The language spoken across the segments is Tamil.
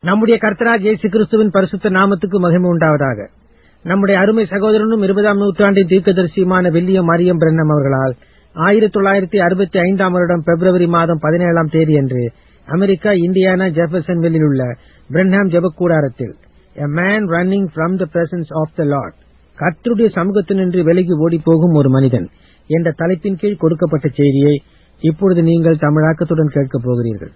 நம்முடைய கர்த்தராஜ் இயேசு கிறிஸ்துவின் பரிசுத்த நாமத்துக்கு மகிமை உண்டாவதாக நம்முடைய அருமை சகோதரனும் இருபதாம் நூற்றாண்டின் தீர்க்கதரிசியுமான வில்லியம் மரியம் பிரன்னம் அவர்களால் ஆயிரத்தி தொள்ளாயிரத்தி அறுபத்தி ஐந்தாம் வருடம் பிப்ரவரி மாதம் பதினேழாம் தேதி அன்று அமெரிக்கா இந்தியானா ஜெஃபர்சன்வில்லில் உள்ள பிரன்ஹாம் ஜெபக்கூடாரத்தில் a man running from the presence of the Lord கர்த்தருடைய சமூகத்தினின்று விலகி ஓடி போகும் ஒரு மனிதன் என்ற தலைப்பின் கீழ் கொடுக்கப்பட்ட செய்தியை இப்பொழுது நீங்கள் தமிழாக்கத்துடன் கேட்கப் போகிறீர்கள்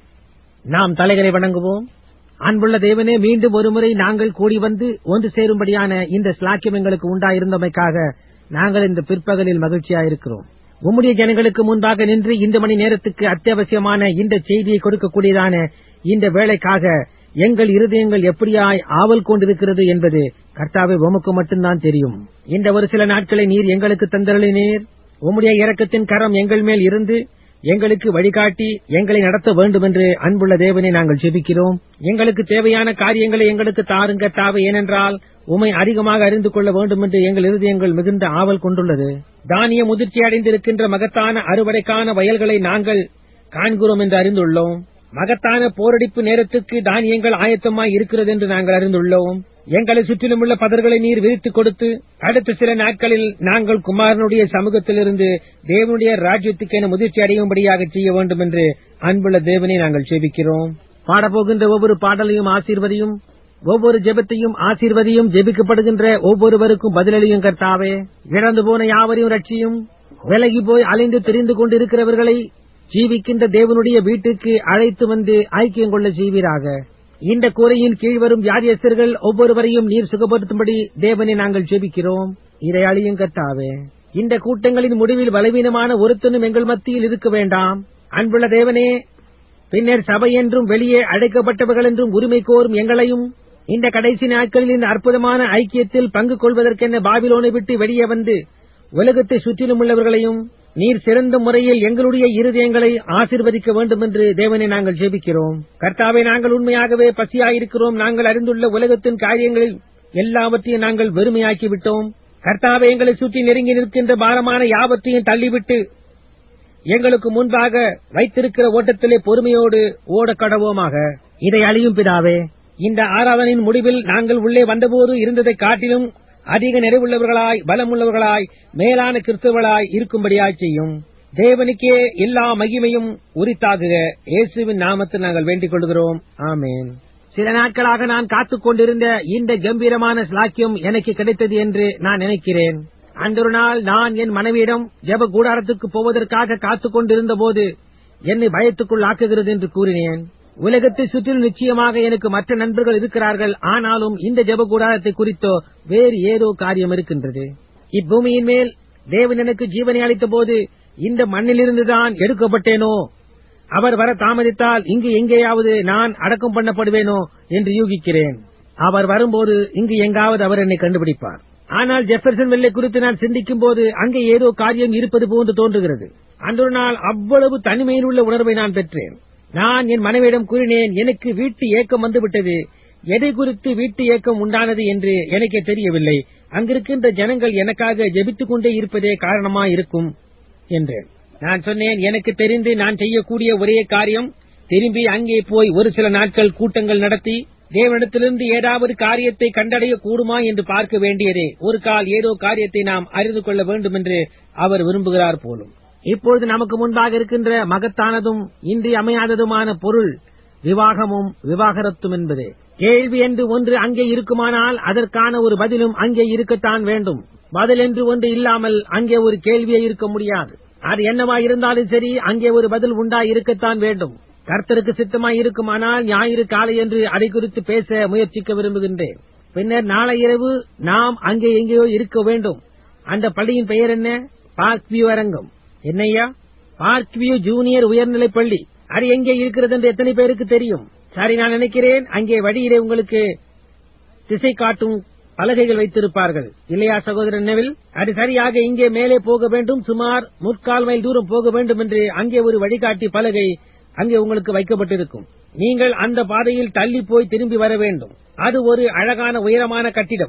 நாம் தலைகளை வணங்குவோம் அன்புள்ள தேவனே மீண்டும் ஒருமுறை நாங்கள் கூடி வந்து ஒன்று சேரும்படியான இந்த ஸ்லாக்கியம் எங்களுக்கு உண்டாயிருந்தமைக்காக நாங்கள் இந்த பிற்பகலில் மகிழ்ச்சியாயிருக்கிறோம் உம்முடைய ஜனங்களுக்கு முன்பாக நின்று இந்த மணி நேரத்துக்கு அத்தியாவசியமான இந்த செய்தியை கொடுக்கக்கூடியதான இந்த வேலைக்காக எங்கள் இருதயங்கள் எப்படியாய் ஆவல் கொண்டிருக்கிறது என்பது கர்த்தாவை உமக்கு மட்டும்தான் தெரியும் இந்த ஒரு சில நாட்களை நீர் எங்களுக்கு தந்தருளினீர் உம்முடைய இரக்கத்தின் கரம் எங்கள் மேல் இருந்து எங்களுக்கு வழிகாட்டி எங்களை நடத்த வேண்டும் என்று அன்புள்ள தேவனை நாங்கள் ஜெபிக்கிறோம் எங்களுக்கு தேவையான காரியங்களை எங்களுக்கு தாருங்க தாவை ஏனென்றால் உமை அதிகமாக அறிந்து கொள்ள வேண்டும் என்று எங்கள் இருதயங்கள் மிகுந்த ஆவல் கொண்டுள்ளது தானிய முதிர்ச்சி அடைந்திருக்கின்ற மகத்தான அறுவடைக்கான வயல்களை நாங்கள் காண்கிறோம் என்று அறிந்துள்ளோம் மகத்தான போரடிப்பு நேரத்துக்கு தானியங்கள் ஆயத்தமாய் இருக்கிறது என்று நாங்கள் அறிந்துள்ளோம் எங்களை சுற்றிலும் உள்ள பதர்களை நீர் விரித்துக் கொடுத்து அடுத்த சில நாட்களில் நாங்கள் குமாரனுடைய சமூகத்திலிருந்து தேவனுடைய ராஜ்யத்துக்கு என முதிர்ச்சி அடையும்படியாக செய்ய வேண்டும் என்று அன்புள்ள தேவனை நாங்கள் சேவிக்கிறோம் பாடப்போகின்ற ஒவ்வொரு பாடலையும் ஆசீர்வதியும் ஒவ்வொரு ஜெபத்தையும் ஆசீர்வதியும் ஜெபிக்கப்படுகின்ற ஒவ்வொருவருக்கும் பதிலளியும் கர்த்தாவே இழந்து போன யாவரையும் ரட்சியும் விலகி போய் அலைந்து தெரிந்து கொண்டிருக்கிறவர்களை ஜீவிக்கின்ற தேவனுடைய வீட்டுக்கு அழைத்து வந்து ஐக்கியம் கொள்ள செய்வீராக இந்த கூரையின் கீழ் வரும் வியாதியஸ்தர்கள் ஒவ்வொருவரையும் நீர் சுகப்படுத்தும்படி தேவனை நாங்கள் ஜெபிக்கிறோம் இதை அழியும் கர்த்தாவே இந்த கூட்டங்களின் முடிவில் பலவீனமான ஒருத்தனும் எங்கள் மத்தியில் இருக்க வேண்டாம் அன்புள்ள தேவனே பின்னர் சபை என்றும் வெளியே அழைக்கப்பட்டவர்கள் என்றும் உரிமை கோரும் எங்களையும் இந்த கடைசி நாட்களில் இந்த அற்புதமான ஐக்கியத்தில் பங்கு கொள்வதற்கென பாபிலோனை விட்டு வெளியே வந்து உலகத்தை சுற்றிலும் உள்ளவர்களையும் நீர் சிறந்த முறையில் எங்களுடைய இருதயங்களை ஆசிர்வதிக்க வேண்டும் என்று தேவனை நாங்கள் ஜெபிக்கிறோம் கர்த்தாவை நாங்கள் உண்மையாகவே பசியாயிருக்கிறோம் நாங்கள் அறிந்துள்ள உலகத்தின் காரியங்களில் எல்லாவற்றையும் நாங்கள் வெறுமையாக்கி விட்டோம் கர்த்தாவை எங்களை சுற்றி நெருங்கி நிற்கின்ற பாரமான யாவற்றையும் தள்ளிவிட்டு எங்களுக்கு முன்பாக வைத்திருக்கிற ஓட்டத்திலே பொறுமையோடு ஓட கடவோமாக இதை அழியும் பிதாவே இந்த ஆராதனையின் முடிவில் நாங்கள் உள்ளே வந்தபோது இருந்ததை காட்டிலும் அதிக நிறைவுள்ளவர்களாய் பலமுள்ளவர்களாய் மேலான கிறிஸ்தவர்களாய் இருக்கும்படியாய் செய்யும் தேவனுக்கே எல்லா மகிமையும் உரித்தாகுக இயேசுவின் நாமத்தில் நாங்கள் வேண்டிக் கொள்கிறோம் ஆமேன் சில நாட்களாக நான் காத்துக் கொண்டிருந்த இந்த கம்பீரமான ஸ்லாக்கியம் எனக்கு கிடைத்தது என்று நான் நினைக்கிறேன் அன்றொரு நாள் நான் என் மனைவியிடம் ஜெப கூடாரத்துக்கு போவதற்காக காத்துக் கொண்டிருந்த போது என்னை பயத்துக்குள் ஆக்குகிறது என்று கூறினேன் உலகத்தை சுற்றிலும் நிச்சயமாக எனக்கு மற்ற நண்பர்கள் இருக்கிறார்கள் ஆனாலும் இந்த ஜெப கூடாரத்தை குறித்தோ வேறு ஏதோ காரியம் இருக்கின்றது இப்பூமியின் மேல் தேவன் எனக்கு ஜீவனை அளித்த போது இந்த மண்ணிலிருந்துதான் எடுக்கப்பட்டேனோ அவர் வர தாமதித்தால் இங்கு எங்கேயாவது நான் அடக்கம் பண்ணப்படுவேனோ என்று யூகிக்கிறேன் அவர் வரும்போது இங்கு எங்காவது அவர் என்னை கண்டுபிடிப்பார் ஆனால் ஜெஃபர்சன் வெள்ளை குறித்து நான் சிந்திக்கும் போது அங்கே ஏதோ காரியம் இருப்பது போன்று தோன்றுகிறது அன்றொரு நாள் அவ்வளவு தனிமையில் உள்ள உணர்வை நான் பெற்றேன் நான் என் மனைவியிடம் கூறினேன் எனக்கு வீட்டு ஏக்கம் வந்துவிட்டது எதை குறித்து வீட்டு ஏக்கம் உண்டானது என்று எனக்கே தெரியவில்லை அங்கிருக்கின்ற ஜனங்கள் எனக்காக ஜெபித்துக் கொண்டே இருப்பதே காரணமா இருக்கும் என்றேன் நான் சொன்னேன் எனக்கு தெரிந்து நான் செய்யக்கூடிய ஒரே காரியம் திரும்பி அங்கே போய் ஒரு சில நாட்கள் கூட்டங்கள் நடத்தி தேவனிடத்திலிருந்து ஏதாவது காரியத்தை கண்டடைய கூடுமா என்று பார்க்க வேண்டியதே ஒரு கால் ஏதோ காரியத்தை நாம் அறிந்து கொள்ள வேண்டும் என்று அவர் விரும்புகிறார் போலும் இப்பொழுது நமக்கு முன்பாக இருக்கின்ற மகத்தானதும் இன்றி அமையாததுமான பொருள் விவாகமும் விவாகரத்தும் என்பதே கேள்வி என்று ஒன்று அங்கே இருக்குமானால் அதற்கான ஒரு பதிலும் அங்கே இருக்கத்தான் வேண்டும் பதில் என்று ஒன்று இல்லாமல் அங்கே ஒரு கேள்வியே இருக்க முடியாது அது என்னவா இருந்தாலும் சரி அங்கே ஒரு பதில் உண்டா இருக்கத்தான் வேண்டும் கர்த்தருக்கு சித்தமாய் இருக்குமானால் ஞாயிறு காலை என்று அதை குறித்து பேச முயற்சிக்க விரும்புகின்றேன் பின்னர் நாளை இரவு நாம் அங்கே எங்கேயோ இருக்க வேண்டும் அந்த பள்ளியின் பெயர் என்ன பார்க் வியூ அரங்கம் என்னையா பார்க் வியூ ஜூனியர் உயர்நிலைப் பள்ளி அது எங்கே இருக்கிறது என்று எத்தனை பேருக்கு தெரியும் சரி நான் நினைக்கிறேன் அங்கே வழியிலே உங்களுக்கு திசை காட்டும் பலகைகள் வைத்திருப்பார்கள் இல்லையா சகோதரன் நெவில் அது சரியாக இங்கே மேலே போக வேண்டும் சுமார் முற்கால் மைல் தூரம் போக வேண்டும் என்று அங்கே ஒரு வழிகாட்டி பலகை அங்கே உங்களுக்கு வைக்கப்பட்டிருக்கும் நீங்கள் அந்த பாதையில் தள்ளி போய் திரும்பி வர வேண்டும் அது ஒரு அழகான உயரமான கட்டிடம்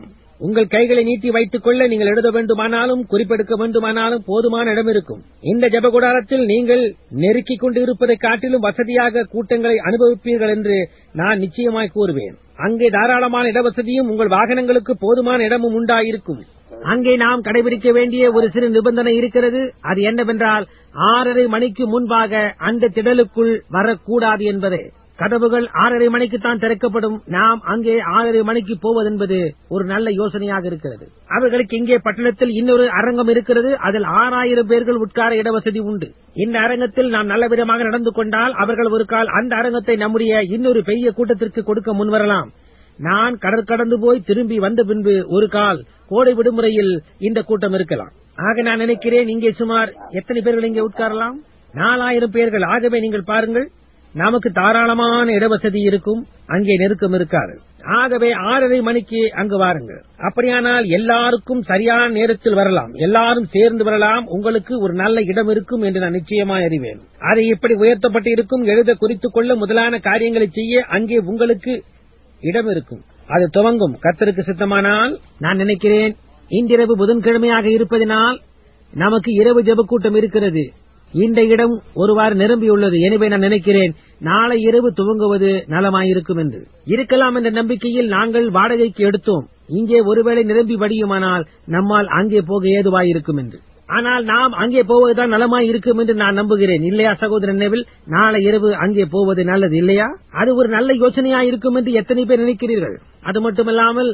உங்கள் கைகளை நீட்டி வைத்துக் கொள்ள நீங்கள் எழுத வேண்டுமானாலும் குறிப்பெடுக்க வேண்டுமானாலும் போதுமான இடம் இருக்கும் இந்த ஜபகுடாரத்தில் நீங்கள் நெருக்கிக் கொண்டு இருப்பதை காட்டிலும் வசதியாக கூட்டங்களை அனுபவிப்பீர்கள் என்று நான் நிச்சயமாய் கூறுவேன் அங்கே தாராளமான இடவசதியும் உங்கள் வாகனங்களுக்கு போதுமான இடமும் உண்டாயிருக்கும் அங்கே நாம் கடைபிடிக்க வேண்டிய ஒரு சிறு நிபந்தனை இருக்கிறது அது என்னவென்றால் ஆறரை மணிக்கு முன்பாக அந்த திடலுக்குள் வரக்கூடாது என்பதே கதவுகள் ஆறரை மணிக்குத்தான் திறக்கப்படும் நாம் அங்கே ஆறரை மணிக்கு போவதென்பது ஒரு நல்ல யோசனையாக இருக்கிறது அவர்களுக்கு இங்கே பட்டணத்தில் இன்னொரு அரங்கம் இருக்கிறது அதில் ஆறாயிரம் பேர்கள் உட்கார இடவசதி உண்டு இந்த அரங்கத்தில் நாம் நல்ல விதமாக நடந்து கொண்டால் அவர்கள் ஒரு கால் அந்த அரங்கத்தை நம்முடைய இன்னொரு பெரிய கூட்டத்திற்கு கொடுக்க முன்வரலாம் நான் கடற்கடந்து போய் திரும்பி வந்த பின்பு ஒரு கால் கோடை விடுமுறையில் இந்த கூட்டம் இருக்கலாம் ஆக நான் நினைக்கிறேன் இங்கே சுமார் எத்தனை பேர்கள் இங்கே உட்காரலாம் நாலாயிரம் பேர்கள் ஆகவே நீங்கள் பாருங்கள் நமக்கு தாராளமான இடவசதி இருக்கும் அங்கே நெருக்கம் இருக்காது ஆகவே ஆறரை மணிக்கு அங்கு வாருங்கள் அப்படியானால் எல்லாருக்கும் சரியான நேரத்தில் வரலாம் எல்லாரும் சேர்ந்து வரலாம் உங்களுக்கு ஒரு நல்ல இடம் இருக்கும் என்று நான் நிச்சயமாய் அறிவேன் அதை இப்படி உயர்த்தப்பட்டு இருக்கும் எழுத குறித்துக் கொள்ள முதலான காரியங்களை செய்ய அங்கே உங்களுக்கு இடம் இருக்கும் அது துவங்கும் கத்தருக்கு சித்தமானால் நான் நினைக்கிறேன் இன்றிரவு புதன்கிழமையாக இருப்பதனால் நமக்கு இரவு ஜெபக்கூட்டம் இருக்கிறது இந்த இடம் ஒருவாறு நிரம்பியுள்ளது எனவே நான் நினைக்கிறேன் நாளை இரவு துவங்குவது நலமாயிருக்கும் என்று இருக்கலாம் என்ற நம்பிக்கையில் நாங்கள் வாடகைக்கு எடுத்தோம் இங்கே ஒருவேளை நிரம்பி வடியுமானால் நம்மால் அங்கே போக ஏதுவாயிருக்கும் என்று ஆனால் நாம் அங்கே போவதுதான் நலமாய் இருக்கும் என்று நான் நம்புகிறேன் இல்லையா சகோதரன் நெவில் நாளை இரவு அங்கே போவது நல்லது இல்லையா அது ஒரு நல்ல யோசனையா இருக்கும் என்று எத்தனை பேர் நினைக்கிறீர்கள் அது மட்டுமல்லாமல்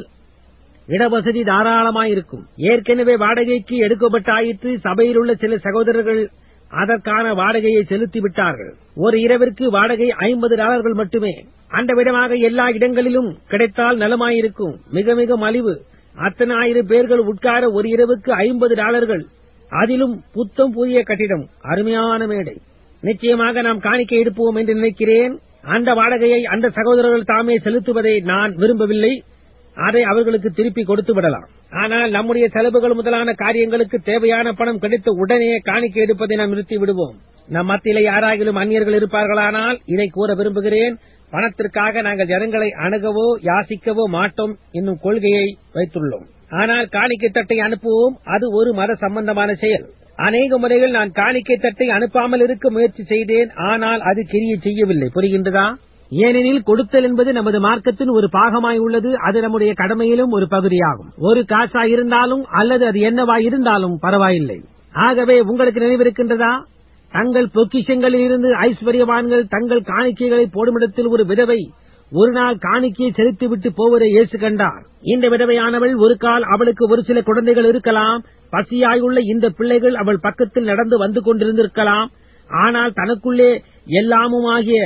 இடவசதி தாராளமாயிருக்கும் ஏற்கனவே வாடகைக்கு எடுக்கப்பட்டாயிற்று சபையில் உள்ள சில சகோதரர்கள் அதற்கான வாடகையை செலுத்தி விட்டார்கள் ஒரு இரவிற்கு வாடகை ஐம்பது டாலர்கள் மட்டுமே அந்த விதமாக எல்லா இடங்களிலும் கிடைத்தால் நலமாயிருக்கும் மிக மிக மலிவு அத்தனை ஆயிரம் பேர்கள் உட்கார ஒரு இரவுக்கு ஐம்பது டாலர்கள் அதிலும் புத்தம் புதிய கட்டிடம் அருமையான மேடை நிச்சயமாக நாம் காணிக்கை எடுப்போம் என்று நினைக்கிறேன் அந்த வாடகையை அந்த சகோதரர்கள் தாமே செலுத்துவதை நான் விரும்பவில்லை அதை அவர்களுக்கு திருப்பி கொடுத்து விடலாம் ஆனால் நம்முடைய செலவுகள் முதலான காரியங்களுக்கு தேவையான பணம் கிடைத்த உடனே காணிக்கை எடுப்பதை நாம் நிறுத்தி விடுவோம் நம் மத்தியிலே யாராகிலும் அந்நியர்கள் இருப்பார்களானால் இதை கூற விரும்புகிறேன் பணத்திற்காக நாங்கள் ஜனங்களை அணுகவோ யாசிக்கவோ மாட்டோம் என்னும் கொள்கையை வைத்துள்ளோம் ஆனால் காணிக்கை தட்டை அனுப்புவோம் அது ஒரு மத சம்பந்தமான செயல் அநேக முறைகள் நான் காணிக்கை தட்டை அனுப்பாமல் இருக்க முயற்சி செய்தேன் ஆனால் அது கிரிய செய்யவில்லை புரிகின்றதா ஏனெனில் கொடுத்தல் என்பது நமது மார்க்கத்தின் ஒரு பாகமாய் உள்ளது அது நம்முடைய கடமையிலும் ஒரு பகுதியாகும் ஒரு காசா இருந்தாலும் அல்லது அது என்னவாய் இருந்தாலும் பரவாயில்லை ஆகவே உங்களுக்கு நினைவிருக்கின்றதா தங்கள் பொக்கிஷங்களில் இருந்து ஐஸ்வர்யவான்கள் தங்கள் காணிக்கைகளை போடுமிடத்தில் ஒரு விதவை ஒரு நாள் காணிக்கையை செலுத்திவிட்டு போவதை இயேசு கண்டார் இந்த விதவையானவள் ஒரு கால் அவளுக்கு ஒரு சில குழந்தைகள் இருக்கலாம் பசியாயுள்ள இந்த பிள்ளைகள் அவள் பக்கத்தில் நடந்து வந்து கொண்டிருந்திருக்கலாம் ஆனால் தனக்குள்ளே எல்லாமுமாகிய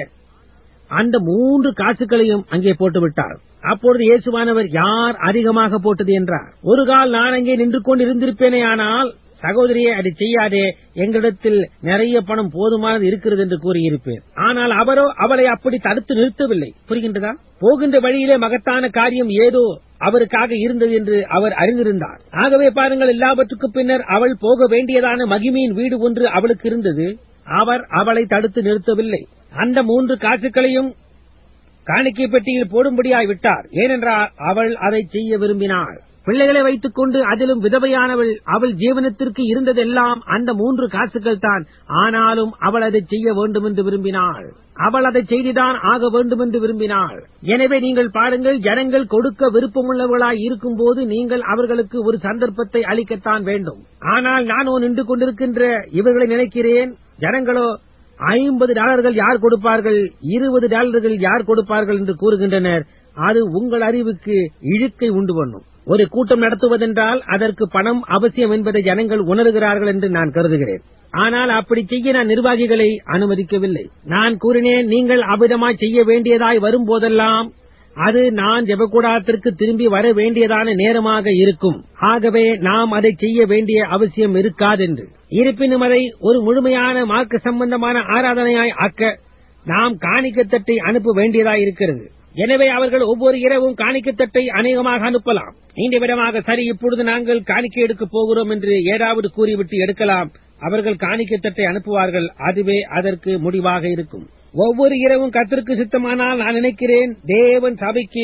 அந்த மூன்று காசுகளையும் அங்கே போட்டுவிட்டார் அப்பொழுது இயேசுவானவர் யார் அதிகமாக போட்டது என்றார் ஒரு கால் நான் அங்கே நின்று கொண்டிருந்திருப்பேனே ஆனால் சகோதரியே அதை செய்யாதே எங்களிடத்தில் நிறைய பணம் போதுமானது இருக்கிறது என்று கூறியிருப்பேன் ஆனால் அவரோ அவளை அப்படி தடுத்து நிறுத்தவில்லை புரிகின்றதா போகின்ற வழியிலே மகத்தான காரியம் ஏதோ அவருக்காக இருந்தது என்று அவர் அறிந்திருந்தார் ஆகவே பாருங்கள் எல்லாவற்றுக்கும் பின்னர் அவள் போக வேண்டியதான மகிமையின் வீடு ஒன்று அவளுக்கு இருந்தது அவர் அவளை தடுத்து நிறுத்தவில்லை அந்த மூன்று காசுகளையும் காணிக்கை பெட்டியில் போடும்படியாய் விட்டார் ஏனென்றால் அவள் அதை செய்ய விரும்பினாள் பிள்ளைகளை வைத்துக் கொண்டு அதிலும் விதவையானவள் அவள் ஜீவனத்திற்கு இருந்ததெல்லாம் அந்த மூன்று காசுகள் தான் ஆனாலும் அவள் அதை செய்ய வேண்டும் என்று விரும்பினாள் அவள் அதை செய்துதான் ஆக வேண்டும் என்று விரும்பினாள் எனவே நீங்கள் பாருங்கள் ஜனங்கள் கொடுக்க விருப்பமுள்ளவர்களாய் இருக்கும்போது நீங்கள் அவர்களுக்கு ஒரு சந்தர்ப்பத்தை அளிக்கத்தான் வேண்டும் ஆனால் நானோ நின்று கொண்டிருக்கின்ற இவர்களை நினைக்கிறேன் ஜனங்களோ ஐம்பது டாலர்கள் யார் கொடுப்பார்கள் இருபது டாலர்கள் யார் கொடுப்பார்கள் என்று கூறுகின்றனர் அது உங்கள் அறிவுக்கு இழுக்கை உண்டு பண்ணும் ஒரு கூட்டம் நடத்துவதென்றால் அதற்கு பணம் அவசியம் என்பதை ஜனங்கள் உணர்கிறார்கள் என்று நான் கருதுகிறேன் ஆனால் அப்படி செய்ய நான் நிர்வாகிகளை அனுமதிக்கவில்லை நான் கூறினேன் நீங்கள் அவ்விதமாய் செய்ய வேண்டியதாய் வரும்போதெல்லாம் அது நான் ஜெபக்கூடாரத்திற்கு திரும்பி வர வேண்டியதான நேரமாக இருக்கும் ஆகவே நாம் அதை செய்ய வேண்டிய அவசியம் இருக்காதென்று இருப்பினும் அதை ஒரு முழுமையான மார்க்க சம்பந்தமான ஆராதனையாய் ஆக்க நாம் காணிக்கத்தட்டை அனுப்ப வேண்டியதாய் இருக்கிறது எனவே அவர்கள் ஒவ்வொரு இரவும் காணிக்கத்தட்டை அநேகமாக அனுப்பலாம் இந்த விதமாக சரி இப்பொழுது நாங்கள் காணிக்கை எடுக்க போகிறோம் என்று ஏதாவது கூறிவிட்டு எடுக்கலாம் அவர்கள் காணிக்கத்தட்டை அனுப்புவார்கள் அதுவே அதற்கு முடிவாக இருக்கும் ஒவ்வொரு இரவும் கத்திற்கு சித்தமானால் நான் நினைக்கிறேன் தேவன் சபைக்கு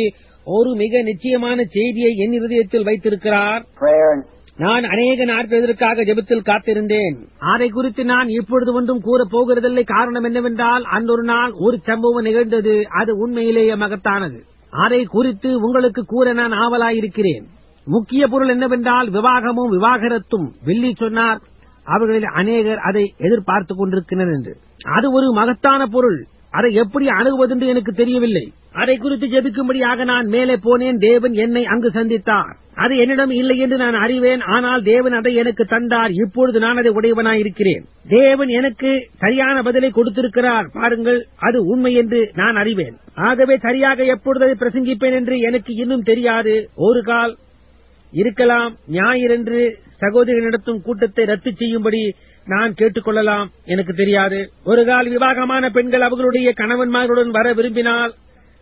ஒரு மிக நிச்சயமான செய்தியை என் இருதயத்தில் வைத்திருக்கிறார் prayer and நான் அநேக நாட்கள் இதற்காக ஜெபத்தில் காத்திருந்தேன் அதை குறித்து நான் இப்பொழுது ஒன்றும் கூறப் போகிறதில்லை காரணம் என்னவென்றால் அன்றொரு நாள் ஒரு சம்பவம் நிகழ்ந்தது அது உண்மையிலேயே மகத்தானது அதை குறித்து உங்களுக்கு கூற நான் ஆவலாயிருக்கிறேன் முக்கிய பொருள் என்னவென்றால் விவாகமும் விவாகரத்தும் வில்லி சொன்னார் அவர்களில் அநேகர் அதை எதிர்பார்த்துக் கொண்டிருக்கின்றனர் என்று அது ஒரு மகத்தான பொருள் அதை எப்படி அணுகுவதென்று எனக்கு தெரியவில்லை அதை குறித்து ஜெபிக்கும்படியாக நான் மேலே போனேன் தேவன் என்னை அங்கு சந்தித்தார் அது என்னிடம் இல்லை என்று நான் அறிவேன் ஆனால் தேவன் அதை எனக்கு தந்தார் இப்பொழுது நான் அதை உடையவனாயிருக்கிறேன் தேவன் எனக்கு சரியான பதிலை கொடுத்திருக்கிறார் பாருங்கள் அது உண்மை என்று நான் அறிவேன் ஆகவே சரியாக எப்பொழுது அதை பிரசங்கிப்பேன் என்று எனக்கு இன்னும் தெரியாது ஒரு கால் இருக்கலாம் ஞாயிறன்று சகோதரி நடத்தும் கூட்டத்தை ரத்து செய்யும்படி நான் கேட்டுக்கொள்ளலாம் எனக்கு தெரியாது ஒரு கால் விவாகமான பெண்கள் அவர்களுடைய கணவன்மார்களுடன் வர விரும்பினால்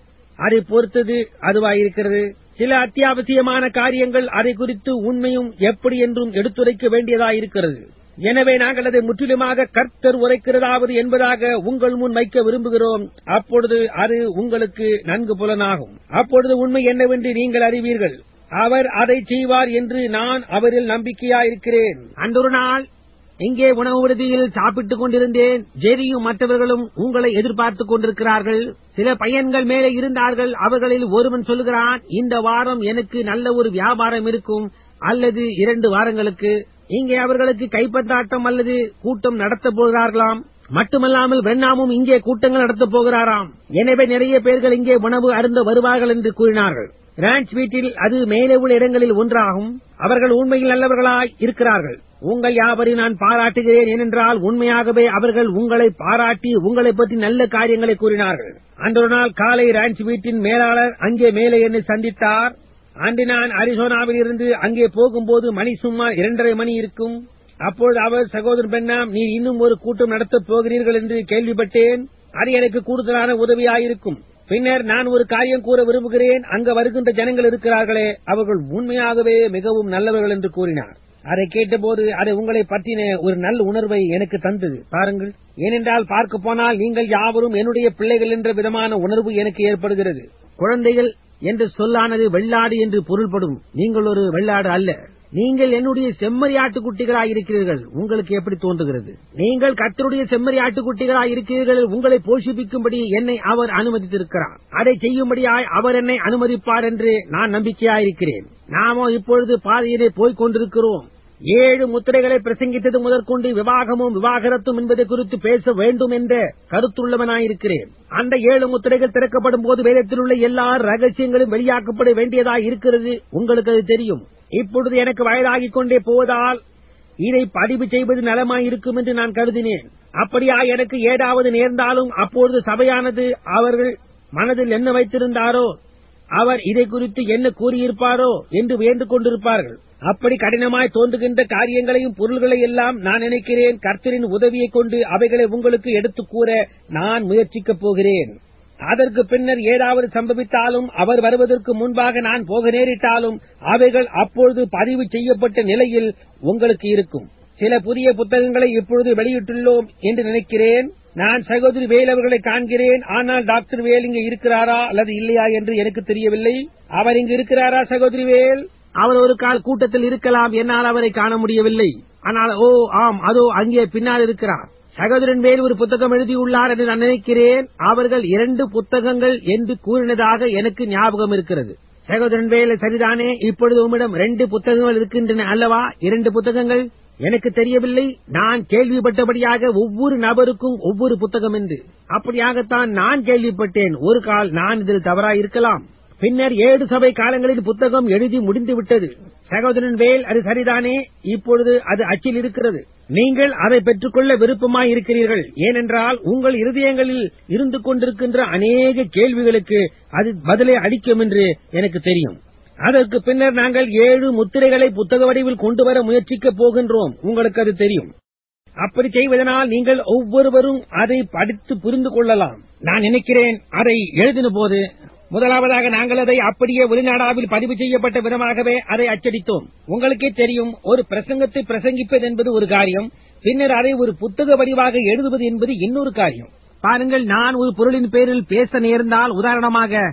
அதை பொறுத்தது அதுவாயிருக்கிறது சில அத்தியாவசியமான காரியங்கள் அதை குறித்து உண்மையும் எப்படி என்றும் எடுத்துரைக்க வேண்டியதாயிருக்கிறது எனவே நாங்கள் அதை முற்றிலுமாக கர்த்தர் உரைக்கிறதாவது என்பதாக உங்கள் முன் வைக்க விரும்புகிறோம் அப்பொழுது அது உங்களுக்கு நன்கு புலனாகும் அப்பொழுது உண்மை என்னவென்று நீங்கள் அறிவீர்கள் அவர் அதை செய்வார் என்று நான் அவரில் நம்பிக்கையாயிருக்கிறேன் அன்றொரு நாள் இங்கே உணவு விடுதியில் சாப்பிட்டுக் கொண்டிருந்தேன் ஜெரியும் மற்றவர்களும் உங்களை எதிர்பார்த்துக் கொண்டிருக்கிறார்கள் சில பையன்கள் மேலே இருந்தார்கள் அவர்களில் ஒருவன் சொல்லுகிறான் இந்த வாரம் எனக்கு நல்ல ஒரு வியாபாரம் இருக்கும் அல்லது இரண்டு வாரங்களுக்கு இங்கே அவர்களுக்கு கைப்பந்தாட்டம் அல்லது கூட்டம் நடத்தப் போகிறார்களாம் மட்டுமல்லாமல் வெண்ணாமும் இங்கே கூட்டங்கள் நடத்தப் போகிறாராம் எனவே நிறைய பேர்கள் இங்கே உணவு அருந்த வருவார்கள் என்று கூறினார்கள் ரான்ச் வீட்டில் அது மேலே உள்ள இடங்களில் ஒன்றாகும் அவர்கள் உண்மையில் நல்லவர்களாய் இருக்கிறார்கள் உங்கள் யாவரையும் நான் பாராட்டுகிறேன் ஏனென்றால் உண்மையாகவே அவர்கள் உங்களை பாராட்டி உங்களை பற்றி நல்ல காரியங்களை கூறினார்கள் அன்றொரு நாள் காலை ரான்ச் வீட்டின் மேலாளர் அங்கே மேலே என்னை சந்தித்தார் அன்று நான் அரிசோனாவில் இருந்து அங்கே போகும்போது மணி சுமார் இரண்டரை மணி இருக்கும் அப்பொழுது அவர் சகோதரர் பெண்ணாம் நீ இன்னும் ஒரு கூட்டம் நடத்தப் போகிறீர்கள் என்று கேள்விப்பட்டேன் அது எனக்கு கூடுதலான உதவியாயிருக்கும் பின்னர் நான் ஒரு காரியம் கூற விரும்புகிறேன் அங்க வருகின்ற ஜனங்கள் இருக்கிறார்களே அவர்கள் உண்மையாகவே மிகவும் நல்லவர்கள் என்று கூறினார் அதை கேட்டபோது அது உங்களை பற்றின ஒரு நல்ல உணர்வை எனக்கு தந்தது பாருங்கள் ஏனென்றால் பார்க்க போனால் நீங்கள் யாவரும் என்னுடைய பிள்ளைகள் என்ற விதமான உணர்வு எனக்கு ஏற்படுகிறது குழந்தைகள் என்று சொல்லானது வெள்ளாடு என்று பொருள்படும் நீங்கள் ஒரு வெள்ளாடு அல்ல நீங்கள் என்னுடைய செம்மறி ஆட்டுக்குட்டிகளாய் இருக்கிறீர்கள் உங்களுக்கு எப்படி தோன்றுகிறது நீங்கள் கத்தருடைய செம்மறி ஆட்டுக்குட்டிகளாய் இருக்கிறீர்கள் உங்களை போஷிப்பிக்கும்படி என்னை அவர் அனுமதித்திருக்கிறார் அதை செய்யும்படியாய் அவர் என்னை அனுமதிப்பார் என்று நான் நம்பிக்கையாயிருக்கிறேன் நாமோ இப்பொழுது பாதையிலே போய்க் கொண்டிருக்கிறோம் ஏழு முத்திரைகளை பிரசங்கித்தது முதற்கொண்டு விவாகமும் விவாகரத்தும் என்பதை குறித்து பேச வேண்டும் என்ற கருத்துள்ளவனாயிருக்கிறேன் அந்த ஏழு முத்திரைகள் திறக்கப்படும் போது வேதத்தில் உள்ள எல்லா ரகசியங்களும் வெளியாக்கப்பட வேண்டியதாய் இருக்கிறது உங்களுக்கு அது தெரியும் இப்பொழுது எனக்கு வயதாகிக் கொண்டே போவதால் இதை பதிவு செய்வது நலமாயிருக்கும் என்று நான் கருதினேன் அப்படியா எனக்கு ஏதாவது நேர்ந்தாலும் அப்பொழுது சபையானது அவர்கள் மனதில் என்ன வைத்திருந்தாரோ அவர் இதை குறித்து என்ன கூறியிருப்பாரோ என்று வேண்டுக் கொண்டிருப்பார்கள் அப்படி கடினமாய் தோன்றுகின்ற காரியங்களையும் பொருள்களை எல்லாம் நான் நினைக்கிறேன் கர்த்தரின் உதவியைக் கொண்டு அவைகளை உங்களுக்கு எடுத்துக் கூற நான் முயற்சிக்கப் போகிறேன் அதற்கு பின்னர் ஏதாவது சம்பவித்தாலும் அவர் வருவதற்கு முன்பாக நான் போக நேரிட்டாலும் அவைகள் அப்பொழுது பதிவு செய்யப்பட்ட நிலையில் உங்களுக்கு இருக்கும் சில புதிய புத்தகங்களை இப்பொழுது வெளியிட்டுள்ளோம் என்று நினைக்கிறேன் நான் சகோதரி வேல் அவர்களை காண்கிறேன் ஆனால் டாக்டர் வேல் இங்கு இருக்கிறாரா அல்லது இல்லையா என்று எனக்கு தெரியவில்லை அவர் இங்கு இருக்கிறாரா சகோதரி வேல் அவர் ஒரு கால் கூட்டத்தில் இருக்கலாம் என்னால் அவரை காண முடியவில்லை ஆனால் ஓ ஆம் அதோ அங்கே பின்னால் இருக்கிறார் சகோதரன் மேல் ஒரு புத்தகம் எழுதியுள்ளார் என்று நான் நினைக்கிறேன் அவர்கள் இரண்டு புத்தகங்கள் என்று கூறினதாக எனக்கு ஞாபகம் இருக்கிறது சகோதரன் வேல் சரிதானே இப்பொழுது உம்மிடம் ரெண்டு புத்தகங்கள் இருக்கின்றன அல்லவா இரண்டு புத்தகங்கள் எனக்கு தெரியவில்லை நான் கேள்விப்பட்டபடியாக ஒவ்வொரு நபருக்கும் ஒவ்வொரு புத்தகம் என்று அப்படியாகத்தான் நான் கேள்விப்பட்டேன் ஒரு கால் நான் இதில் தவறாயிருக்கலாம் பின்னர் ஏழு சபை காலங்களில் புத்தகம் எழுதி முடிந்து விட்டது சகோதரன் வேல் அது சரிதானே இப்பொழுது அது அச்சில் இருக்கிறது நீங்கள் அதை பெற்றுக்கொள்ள விருப்பமாய் இருக்கிறீர்கள் ஏனென்றால் உங்கள் இருதயங்களில் இருந்து கொண்டிருக்கின்ற அநேக கேள்விகளுக்கு அது பதிலை அளிக்கும் என்று எனக்கு தெரியும் அதற்கு பின்னர் நாங்கள் ஏழு முத்திரைகளை புத்தக வடிவில் கொண்டு வர முயற்சிக்கப் போகின்றோம் உங்களுக்கு அது தெரியும் அப்படி செய்வதனால் நீங்கள் ஒவ்வொருவரும் அதை படித்து புரிந்து கொள்ளலாம் நான் நினைக்கிறேன் அதை எழுதின போது முதலாவதாக நாங்கள் அதை அப்படியே வெளிநாடாவில் பதிவு செய்யப்பட்ட விதமாகவே அதை அச்சடித்தோம் உங்களுக்கே தெரியும் ஒரு பிரசங்கத்தை பிரசங்கிப்பது என்பது ஒரு காரியம் பின்னர் அதை ஒரு புத்தக வடிவாக எழுதுவது என்பது இன்னொரு காரியம் பாருங்கள் நான் ஒரு பொருளின் பேரில் பேச நேர்ந்தால் உதாரணமாக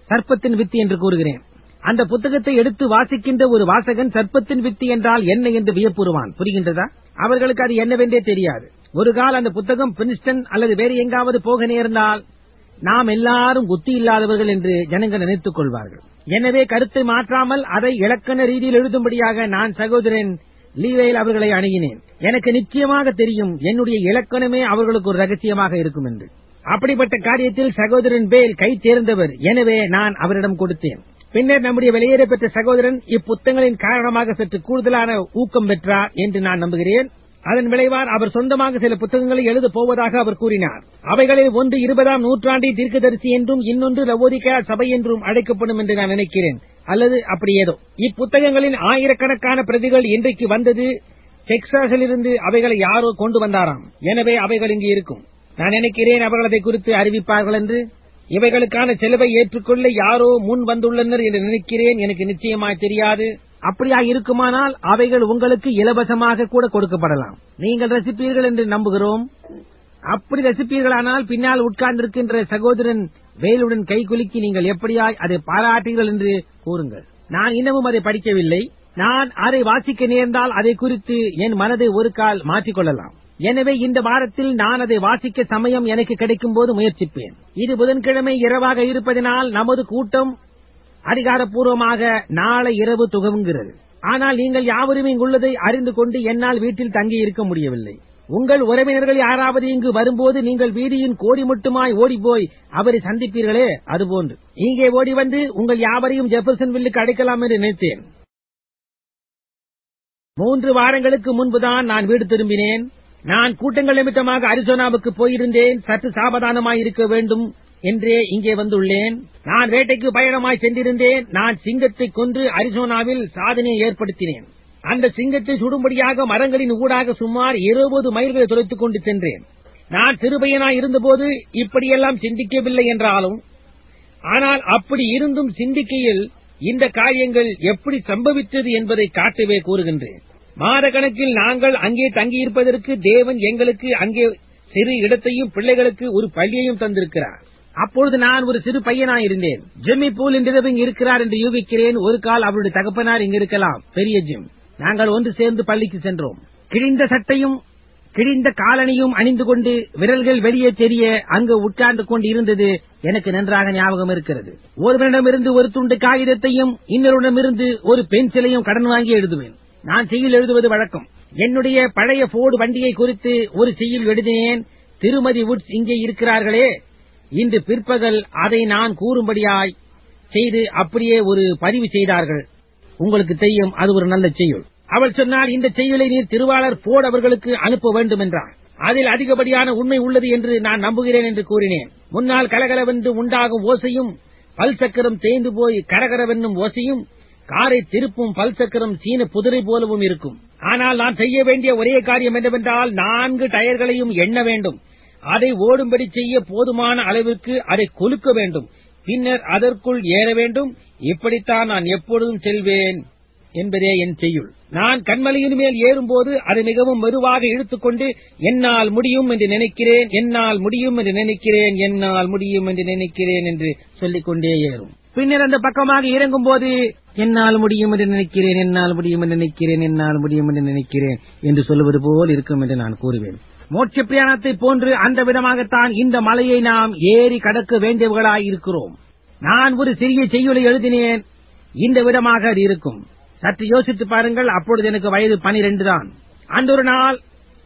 சர்ப்பத்தின் வித்தி என்று கூறுகிறேன் அந்த புத்தகத்தை எடுத்து வாசிக்கின்ற ஒரு வாசகன் சர்ப்பத்தின் வித்தி என்றால் என்ன என்று வியப்புறுவான் புரிகின்றதா அவர்களுக்கு அது என்னவென்றே தெரியாது ஒரு கால் அந்த புத்தகம் பிரின்ஸ்டன் அல்லது வேறு எங்காவது போக நேர்ந்தால் நாம் எல்லாரும் புத்தி இல்லாதவர்கள் என்று ஜனங்கள் நினைத்துக் கொள்வார்கள் எனவே கருத்தை மாற்றாமல் அதை இலக்கண ரீதியில் எழுதும்படியாக நான் சகோதரன் லீவேல் அவர்களை அணுகினேன் எனக்கு நிச்சயமாக தெரியும் என்னுடைய இலக்கணமே அவர்களுக்கு ஒரு ரகசியமாக இருக்கும் என்று அப்படிப்பட்ட காரியத்தில் சகோதரன் பேல் கை தேர்ந்தவர் எனவே நான் அவரிடம் கொடுத்தேன் பின்னர் நம்முடைய வெளியேற பெற்ற சகோதரன் இப்புத்தகங்களின் காரணமாக சற்று கூடுதலான ஊக்கம் பெற்றார் என்று நான் நம்புகிறேன் அதன் விளைவால் அவர் சொந்தமாக சில புத்தகங்களை எழுதப் போவதாக அவர் கூறினார் அவைகளில் ஒன்று இருபதாம் நூற்றாண்டின் தீர்க்கதரிசி என்றும் இன்னொன்று லவோதிகா சபை என்றும் அழைக்கப்படும் என்று நான் நினைக்கிறேன் அல்லது அப்படி ஏதோ இப்புத்தகங்களின் ஆயிரக்கணக்கான பிரதிகள் இன்றைக்கு வந்தது டெக்சாஸிலிருந்து அவைகளை யாரோ கொண்டு வந்தாராம் எனவே அவைகள் இங்கு இருக்கும் நான் நினைக்கிறேன் அவர்கள் அதை குறித்து அறிவிப்பார்கள் என்று இவைகளுக்கான செலவை ஏற்றுக்கொள்ள யாரோ முன் வந்துள்ளனர் என்று நினைக்கிறேன் எனக்கு நிச்சயமாய் தெரியாது அப்படியா இருக்குமானால் அவைகள் உங்களுக்கு இலவசமாக கூட கொடுக்கப்படலாம் நீங்கள் ரசிப்பீர்கள் என்று நம்புகிறோம் அப்படி ரசிப்பீர்களானால் பின்னால் உட்கார்ந்திருக்கின்ற சகோதரன் வேலுடன் கை குலுக்கி நீங்கள் எப்படியாய் அதை பாராட்டீர்கள் என்று கூறுங்கள் நான் இன்னமும் அதை படிக்கவில்லை நான் அதை வாசிக்க நேர்ந்தால் அதை குறித்து என் மனதை ஒரு கால் மாற்றிக்கொள்ளலாம் எனவே இந்த வாரத்தில் நான் அதை வாசிக்க சமயம் எனக்கு கிடைக்கும் போது முயற்சிப்பேன் இது புதன்கிழமை இரவாக இருப்பதனால் நமது கூட்டம் அதிகாரப்பூர்வமாக நாளை இரவு துவங்குகிறது ஆனால் நீங்கள் யாவரும் இங்குள்ளதை அறிந்து கொண்டு என்னால் வீட்டில் தங்கி இருக்க முடியவில்லை உங்கள் உறவினர்கள் யாராவது இங்கு வரும்போது நீங்கள் வீதியின் கோடி மட்டுமாய் ஓடிப்போய் அவரை சந்திப்பீர்களே அதுபோன்று இங்கே ஓடி வந்து உங்கள் யாவரையும் ஜெபர்சன் வில்லுக்கு அடைக்கலாம் என்று நினைத்தேன் மூன்று வாரங்களுக்கு முன்புதான் நான் வீடு திரும்பினேன் நான் கூட்டங்கள் நிமித்தமாக அரிசோனாவுக்கு போயிருந்தேன் சற்று சாவதானமாய் இருக்க வேண்டும் என்றே இங்கே வந்துள்ளேன் நான் வேட்டைக்கு பயணமாய் சென்றிருந்தேன் நான் சிங்கத்தை கொன்று அரிசோனாவில் சாதனையை ஏற்படுத்தினேன் அந்த சிங்கத்தை சுடும்படியாக மரங்களின் ஊடாக சுமார் இருபது மைல்களை துளைத்துக் கொண்டு சென்றேன் நான் சிறுபையனாய் இருந்தபோது இப்படியெல்லாம் சிந்திக்கவில்லை என்றாலும் ஆனால் அப்படி இருந்தும் சிந்திக்கையில் இந்த காரியங்கள் எப்படி சம்பவித்தது என்பதை காட்டவே கூறுகின்றேன் மாதக்கணக்கில் நாங்கள் அங்கே தங்கியிருப்பதற்கு தேவன் எங்களுக்கு அங்கே சிறு இடத்தையும் பிள்ளைகளுக்கு ஒரு பள்ளியையும் தந்திருக்கிறார் அப்பொழுது நான் ஒரு சிறு பையனாயிருந்தேன் ஜிம்மி பூல் என்றிரவு இங்கு இருக்கிறார் என்று யூகிக்கிறேன் ஒரு கால் அவருடைய தகப்பனார் இங்கு இருக்கலாம் பெரிய ஜிம் நாங்கள் ஒன்று சேர்ந்து பள்ளிக்கு சென்றோம் கிழிந்த சட்டையும் கிழிந்த காலணியும் அணிந்து கொண்டு விரல்கள் வெளியே தெரிய அங்கு உட்கார்ந்து கொண்டு இருந்தது எனக்கு நன்றாக ஞாபகம் இருக்கிறது ஒருவரிடமிருந்து ஒரு துண்டு காகிதத்தையும் இன்னொருடமிருந்து ஒரு பென்சிலையும் கடன் வாங்கி எழுதுவேன் நான் செய்யில் எழுதுவது வழக்கம் என்னுடைய பழைய போர்டு வண்டியை குறித்து ஒரு செய்யில் எழுதினேன் திருமதி வுட்ஸ் இங்கே இருக்கிறார்களே இன்று பிற்பகல் அதை நான் கூறும்படியாய் செய்து அப்படியே ஒரு பதிவு செய்தார்கள் உங்களுக்கு தெரியும் அது ஒரு நல்ல செய்யுள் அவள் சொன்னால் இந்த செய்யுளை நீர் திருவாளர் போர்டு அவர்களுக்கு அனுப்ப வேண்டும் என்றார் அதில் அதிகப்படியான உண்மை உள்ளது என்று நான் நம்புகிறேன் என்று கூறினேன் முன்னால் கலகலவென்று உண்டாகும் ஓசையும் பல் சக்கரம் தேய்ந்து போய் கரகரவென்னும் ஓசையும் காரை திருப்பும் பல் சக்கரம் சீன புதிரை போலவும் இருக்கும் ஆனால் நான் செய்ய வேண்டிய ஒரே காரியம் என்னவென்றால் நான்கு டயர்களையும் எண்ண வேண்டும் அதை ஓடும்படி செய்ய போதுமான அளவிற்கு அதை கொலுக்க வேண்டும் பின்னர் அதற்குள் ஏற வேண்டும் இப்படித்தான் நான் எப்பொழுதும் செல்வேன் என்பதே என் செய்யுள் நான் கண்மலையின் மேல் ஏறும்போது அதை மிகவும் மெதுவாக இழுத்துக்கொண்டு என்னால் முடியும் என்று நினைக்கிறேன் என்னால் முடியும் என்று நினைக்கிறேன் என்னால் முடியும் என்று நினைக்கிறேன் என்று சொல்லிக் கொண்டே ஏறும் பின்னர் அந்த பக்கமாக இறங்கும் போது என்னால் முடியும் என்று நினைக்கிறேன் என்னால் முடியும் என்று நினைக்கிறேன் என்னால் முடியும் என்று நினைக்கிறேன் என்று சொல்லுவது போல் இருக்கும் என்று நான் கூறுவேன் மோட்ச பிரயாணத்தை போன்று அந்த விதமாகத்தான் இந்த மலையை நாம் ஏறி கடக்க வேண்டியவர்களாய் இருக்கிறோம் நான் ஒரு சிறிய செய்யுளை எழுதினேன் இந்த விதமாக அது இருக்கும் சற்று யோசித்து பாருங்கள் அப்பொழுது எனக்கு வயது பனிரெண்டு தான் அந்த ஒரு நாள்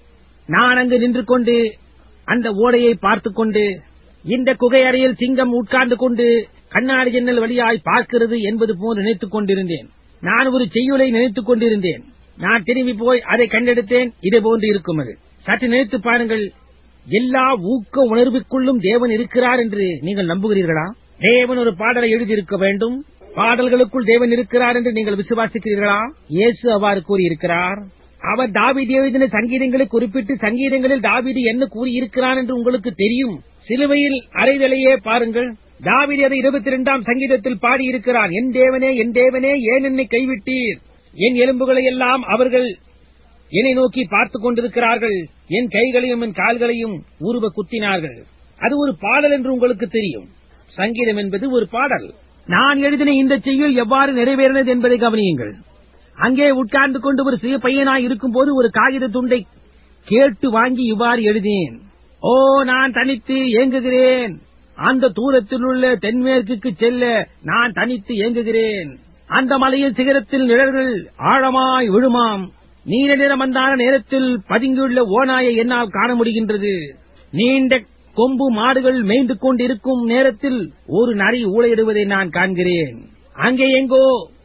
நான் அங்கு நின்று கொண்டு அந்த ஓடையை பார்த்துக் கொண்டு இந்த குகை அறையில் சிங்கம் உட்கார்ந்து கொண்டு கண்ணாடி ஜன்னல் வழியாய் பார்க்கிறது என்பது போன்று நினைத்துக் கொண்டிருந்தேன் நான் ஒரு செய்யுளை நினைத்துக் கொண்டிருந்தேன் நான் திரும்பி போய் அதை கண்டெடுத்தேன் இதே போன்று இருக்கும் அது சற்று நினைத்து பாருங்கள் எல்லா ஊக்க உணர்வுக்குள்ளும் தேவன் இருக்கிறார் என்று நீங்கள் நம்புகிறீர்களா தேவன் ஒரு பாடலை எழுதியிருக்க வேண்டும் பாடல்களுக்குள் தேவன் இருக்கிறார் என்று நீங்கள் விசுவாசிக்கிறீர்களா இயேசு அவ்வாறு கூறியிருக்கிறார் அவர் தாவீது எழுதின சங்கீதங்களை குறிப்பிட்டு சங்கீதங்களில் தாவீது என்ன கூறியிருக்கிறான் என்று உங்களுக்கு தெரியும் சிலுவையில் அறைதலையே பாருங்கள் தாவீது அதை இருபத்தி இரண்டாம் சங்கீதத்தில் பாடியிருக்கிறார் என் தேவனே என் தேவனே ஏன் என்னை கைவிட்டீர் என் எலும்புகளை எல்லாம் அவர்கள் என்னை நோக்கி பார்த்துக் கொண்டிருக்கிறார்கள் என் கைகளையும் என் கால்களையும் உருவ குத்தினார்கள் அது ஒரு பாடல் என்று உங்களுக்கு தெரியும் சங்கீதம் என்பது ஒரு பாடல் நான் எழுதின இந்த செய்யுள் எவ்வாறு நிறைவேறினது என்பதை கவனியுங்கள் அங்கே உட்கார்ந்து கொண்டு ஒரு சிறு பையனாய் இருக்கும்போது ஒரு காகித துண்டை கேட்டு வாங்கி இவ்வாறு எழுதினேன் ஓ நான் தனித்து ஏங்குகிறேன் அந்த தூரத்தில் உள்ள தென்மேற்குக்கு செல்ல நான் தனித்து ஏங்குகிறேன் அந்த மலையின் சிகரத்தில் நிழல்கள் ஆழமாய் விழுமாம் நீல நிறமந்தான நேரத்தில் பதுங்கியுள்ள ஓநாயை என்னால் காண முடிகின்றது நீண்ட கொம்பு மாடுகள் மேய்ந்து கொண்டிருக்கும் நேரத்தில் ஒரு நரி ஊழையிடுவதை நான் காண்கிறேன் அங்கே எங்கோ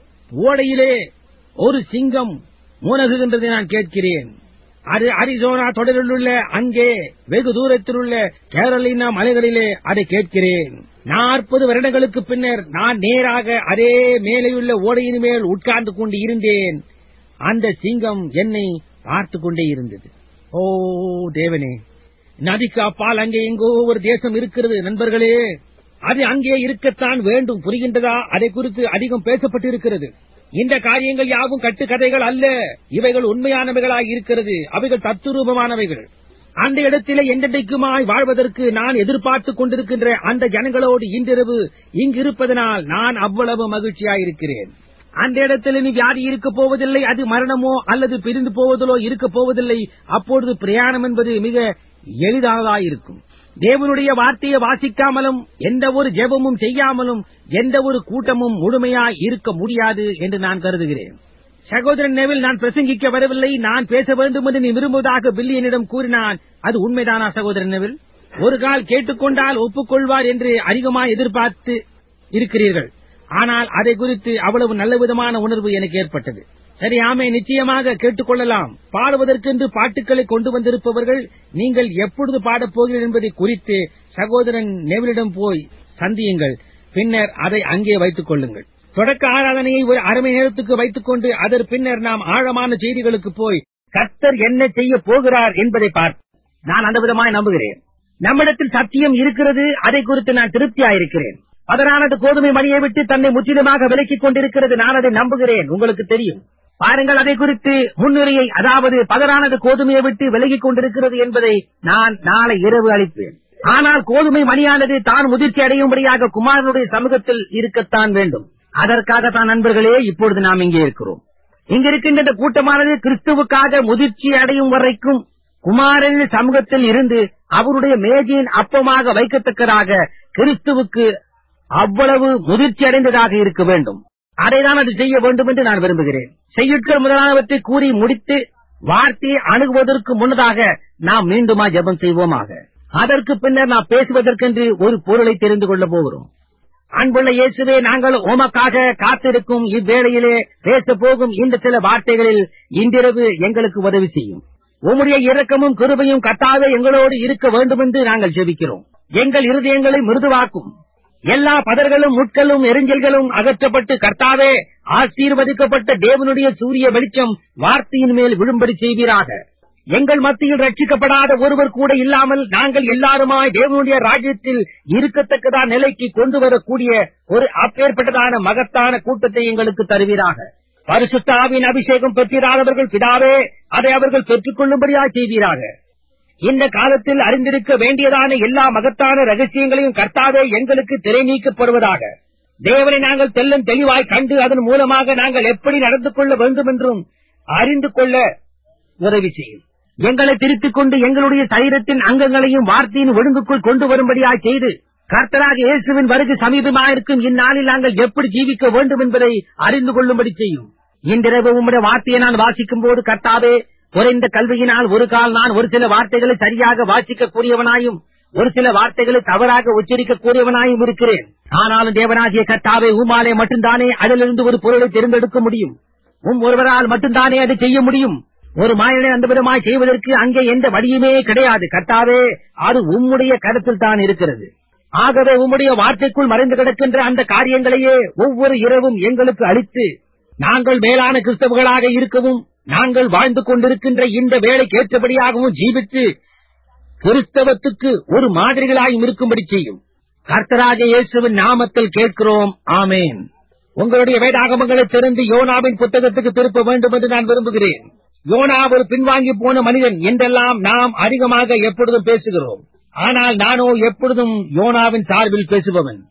ஓடையிலே ஒரு சிங்கம் முனகுகின்றதை நான் கேட்கிறேன் அது அரிசோனா தொடரில் உள்ள அங்கே வெகு தூரத்தில் உள்ள கேரளினா மலைகளிலே அதை கேட்கிறேன் நாற்பது வருடங்களுக்கு பின்னர் நான் நேராக அதே மேலேயுள்ள ஓடையின் மேல் உட்கார்ந்து கொண்டு இருந்தேன் அந்த சிங்கம் என்னை பார்த்து கொண்டே இருந்தது ஓ தேவனே நதிக்கு அப்பால் அங்கே எங்கோ ஒரு தேசம் இருக்கிறது நண்பர்களே அது அங்கே இருக்கத்தான் வேண்டும் புரிகின்றதா அதை குறித்து அதிகம் பேசப்பட்டிருக்கிறது இந்த காரியங்கள் யாவும் கட்டுக்கதைகள் அல்ல இவைகள் உண்மையானவைகளாய் இருக்கிறது அவைகள் தத்துரூபமானவைகள் அந்த இடத்திலே என்றென்றைக்குமாய் வாழ்வதற்கு நான் எதிர்பார்த்துக் கொண்டிருக்கின்ற அந்த ஜனங்களோடு இன்றிரவு இங்கு இருப்பதனால் நான் அவ்வளவு மகிழ்ச்சியாயிருக்கிறேன் அந்த இடத்தில் இனி வியாதி இருக்க போவதில்லை அது மரணமோ அல்லது பிரிந்து போவதிலோ இருக்க போவதில்லை அப்பொழுது பிரயாணம் என்பது மிக எளிதானதாயிருக்கும் தேவனுடைய வார்த்தையை வாசிக்காமலும் எந்த ஒரு ஜெபமும் செய்யாமலும் எந்த ஒரு கூட்டமும் முழுமையாய் இருக்க முடியாது என்று நான் கருதுகிறேன் சகோதரன் நெவில் நான் பிரசங்கிக்க வரவில்லை நான் பேச வேண்டும் என்று நீ விரும்புவதாக பில்லியனிடம் கூறினான் அது உண்மைதானா சகோதரன் நெவில் ஒரு கால் கேட்டுக்கொண்டால் ஒப்புக்கொள்வார் என்று அதிகமாக எதிர்பார்த்து இருக்கிறீர்கள் ஆனால் அதை குறித்து அவ்வளவு நல்ல விதமான உணர்வு எனக்கு ஏற்பட்டது சரி ஆமே நிச்சயமாக கேட்டுக்கொள்ளலாம் பாடுவதற்கென்று பாட்டுக்களை கொண்டு வந்திருப்பவர்கள் நீங்கள் எப்பொழுது பாடப் போகிறீர்கள் என்பதை குறித்து சகோதரன் நெவிலிடம் போய் சந்தியுங்கள் பின்னர் அதை அங்கே வைத்துக் கொள்ளுங்கள் தொடக்க ஆராதனையை ஒரு அரை மணி நேரத்துக்கு வைத்துக் கொண்டு அதன் பின்னர் நாம் ஆழமான செய்திகளுக்கு போய் கர்த்தர் என்ன செய்ய போகிறார் என்பதை பார்த்து நான் அந்த விதமாய் நம்புகிறேன் நம்மிடத்தில் சத்தியம் இருக்கிறது அதை குறித்து நான் திருப்தியாயிருக்கிறேன் பதறானது கோதுமை மணியை விட்டு தன்னை முற்றிலுமாக விலக்கிக் கொண்டிருக்கிறது நான் அதை நம்புகிறேன் உங்களுக்கு தெரியும் பாருங்கள் அதை குறித்து முன்னுரையை அதாவது பதறானது கோதுமையை விட்டு விலகிக் கொண்டிருக்கிறது என்பதை நான் நாளை இரவு அளிப்பேன் ஆனால் கோதுமை மணியானது தான் முதிர்ச்சி அடையும்படியாக குமாரனுடைய சமூகத்தில் இருக்கத்தான் வேண்டும் அதற்காக தான் நண்பர்களே இப்பொழுது நாம் இங்கே இருக்கிறோம் இங்க இருக்கின்ற இந்த கூட்டமானது கிறிஸ்துவுக்காக முதிர்ச்சி அடையும் வரைக்கும் குமாரனின் சமூகத்தில் இருந்து அவருடைய மேஜையின் அப்பமாக வைக்கத்தக்கதாக கிறிஸ்துவுக்கு அவ்வளவு முதிர்ச்சி அடைந்ததாக இருக்க வேண்டும் அதைதான் அது செய்ய வேண்டும் என்று நான் விரும்புகிறேன் செய்யுட்கள் முதலானவற்றை கூறி முடித்து வார்த்தையை அணுகுவதற்கு முன்னதாக நாம் மீண்டுமா ஜெபம் செய்வோமாக அதற்கு பின்னர் நாம் பேசுவதற்கென்று ஒரு பொருளை தெரிந்து கொள்ள போகிறோம் அன்புள்ள இயேசுவே நாங்கள் உமக்காக காத்திருக்கும் இவ்வேளையிலே பேச போகும் இந்த சில வார்த்தைகளில் இன்றிரவு எங்களுக்கு உதவி செய்யும் உம்முடைய இரக்கமும் கிருபையும் கட்டாத எங்களோடு இருக்க வேண்டும் என்று நாங்கள் ஜெபிக்கிறோம் எங்கள் இருதயங்களை மிருதுவாக்கும் எல்லா பதர்களும் முட்களும் எரிஞ்சல்களும் அகற்றப்பட்டு கர்த்தாவே ஆசீர்வதிக்கப்பட்ட தேவனுடைய சூரிய வெளிச்சம் வார்த்தையின் மேல் விழும்படி செய்வீராக எங்கள் மத்தியில் ரட்சிக்கப்படாத ஒருவர் கூட இல்லாமல் நாங்கள் எல்லாருமாய் தேவனுடைய ராஜ்யத்தில் இருக்கத்தக்கதான நிலைக்கு கொண்டு வரக்கூடிய ஒரு அப்பேற்பட்டதான மகத்தான கூட்டத்தை எங்களுக்கு தருவீராக பரிசுத்தாவின் அபிஷேகம் பெற்றிராதவர்கள் பிதாவே அதை அவர்கள் பெற்றுக் கொள்ளும்படியா செய்வீராக இந்த காலத்தில் அறிந்திருக்க வேண்டியதான எல்லா மகத்தான ரகசியங்களையும் கர்த்தாவே எங்களுக்கு திரை நீக்கப்படுவதாக தேவனை நாங்கள் தெல்லும் தெளிவாய் கண்டு அதன் மூலமாக நாங்கள் எப்படி நடந்து கொள்ள வேண்டும் என்றும் அறிந்து கொள்ள உதவி செய்யும் எங்களை திருத்திக் கொண்டு எங்களுடைய சரீரத்தின் அங்கங்களையும் வார்த்தையின் ஒழுங்குக்குள் கொண்டு வரும்படியாய் செய்து கர்த்தராக இயேசுவின் வருகை சமீபமாயிருக்கும் இந்நாளில் நாங்கள் எப்படி ஜீவிக்க வேண்டும் என்பதை அறிந்து கொள்ளும்படி செய்யும் இன்றிரவு உம்முடைய வார்த்தையை நான் வாசிக்கும் போது கர்த்தாவே குறைந்த கல்வியினால் ஒரு கால் நான் ஒரு சில வார்த்தைகளை சரியாக வாசிக்க கூடியவனாயும் ஒரு சில வார்த்தைகளை தவறாக உச்சரிக்க கூடியவனாயும் இருக்கிறேன் ஆனாலும் தேவனாகிய கர்த்தாவே உமாலே மட்டும்தானே அதிலிருந்து ஒரு பொருளை தேர்ந்தெடுக்க முடியும் உம் ஒருவரால் மட்டும்தானே அதை செய்ய முடியும் ஒரு மாயனை அந்த விதமாய் செய்வதற்கு அங்கே எந்த வழியுமே கிடையாது கர்த்தாவே அது உம்முடைய கருத்தில் தான் இருக்கிறது ஆகவே உம்முடைய வார்த்தைக்குள் மறைந்து கிடக்கின்ற அந்த காரியங்களையே ஒவ்வொரு இரவும் எங்களுக்கு அளித்து நாங்கள் மேலான கிறிஸ்தவர்களாக இருக்கவும் நாங்கள் வாழ்ந்து கொண்டிருக்கின்ற இந்த வேலைக்கு ஏற்றபடியாகவும் ஜீவித்து கிறிஸ்தவத்துக்கு ஒரு மாதிரிகளாயும் இருக்கும்படி செய்யும் கர்த்தராக இயேசுவின் நாமத்தில் கேட்கிறோம் ஆமேன் உங்களுடைய வேதாகமங்களை திறந்து யோனாவின் புத்தகத்துக்கு திருப்ப வேண்டும் என்று நான் விரும்புகிறேன் யோனா ஒரு பின்வாங்கி போன மனிதன் என்றெல்லாம் நாம் அதிகமாக எப்பொழுதும் பேசுகிறோம் ஆனால் நானோ எப்பொழுதும் யோனாவின் சார்பில் பேசுபவன்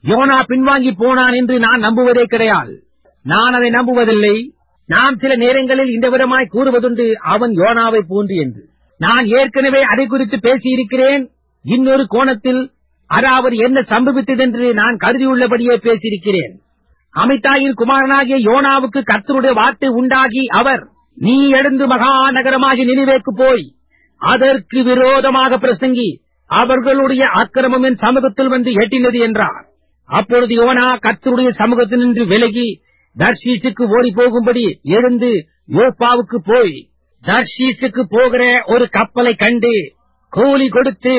யோனா பின்வாங்கி போனான் என்று நான் நம்புவதே கிடையாது நான் அதை நம்புவதில்லை நாம் சில நேரங்களில் இந்த விதமாய் கூறுவதுண்டு அவன் யோனாவை போன்று என்று நான் ஏற்கனவே அதை குறித்து பேசியிருக்கிறேன் இன்னொரு கோணத்தில் அதாவது என்ன சம்பவித்ததென்று நான் கருதியுள்ளபடியே பேசியிருக்கிறேன் அமிதாயின் குமாரனாகிய யோனாவுக்கு கர்த்தருடைய வார்த்தை உண்டாகி அவர் நீ எழுந்து மகா நகரமாகி நினைவேக்கு போய் அதற்கு விரோதமாக பிரசங்கி அவர்களுடைய அக்கிரமமின் சமூகத்தில் வந்து எட்டினது என்றார் அப்பொழுது யோனா கர்த்தருடைய சமூகத்தினின்று விலகி தர்ஷீசுக்கு ஓடி போகும்படி எழுந்து யோப்பாவுக்கு போய் தர்ஷீசுக்கு போகிற ஒரு கப்பலை கண்டு கூலி கொடுத்து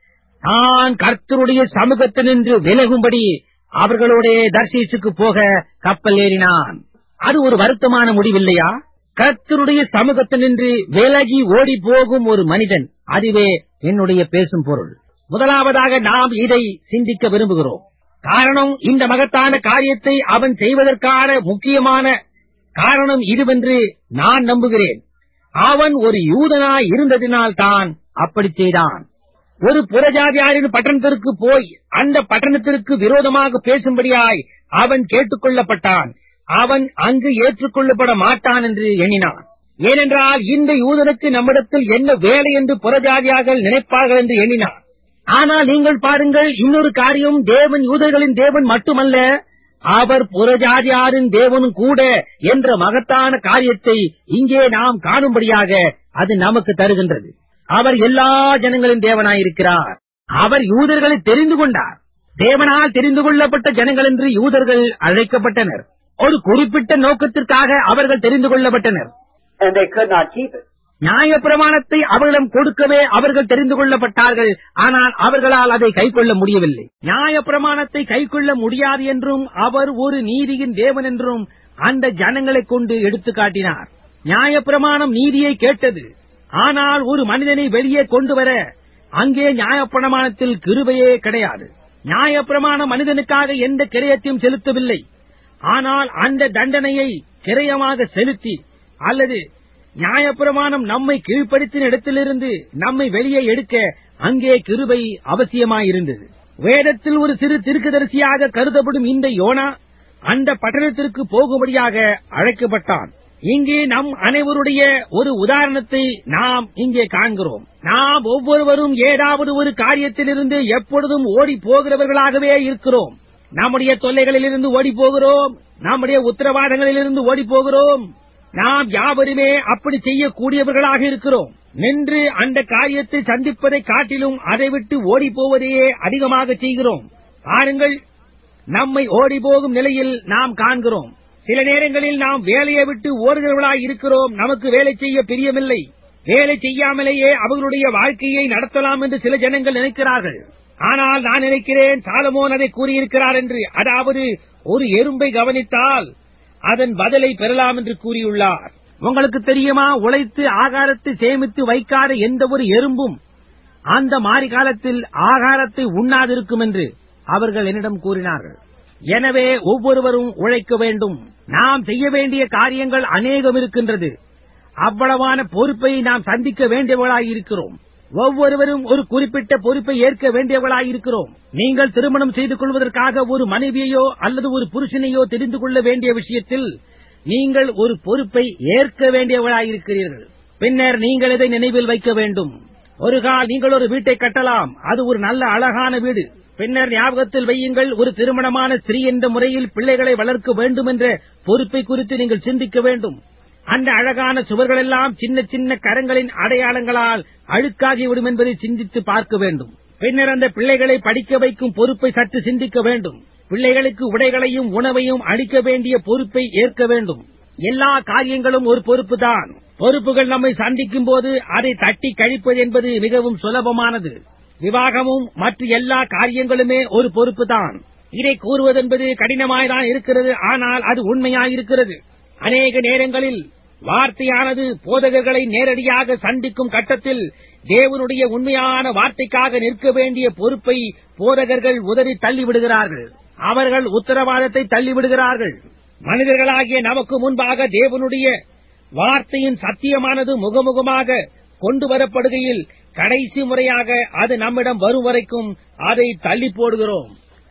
தான் கர்த்தருடைய சமூகத்தினின்று விலகும்படி அவர்களோட தர்ஷீசுக்கு போக கப்பல் ஏறினான் அது ஒரு வருத்தமான முடிவில்லையா கர்த்தருடைய சமூகத்தினின்று விலகி ஓடி போகும் ஒரு மனிதன் அதுவே என்னுடைய பேசும் பொருள் முதலாவதாக நாம் இதை சிந்திக்க விரும்புகிறோம் காரணம் இந்த மகத்தான காரியத்தை அவன் செய்வதற்கான முக்கியமான காரணம் இதுவென்று நான் நம்புகிறேன் அவன் ஒரு யூதனாய் இருந்ததினால் தான் அப்படி செய்தான் ஒரு புறஜாதியாரின் பட்டணத்திற்கு போய் அந்த பட்டணத்திற்கு விரோதமாக பேசும்படியாய் அவன் கேட்டுக் கொள்ளப்பட்டான் அவன் அங்கு ஏற்றுக்கொள்ளப்பட மாட்டான் என்று எண்ணினான் ஏனென்றால் இந்த யூதனுக்கு நம்மிடத்தில் என்ன வேலை என்று புறஜாதியார்கள் நினைப்பார்கள் என்று எண்ணினான் ஆனால் நீங்கள் பாருங்கள் இன்னொரு காரியம் தேவன் யூதர்களின் தேவன் மட்டுமல்ல அவர் புறஜாதியாரின் தேவனும் கூட என்ற மகத்தான காரியத்தை இங்கே நாம் காணும்படியாக அது நமக்கு தருகின்றது அவர் எல்லா ஜனங்களின் தேவனாயிருக்கிறார் அவர் யூதர்களை தெரிந்து கொண்டார் தேவனால் தெரிந்து கொள்ளப்பட்ட ஜனங்கள் என்று யூதர்கள் அழைக்கப்பட்டனர் ஒரு குறிப்பிட்ட நோக்கத்திற்காக அவர்கள் தெரிந்து கொள்ளப்பட்டனர் and they could not keep it. நியாய பிரமாணத்தை அவர்களிடம் கொடுக்கவே அவர்கள் தெரிந்து கொள்ளப்பட்டார்கள் ஆனால் அவர்களால் அதை கைக்கொள்ள முடியவில்லை நியாய பிரமாணத்தை கைக்கொள்ள முடியாது என்றும் அவர் ஒரு நீதியின் தேவன் என்றும் அந்த ஜனங்களைக் கொண்டு எடுத்து காட்டினார் நியாய பிரமாணம் நீதியை கேட்டது ஆனால் ஒரு மனிதனை வெளியே கொண்டு வர அங்கே நியாயப்பிரமாணத்தில் கிருபையே கிடையாது நியாயப்பிரமாணம் மனிதனுக்காக எந்த கிரயத்தையும் செலுத்தவில்லை ஆனால் அந்த தண்டனையை கிரயமாக செலுத்தி அல்லது நியாயப்பிரமாணம் நம்மை கீழ்ப்படுத்தின இடத்திலிருந்து நம்மை வெளியே எடுக்க அங்கே கிருபை அவசியமாயிருந்தது வேதத்தில் ஒரு சிறு திருக்குதரிசியாக கருதப்படும் இந்த யோனா அந்த பட்டணத்திற்கு போகும்படியாக அழைக்கப்பட்டான் இங்கே நம் அனைவருடைய ஒரு உதாரணத்தை நாம் இங்கே காண்கிறோம் நாம் ஒவ்வொருவரும் ஏதாவது ஒரு காரியத்திலிருந்து எப்பொழுதும் ஓடி போகிறவர்களாகவே இருக்கிறோம் நம்முடைய தொல்லைகளிலிருந்து ஓடி போகிறோம் நம்முடைய உத்தரவாதங்களிலிருந்து ஓடி போகிறோம் நாம் யாவருமே அப்படி செய்யக்கூடியவர்களாக இருக்கிறோம் நின்று அந்த காரியத்தை சந்திப்பதை காட்டிலும் அதை விட்டு ஓடி போவதையே அதிகமாக செய்கிறோம் பாருங்கள் நம்மை ஓடி போகும் நிலையில் நாம் காண்கிறோம் சில நேரங்களில் நாம் வேலையை விட்டு ஓடுகிறவர்களாய் இருக்கிறோம் நமக்கு வேலை செய்ய பிரியமில்லை வேலை செய்யாமலேயே அவர்களுடைய வாழ்க்கையை நடத்தலாம் என்று சில ஜனங்கள் நினைக்கிறார்கள் ஆனால் நான் நினைக்கிறேன் சாலமோன் அதை கூறியிருக்கிறார் என்று அதாவது ஒரு எறும்பை கவனித்தால் அதன் பதிலை பெறலாம் என்று கூறியுள்ளார் உங்களுக்கு தெரியுமா உழைத்து ஆகாரத்தை சேமித்து வைக்காத எந்த ஒரு எறும்பும் அந்த மாரி காலத்தில் ஆகாரத்தை உண்ணாதிருக்கும் என்று அவர்கள் என்னிடம் கூறினார்கள் எனவே ஒவ்வொருவரும் உழைக்க வேண்டும் நாம் செய்ய வேண்டிய காரியங்கள் அநேகம் இருக்கின்றது அவ்வளவான பொறுப்பை நாம் சந்திக்க வேண்டியவர்களாய் இருக்கிறோம் ஒவ்வொருவரும் ஒரு குறிப்பிட்ட பொறுப்பை ஏற்க வேண்டியவர்களாய் இருக்கிறோம் நீங்கள் திருமணம் செய்து கொள்வதற்காக ஒரு மனைவியையோ அல்லது ஒரு புருஷனையோ தெரிந்து கொள்ள வேண்டிய விஷயத்தில் நீங்கள் ஒரு பொறுப்பை ஏற்க வேண்டியவர்களாய் இருக்கிறீர்கள் பின்னர் நீங்கள் இதை நினைவில் வைக்க வேண்டும் ஒரு கால் நீங்கள் ஒரு வீட்டை கட்டலாம் அது ஒரு நல்ல அழகான வீடு பின்னர் ஞாபகத்தில் வையுங்கள் ஒரு திருமணமான ஸ்திரீ என்ற முறையில் பிள்ளைகளை வளர்க்க வேண்டும் என்ற பொறுப்பை குறித்து நீங்கள் சிந்திக்க வேண்டும் அந்த அழகான சுவர்களெல்லாம் சின்ன சின்ன கரங்களின் அடையாளங்களால் அழுக்காகிவிடும் என்பதை சிந்தித்து பார்க்க வேண்டும் பின்னர் அந்த பிள்ளைகளை படிக்க வைக்கும் பொறுப்பை சற்று சிந்திக்க வேண்டும் பிள்ளைகளுக்கு உடைகளையும் உணவையும் அளிக்க வேண்டிய பொறுப்பை ஏற்க வேண்டும் எல்லா காரியங்களும் ஒரு பொறுப்புதான் பொறுப்புகள் நம்மை சந்திக்கும் போது அதை தட்டி கழிப்பது என்பது மிகவும் சுலபமானது விவாகமும் மற்ற எல்லா காரியங்களுமே ஒரு பொறுப்புதான் இதை கூறுவதென்பது கடினமாய்தான் இருக்கிறது ஆனால் அது உண்மையாயிருக்கிறது அநேக நேரங்களில் வார்த்தையானது போதகர்களை நேரடியாக சந்திக்கும் கட்டத்தில் தேவனுடைய உண்மையான வார்த்தைக்காக நிற்க வேண்டிய பொறுப்பை போதகர்கள் உதறி தள்ளிவிடுகிறார்கள் அவர்கள் உத்தரவாதத்தை தள்ளிவிடுகிறார்கள் மனிதர்களாகிய நமக்கு முன்பாக தேவனுடைய வார்த்தையின் சத்தியமானது முகமுகமாக கொண்டு வரப்படுகையில் கடைசி முறையாக அது நம்மிடம் வரும் வரைக்கும் அதை தள்ளி போடுகிறோம்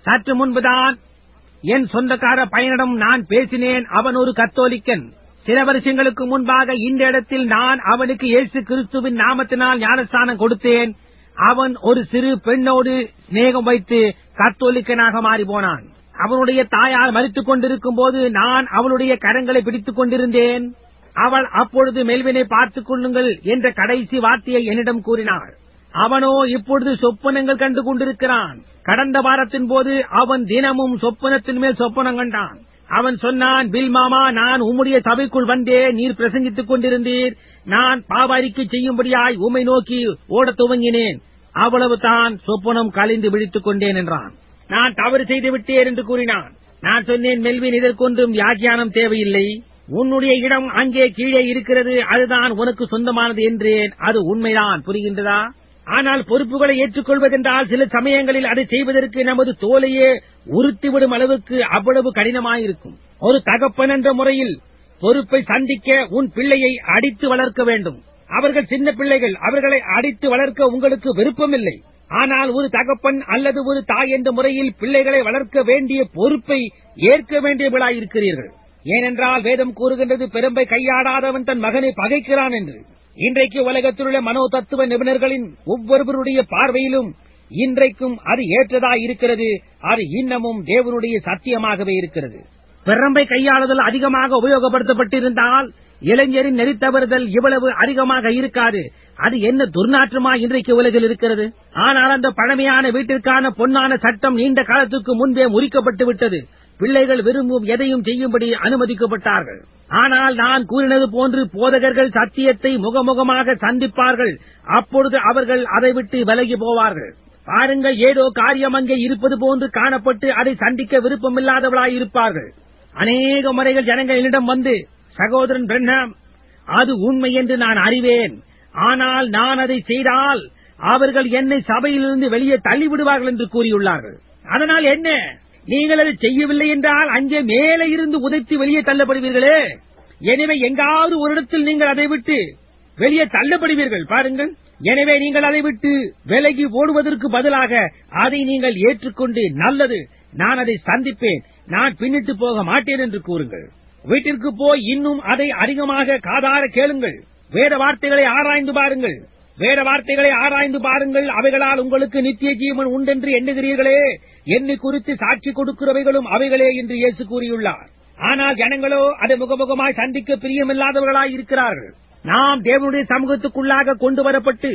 சற்று முன்புதான் என் சொந்தக்கார பையனிடம் நான் பேசினேன் அவன் ஒரு கத்தோலிக்கன் சில வருஷங்களுக்கு முன்பாக இந்த இடத்தில் நான் அவனுக்கு இயேசு கிறிஸ்துவின் நாமத்தினால் ஞானஸ்தானம் கொடுத்தேன் அவன் ஒரு சிறு பெண்ணோடு சிநேகம் வைத்து கத்தோலிக்கனாக மாறி போனான் அவனுடைய தாயார் மறித்துக் கொண்டிருக்கும் போது நான் அவளுடைய கரங்களை பிடித்துக் கொண்டிருந்தேன் அவள் அப்பொழுது மெல்வினை பார்த்துக் கொள்ளுங்கள் என்ற கடைசி வார்த்தையை என்னிடம் கூறினாள் அவனோ இப்பொழுது சொப்பனங்கள் கண்டு கொண்டிருக்கிறான் கடந்த வாரத்தின் போது அவன் தினமும் சொப்பனத்தின் மேல் சொப்பனம் கண்டான் அவன் சொன்னான் பில் மாமா நான் உம்முடைய சபைக்குள் வந்தேன் நீர் பிரசங்கித்துக் கொண்டிருந்தீர் நான் பாவாரிக்கை செய்யும்படியாய் உம்மை நோக்கி ஓடத் துவங்கினேன் அவ்வளவுதான் சொப்பனம் கலைந்து விழித்துக் கொண்டேன் என்றான் நான் தவறு செய்து விட்டேன் என்று கூறினான் நான் சொன்னேன் மெல்வின் இதற்கொன்றும் வியாக்கியானம் தேவையில்லை உன்னுடைய இடம் அங்கே கீழே இருக்கிறது அதுதான் உனக்கு சொந்தமானது என்றேன் அது உண்மைதான் புரிகின்றதா ஆனால் பொறுப்புகளை ஏற்றுக்கொள்வதென்றால் சில சமயங்களில் அதை செய்வதற்கு நமது தோலையே உறுத்திவிடும் அளவுக்கு அவ்வளவு கடினமாயிருக்கும் ஒரு தகப்பன் என்ற முறையில் பொறுப்பை சந்திக்க உன் பிள்ளையை அடித்து வளர்க்க வேண்டும் அவர்கள் சின்ன பிள்ளைகள் அவர்களை அடித்து வளர்க்க உங்களுக்கு விருப்பமில்லை ஆனால் ஒரு தகப்பன் அல்லது ஒரு தாய் என்ற முறையில் பிள்ளைகளை வளர்க்க வேண்டிய பொறுப்பை ஏற்க வேண்டியவர்களாயிருக்கிறீர்கள் ஏனென்றால் வேதம் கூறுகின்றது பெரும்பை கையாடாதவன் தன் மகனை பகைக்கிறான் என்று இன்றைக்கு உலகத்திலுள்ள மனோ தத்துவ நிபுணர்களின் ஒவ்வொருவருடைய பார்வையிலும் இன்றைக்கும் அது ஏற்றதா இருக்கிறது அது இன்னமும் தேவனுடைய சத்தியமாகவே இருக்கிறது பெரம்பை கையாளுதல் அதிகமாக உபயோகப்படுத்தப்பட்டிருந்தால் இளைஞரின் நெறித்தவறுதல் இவ்வளவு அதிகமாக இருக்காது அது என்ன துர்நாற்றமா இன்றைக்கு உலகில் இருக்கிறது ஆனால் அந்த பழமையான வீட்டிற்கான பொன்னான சட்டம் நீண்ட காலத்துக்கு முன்பே முறிக்கப்பட்டு விட்டது பிள்ளைகள் விரும்பும் எதையும் செய்யும்படி அனுமதிக்கப்பட்டார்கள் ஆனால் நான் கூறினது போன்று போதகர்கள் சத்தியத்தை முகமுகமாக சந்திப்பார்கள் அப்பொழுது அவர்கள் அதை விட்டு விலகி போவார்கள் பாருங்கள் ஏதோ காரியம் அங்கே இருப்பது போன்று காணப்பட்டு அதை சந்திக்க விருப்பமில்லாதவளாய் இருப்பார்கள் அநேக முறைகள் ஜனங்கள் என்னிடம் வந்து சகோதரன் பிரண்ணாம் அது உண்மை என்று நான் அறிவேன் ஆனால் நான் அதை செய்தால் அவர்கள் என்னை சபையிலிருந்து வெளியே தள்ளிவிடுவார்கள் என்று கூறியுள்ளார்கள் அதனால் என்ன நீங்கள் அதை செய்யவில்லை என்றால் அங்கே மேலே இருந்து உதைத்து வெளியே தள்ளப்படுவீர்களே எனவே எங்காவது ஒரு இடத்தில் நீங்கள் அதை விட்டு வெளியே தள்ளப்படுவீர்கள் பாருங்கள் எனவே நீங்கள் அதை விட்டு விலகி ஓடுவதற்கு பதிலாக அதை நீங்கள் ஏற்றுக்கொண்டு நல்லது நான் அதை சந்திப்பேன் நான் பின்னிட்டு போக மாட்டேன் என்று கூறுங்கள் வீட்டிற்கு போய் இன்னும் அதை அதிகமாக காதார கேளுங்கள் வேத வார்த்தைகளை ஆராய்ந்து பாருங்கள் வேத வார்த்தைகளை ஆராய்ந்து பாருங்கள் அவைகளால் உங்களுக்கு நித்திய ஜீவன் உண்டென்று எண்ணுகிறீர்களே என்னை குறித்து சாட்சி கொடுக்கிறவைகளும் அவைகளே என்று இயேசு கூறியுள்ளார் ஆனால் ஜனங்களோ அதை முகமுகமாய் சந்திக்க பிரியமில்லாதவர்களாய் இருக்கிறார்கள் நாம் தேவனுடைய சமூகத்துக்குள்ளாக கொண்டு வரப்பட்டு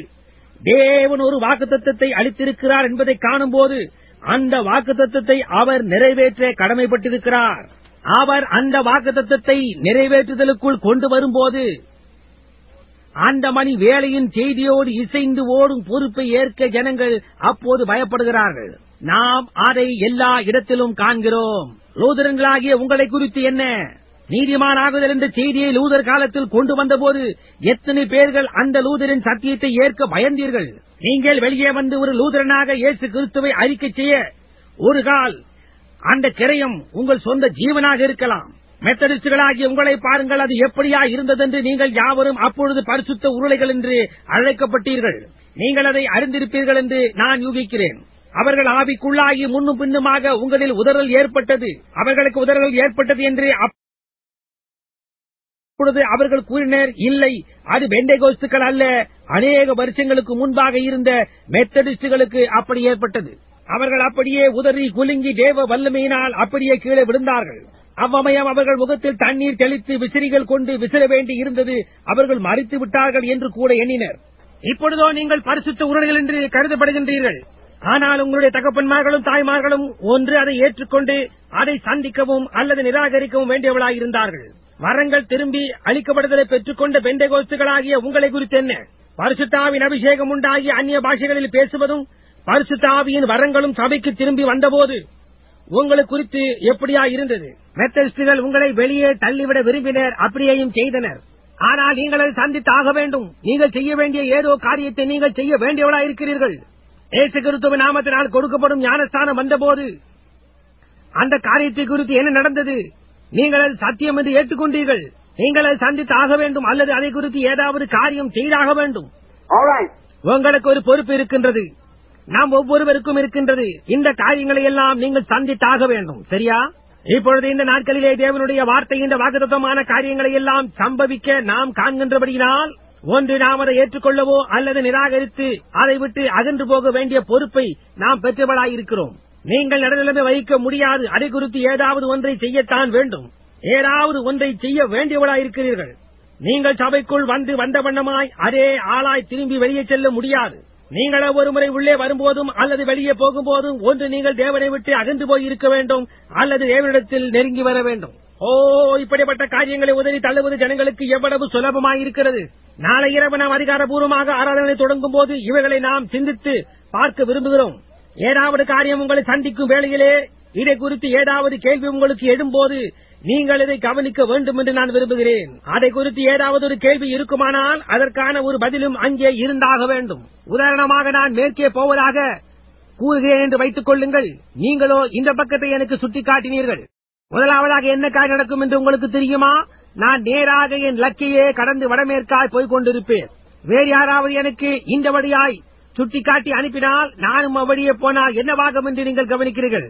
தேவன் ஒரு வாக்குத்தத்தத்தை அளித்திருக்கிறார் என்பதை காணும்போது அந்த வாக்குத்தத்தத்தை அவர் நிறைவேற்ற கடமைப்பட்டிருக்கிறார் அவர் அந்த வாக்குத்தத்தத்தை நிறைவேற்றுதலுக்குள் கொண்டு வரும்போது அந்த மணி வேலையின் செய்தியோடு இசைந்து ஓடும் பொறுப்பை ஏற்க ஜனங்கள் அப்போது பயப்படுகிறார்கள் நாம் அதை எல்லா இடத்திலும் காண்கிறோம் லூதரங்களாகிய உங்களை குறித்து என்ன நீதிமானாகுதல் என்ற செய்தியை லூதர் காலத்தில் கொண்டு வந்தபோது எத்தனை பேர்கள் அந்த லூதரின் சத்தியத்தை ஏற்க பயந்தீர்கள் நீங்கள் வெளியே வந்து ஒரு லூதரனாக இயேசு கிறிஸ்துவை அறிக்கை செய்ய ஒரு கால் அந்த கிரயம் உங்கள் சொந்த ஜீவனாக இருக்கலாம் மெத்தடிஸ்டுகளாகிய உங்களை பாருங்கள் அது எப்படியா இருந்ததென்று நீங்கள் யாவரும் அப்பொழுது பரிசுத்த உருளைகள் என்று அழைக்கப்பட்டீர்கள் நீங்கள் அதை அறிந்திருப்பீர்கள் என்று நான் யூகிக்கிறேன் அவர்கள் ஆவிக்குள்ளாகி முன்னும் பின்னுமாக உங்களில் உதறல் ஏற்பட்டது அவர்களுக்கு உதறல் ஏற்பட்டது என்று அப்பொழுது அவர்கள் கூறினர் இல்லை அது பெண்டைகோஸ்துக்கள் அல்ல அநேக வருஷங்களுக்கு முன்பாக இருந்த மெத்தடிஸ்டுகளுக்கு அப்படி ஏற்பட்டது அவர்கள் அப்படியே உதறி குலுங்கி தேவ வல்லமையினால் அப்படியே கீழே விழுந்தார்கள் அவ்வமயம் அவர்கள் முகத்தில் தண்ணீர் தெளித்து விசிறிகள் கொண்டு விசிற வேண்டி இருந்தது அவர்கள் மறித்து விட்டார்கள் என்று கூட எண்ணினர் இப்பொழுதோ நீங்கள் பரிசுத்த உருளைகள் என்று கருதப்படுகின்றீர்கள் ஆனால் உங்களுடைய தகப்பன்மார்களும் தாய்மார்களும் ஒன்று அதை ஏற்றுக்கொண்டு அதை சந்திக்கவும் அல்லது நிராகரிக்கவும் வேண்டியவளாயிருந்தார்கள் வரங்கள் திரும்பி அளிக்கப்படுதலை பெற்றுக்கொண்ட பெண்டகோஸ்துகளாகிய உங்களை குறித்து என்ன பரிசுத்தாவின் அபிஷேகம் உண்டாகி அந்நிய பாஷைகளில் பேசுவதும் பரிசுத்தாவியின் வரங்களும் சபைக்கு திரும்பி வந்தபோது உங்களை குறித்து எப்படியா இருந்தது மெத்தடிஸ்டுகள் உங்களை வெளியே தள்ளிவிட விரும்பினர் அப்படியேயும் செய்தனர் ஆனால் நீங்கள் அதை சந்தித்தாக வேண்டும் நீங்கள் செய்ய வேண்டிய ஏதோ காரியத்தை நீங்கள் செய்ய வேண்டியவளா இருக்கிறீர்கள் ஏசு கிறிஸ்துவ நாமத்தினால் கொடுக்கப்படும் ஞானஸ்தானம் வந்தபோது அந்த காரியத்தை குறித்து என்ன நடந்தது நீங்கள் அது சத்தியம் என்று ஏற்றுக்கொண்டீர்கள் நீங்கள் அதை சந்தித்து ஆக வேண்டும் அல்லது அதை குறித்து ஏதாவது காரியம் செய்தாக வேண்டும் All right. உங்களுக்கு ஒரு பொறுப்பு இருக்கின்றது நாம் ஒவ்வொருவருக்கும் இருக்கின்றது இந்த காரியங்களை எல்லாம் நீங்கள் சந்தித்தாக வேண்டும் சரியா இப்பொழுது இந்த நாட்களிலே தேவனுடைய வார்த்தை இந்த வாக்குத்தமான காரியங்களை எல்லாம் சம்பவிக்க நாம் காண்கின்றபடியினால் ஒன்று நாம் அதை ஏற்றுக்கொள்ளவோ அல்லது நிராகரித்து அதை விட்டு அகன்று போக வேண்டிய பொறுப்பை நாம் பெற்றவளாயிருக்கிறோம் நீங்கள் நடுநிலைமை வகிக்க முடியாது அதை குறித்து ஏதாவது ஒன்றை செய்யத்தான் வேண்டும் ஏதாவது ஒன்றை செய்ய வேண்டியவளாயிருக்கிறீர்கள் நீங்கள் சபைக்குள் வந்து வந்த வண்ணமாய் அதே ஆளாய் திரும்பி வெளியே செல்ல முடியாது நீங்கள் ஒரு முறை உள்ளே வரும்போதும் அல்லது வெளியே போகும்போதும் ஒன்று நீங்கள் தேவனை விட்டு அகன்று போய் இருக்க வேண்டும் அல்லது தேவனிடத்தில் நெருங்கி வர வேண்டும் ஓ இப்படிப்பட்ட காரியங்களை உதவி தள்ளுவது ஜனங்களுக்கு எவ்வளவு சுலபமாயிருக்கிறது நாளை இரவு நாம் அதிகாரப்பூர்வமாக ஆராதனை தொடங்கும் போது இவைகளை நாம் சிந்தித்து பார்க்க விரும்புகிறோம் ஏதாவது காரியம் உங்களை சந்திக்கும் வேளையிலே இதை குறித்து ஏதாவது கேள்வி உங்களுக்கு எழும்போது நீங்கள் இதை கவனிக்க வேண்டும் என்று நான் விரும்புகிறேன் அதை குறித்து ஏதாவது ஒரு கேள்வி இருக்குமானால் அதற்கான ஒரு பதிலும் அங்கே இருந்தாக வேண்டும் உதாரணமாக நான் மேற்கே போவதாக கூறுகிறேன் என்று வைத்துக் கொள்ளுங்கள் நீங்களோ இந்த பக்கத்தை எனக்கு சுட்டிக்காட்டினீர்கள் முதலாவதாக என்ன காரியம் நடக்கும் என்று உங்களுக்கு தெரியுமா நான் நேராக என் லக்கையே கடந்து வடமேற்காய் போய்க் கொண்டிருப்பேன் வேறு யாராவது எனக்கு இந்த வழியாய் சுட்டிக்காட்டி அனுப்பினால் நானும் அவ்வழியே போனால் என்னவாகும் என்று நீங்கள் கவனிக்கிறீர்கள்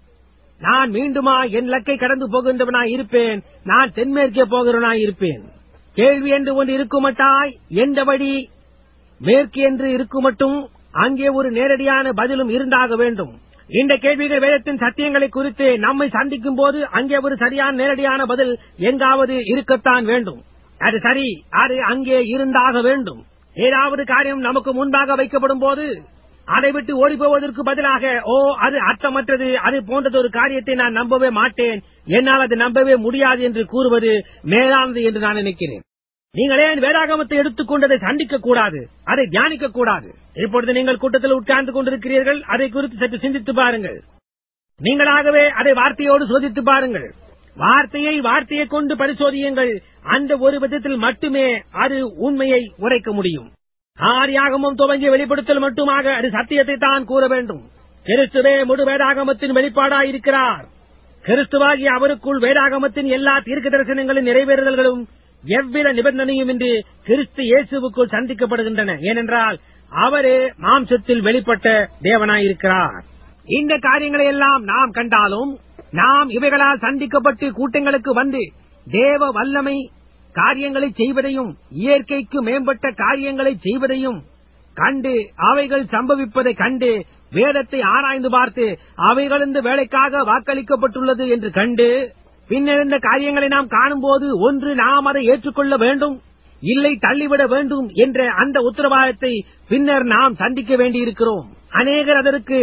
நான் மீண்டுமா என் லக்கை கடந்து போகின்றவனாய் இருப்பேன் நான் தென்மேற்கே போகிறவனாய் இருப்பேன் கேள்வி என்று ஒன்று இருக்குமட்டாய் எந்த வழி மேற்கு என்று இருக்குமட்டும் அங்கே ஒரு நேரடியான பதிலும் இருந்தாக வேண்டும் இந்த கேள்விகள் வேதத்தின் சத்தியங்களை குறித்து நம்மை சந்திக்கும் போது அங்கே ஒரு சரியான நேரடியான பதில் எங்காவது இருக்கத்தான் வேண்டும் அது சரி அது அங்கே இருந்தாக வேண்டும் ஏதாவது காரியம் நமக்கு முன்பாக வைக்கப்படும் போது அதை விட்டு ஓடி போவதற்கு பதிலாக ஓ அது அர்த்தமற்றது அது போன்றது ஒரு காரியத்தை நான் நம்பவே மாட்டேன் என்னால் அது நம்பவே முடியாது என்று கூறுவது மேலானது என்று நான் நினைக்கிறேன் நீங்கள் ஏன் வேதாகமத்தை எடுத்துக்கொண்டதை சந்திக்க கூடாது அதை தியானிக்க கூடாது இப்பொழுது நீங்கள் கூட்டத்தில் உட்கார்ந்து கொண்டிருக்கிறீர்கள் அதை குறித்து சற்று சிந்தித்து பாருங்கள் நீங்களாகவே அதை வார்த்தையோடு சோதித்து பாருங்கள் வார்த்தையை வார்த்தையை கொண்டு பரிசோதியுங்கள் அந்த ஒரு விதத்தில் மட்டுமே அது உண்மையை உரைக்க முடியும் ஆரியாகமும் துவங்கிய வெளிப்படுத்தல் மட்டுமாக அது சத்தியத்தை தான் கூற வேண்டும் கிறிஸ்துவே முழு வேதாகமத்தின் வெளிப்பாடாயிருக்கிறார் கிறிஸ்துவாகிய அவருக்குள் வேதாகமத்தின் எல்லா தீர்க்க தரிசனங்களின் நிறைவேறுதல்களும் எவ்வித நிபந்தனையும் இன்றி கிறிஸ்து இயேசுவுக்குள் சந்திக்கப்படுகின்றன ஏனென்றால் அவரே மாம்சத்தில் வெளிப்பட்ட தேவனாயிருக்கிறார் இந்த காரியங்களை எல்லாம் நாம் கண்டாலும் நாம் இவைகளால் சந்திக்கப்பட்டு கூட்டங்களுக்கு வந்து தேவ வல்லமை காரியங்களை செய்வதையும் இயற்கைக்கு மேம்பட்ட காரியங்களை செய்வதையும் கண்டு அவைகள் சம்பவிப்பதை கண்டு வேதத்தை ஆராய்ந்து பார்த்து அவைகள் இந்த வேலைக்காக வாக்களிக்கப்பட்டுள்ளது என்று கண்டு பின்னர் இந்த காரியங்களை நாம் காணும்போது ஒன்று நாம் அதை ஏற்றுக்கொள்ள வேண்டும் இல்லை தள்ளிவிட வேண்டும் என்ற அந்த உத்தரவாதத்தை பின்னர் நாம் சந்திக்க வேண்டியிருக்கிறோம் அநேகர் அதற்கு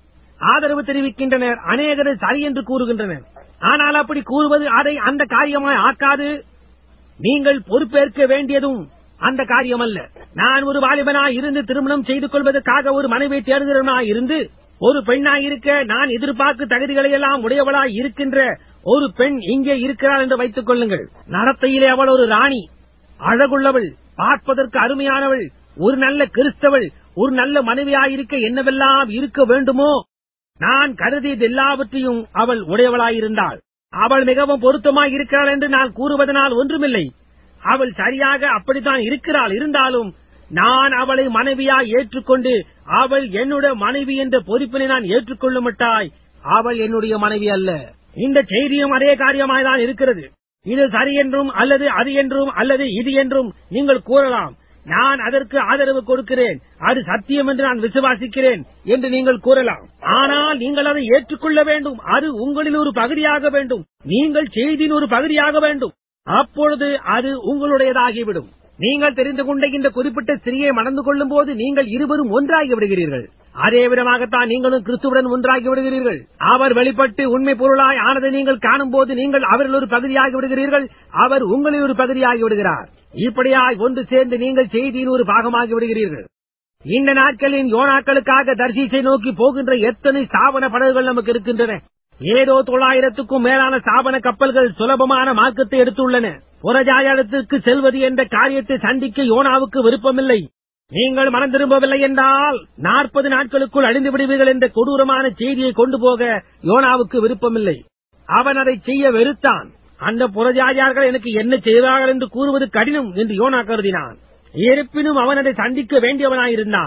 ஆதரவு தெரிவிக்கின்றனர் அநேகர் சரி என்று கூறுகின்றனர் ஆனால் அப்படி கூறுவது அதை அந்த காரியமாய் ஆக்காது நீங்கள் பொறுப்பேற்க வேண்டியதும் அந்த காரியம் அல்ல நான் ஒரு வாலிபனாய் இருந்து திருமணம் செய்து கொள்வதற்காக ஒரு மனைவி தேடுகிறவனாய் இருந்து ஒரு பெண்ணாய் இருக்க நான் எதிர்பார்க்கு தகுதிகளை எல்லாம் உடையவளாய் இருக்கின்ற ஒரு பெண் இங்கே இருக்கிறாள் என்று வைத்துக் கொள்ளுங்கள் நடத்தையிலே அவள் ஒரு ராணி அழகுள்ளவள் பார்ப்பதற்கு அருமையானவள் ஒரு நல்ல கிறிஸ்தவள் ஒரு நல்ல மனைவியாயிருக்க என்னவெல்லாம் இருக்க வேண்டுமோ நான் கருதியது எல்லாவற்றையும் அவள் உடையவளாயிருந்தாள் அவள் மிகவும் பொருத்தமாய் இருக்கிறாள் என்று நான் கூறுவதனால் ஒன்றுமில்லை அவள் சரியாக அப்படித்தான் இருக்கிறாள் இருந்தாலும் நான் அவளை மனைவியாய் ஏற்றுக்கொண்டு அவள் என்னுடைய மனைவி என்ற பொறுப்பினை நான் ஏற்றுக்கொள்ளுமட்டாய் அவள் என்னுடைய மனைவி அல்ல இந்த செய்தியும் அதே காரியமாய்தான் இருக்கிறது இது சரி என்றும் அல்லது அது என்றும் அல்லது இது என்றும் நீங்கள் கூறலாம் நான் அதற்கு ஆதரவு கொடுக்கிறேன் அது சத்தியம் என்று நான் விசுவாசிக்கிறேன் என்று நீங்கள் கூறலாம் ஆனால் நீங்கள் அதை ஏற்றுக்கொள்ள வேண்டும் அது உங்களில் ஒரு பகுதியாக வேண்டும் நீங்கள் செய்தியின் ஒரு பகுதியாக வேண்டும் அப்பொழுது அது உங்களுடையதாகிவிடும் நீங்கள் தெரிந்து கொண்ட இந்த குறிப்பிட்ட ஸ்திரியை மணந்து கொள்ளும் போது நீங்கள் இருவரும் ஒன்றாகி விடுகிறீர்கள் அதே விதமாகத்தான் நீங்களும் கிறிஸ்துவுடன் ஒன்றாகி விடுகிறீர்கள் அவர் வெளிப்பட்டு உண்மை பொருளாய் ஆனதை நீங்கள் காணும் போது நீங்கள் அவரில் ஒரு பகுதியாகி விடுகிறீர்கள் அவர் உங்களில் ஒரு பகுதியாகி விடுகிறார் இப்படியாய் ஒன்று சேர்ந்து நீங்கள் செய்தியின் ஒரு பாகமாகி விடுகிறீர்கள் இந்த நாட்களின் யோனாக்களுக்காக தர்ஷீசை நோக்கி போகின்ற எத்தனை ஸ்தாபன படகுகள் நமக்கு இருக்கின்றன ஏதோ தொள்ளாயிரத்துக்கும் மேலான ஸ்தாபன கப்பல்கள் சுலபமான மார்க்கத்தை எடுத்துள்ளன புறஜாயத்திற்கு செல்வது என்ற காரியத்தை சந்திக்க யோனாவுக்கு விருப்பமில்லை நீங்கள் மனம் திரும்பவில்லை என்றால் நாற்பது நாட்களுக்குள் அழிந்து விடுவீர்கள் என்ற கொடூரமான செய்தியை கொண்டு போக யோனாவுக்கு விருப்பமில்லை அவன் அதை செய்ய வெறுத்தான் அந்த புறஜாதியார்கள் எனக்கு என்ன செய்வார்கள் என்று கூறுவது கடினம் என்று யோனா கருதினான் இருப்பினும் அவன் அதை சந்திக்க வேண்டியவனாயிருந்தான்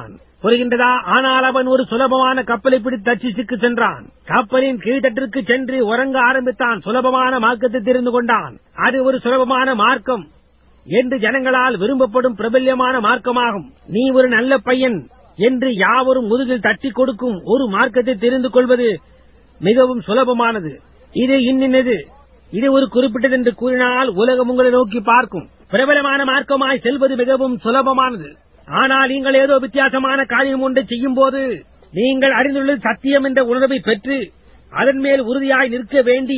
புரிகின்றதா ஆனால் அவன் ஒரு சுலபமான கப்பலை பிடித்து தச்சிசுக்கு சென்றான் கப்பலின் கீழ்த்தட்டிற்கு சென்று உறங்க ஆரம்பித்தான் சுலபமான மார்க்கத்தை தெரிந்து கொண்டான் அது ஒரு சுலபமான மார்க்கம் என்று ஜனங்களால் விரும்பப்படும் பிரபல்யமான மார்க்கமாகும் நீ ஒரு நல்ல பையன் என்று யாவரும் முதுகில் தட்டி கொடுக்கும் ஒரு மார்க்கத்தை தெரிந்து கொள்வது மிகவும் சுலபமானது இது இன்னினது இது ஒரு குறிப்பிட்டது என்று கூறினால் உலகம் உங்களை நோக்கி பார்க்கும் பிரபலமான மார்க்கமாய் செல்வது மிகவும் சுலபமானது ஆனால் நீங்கள் ஏதோ வித்தியாசமான காரியம் ஒன்றை செய்யும் போது நீங்கள் அறிந்துள்ளது சத்தியம் என்ற உணர்வை பெற்று அதன் மேல் உறுதியாய் நிற்க வேண்டி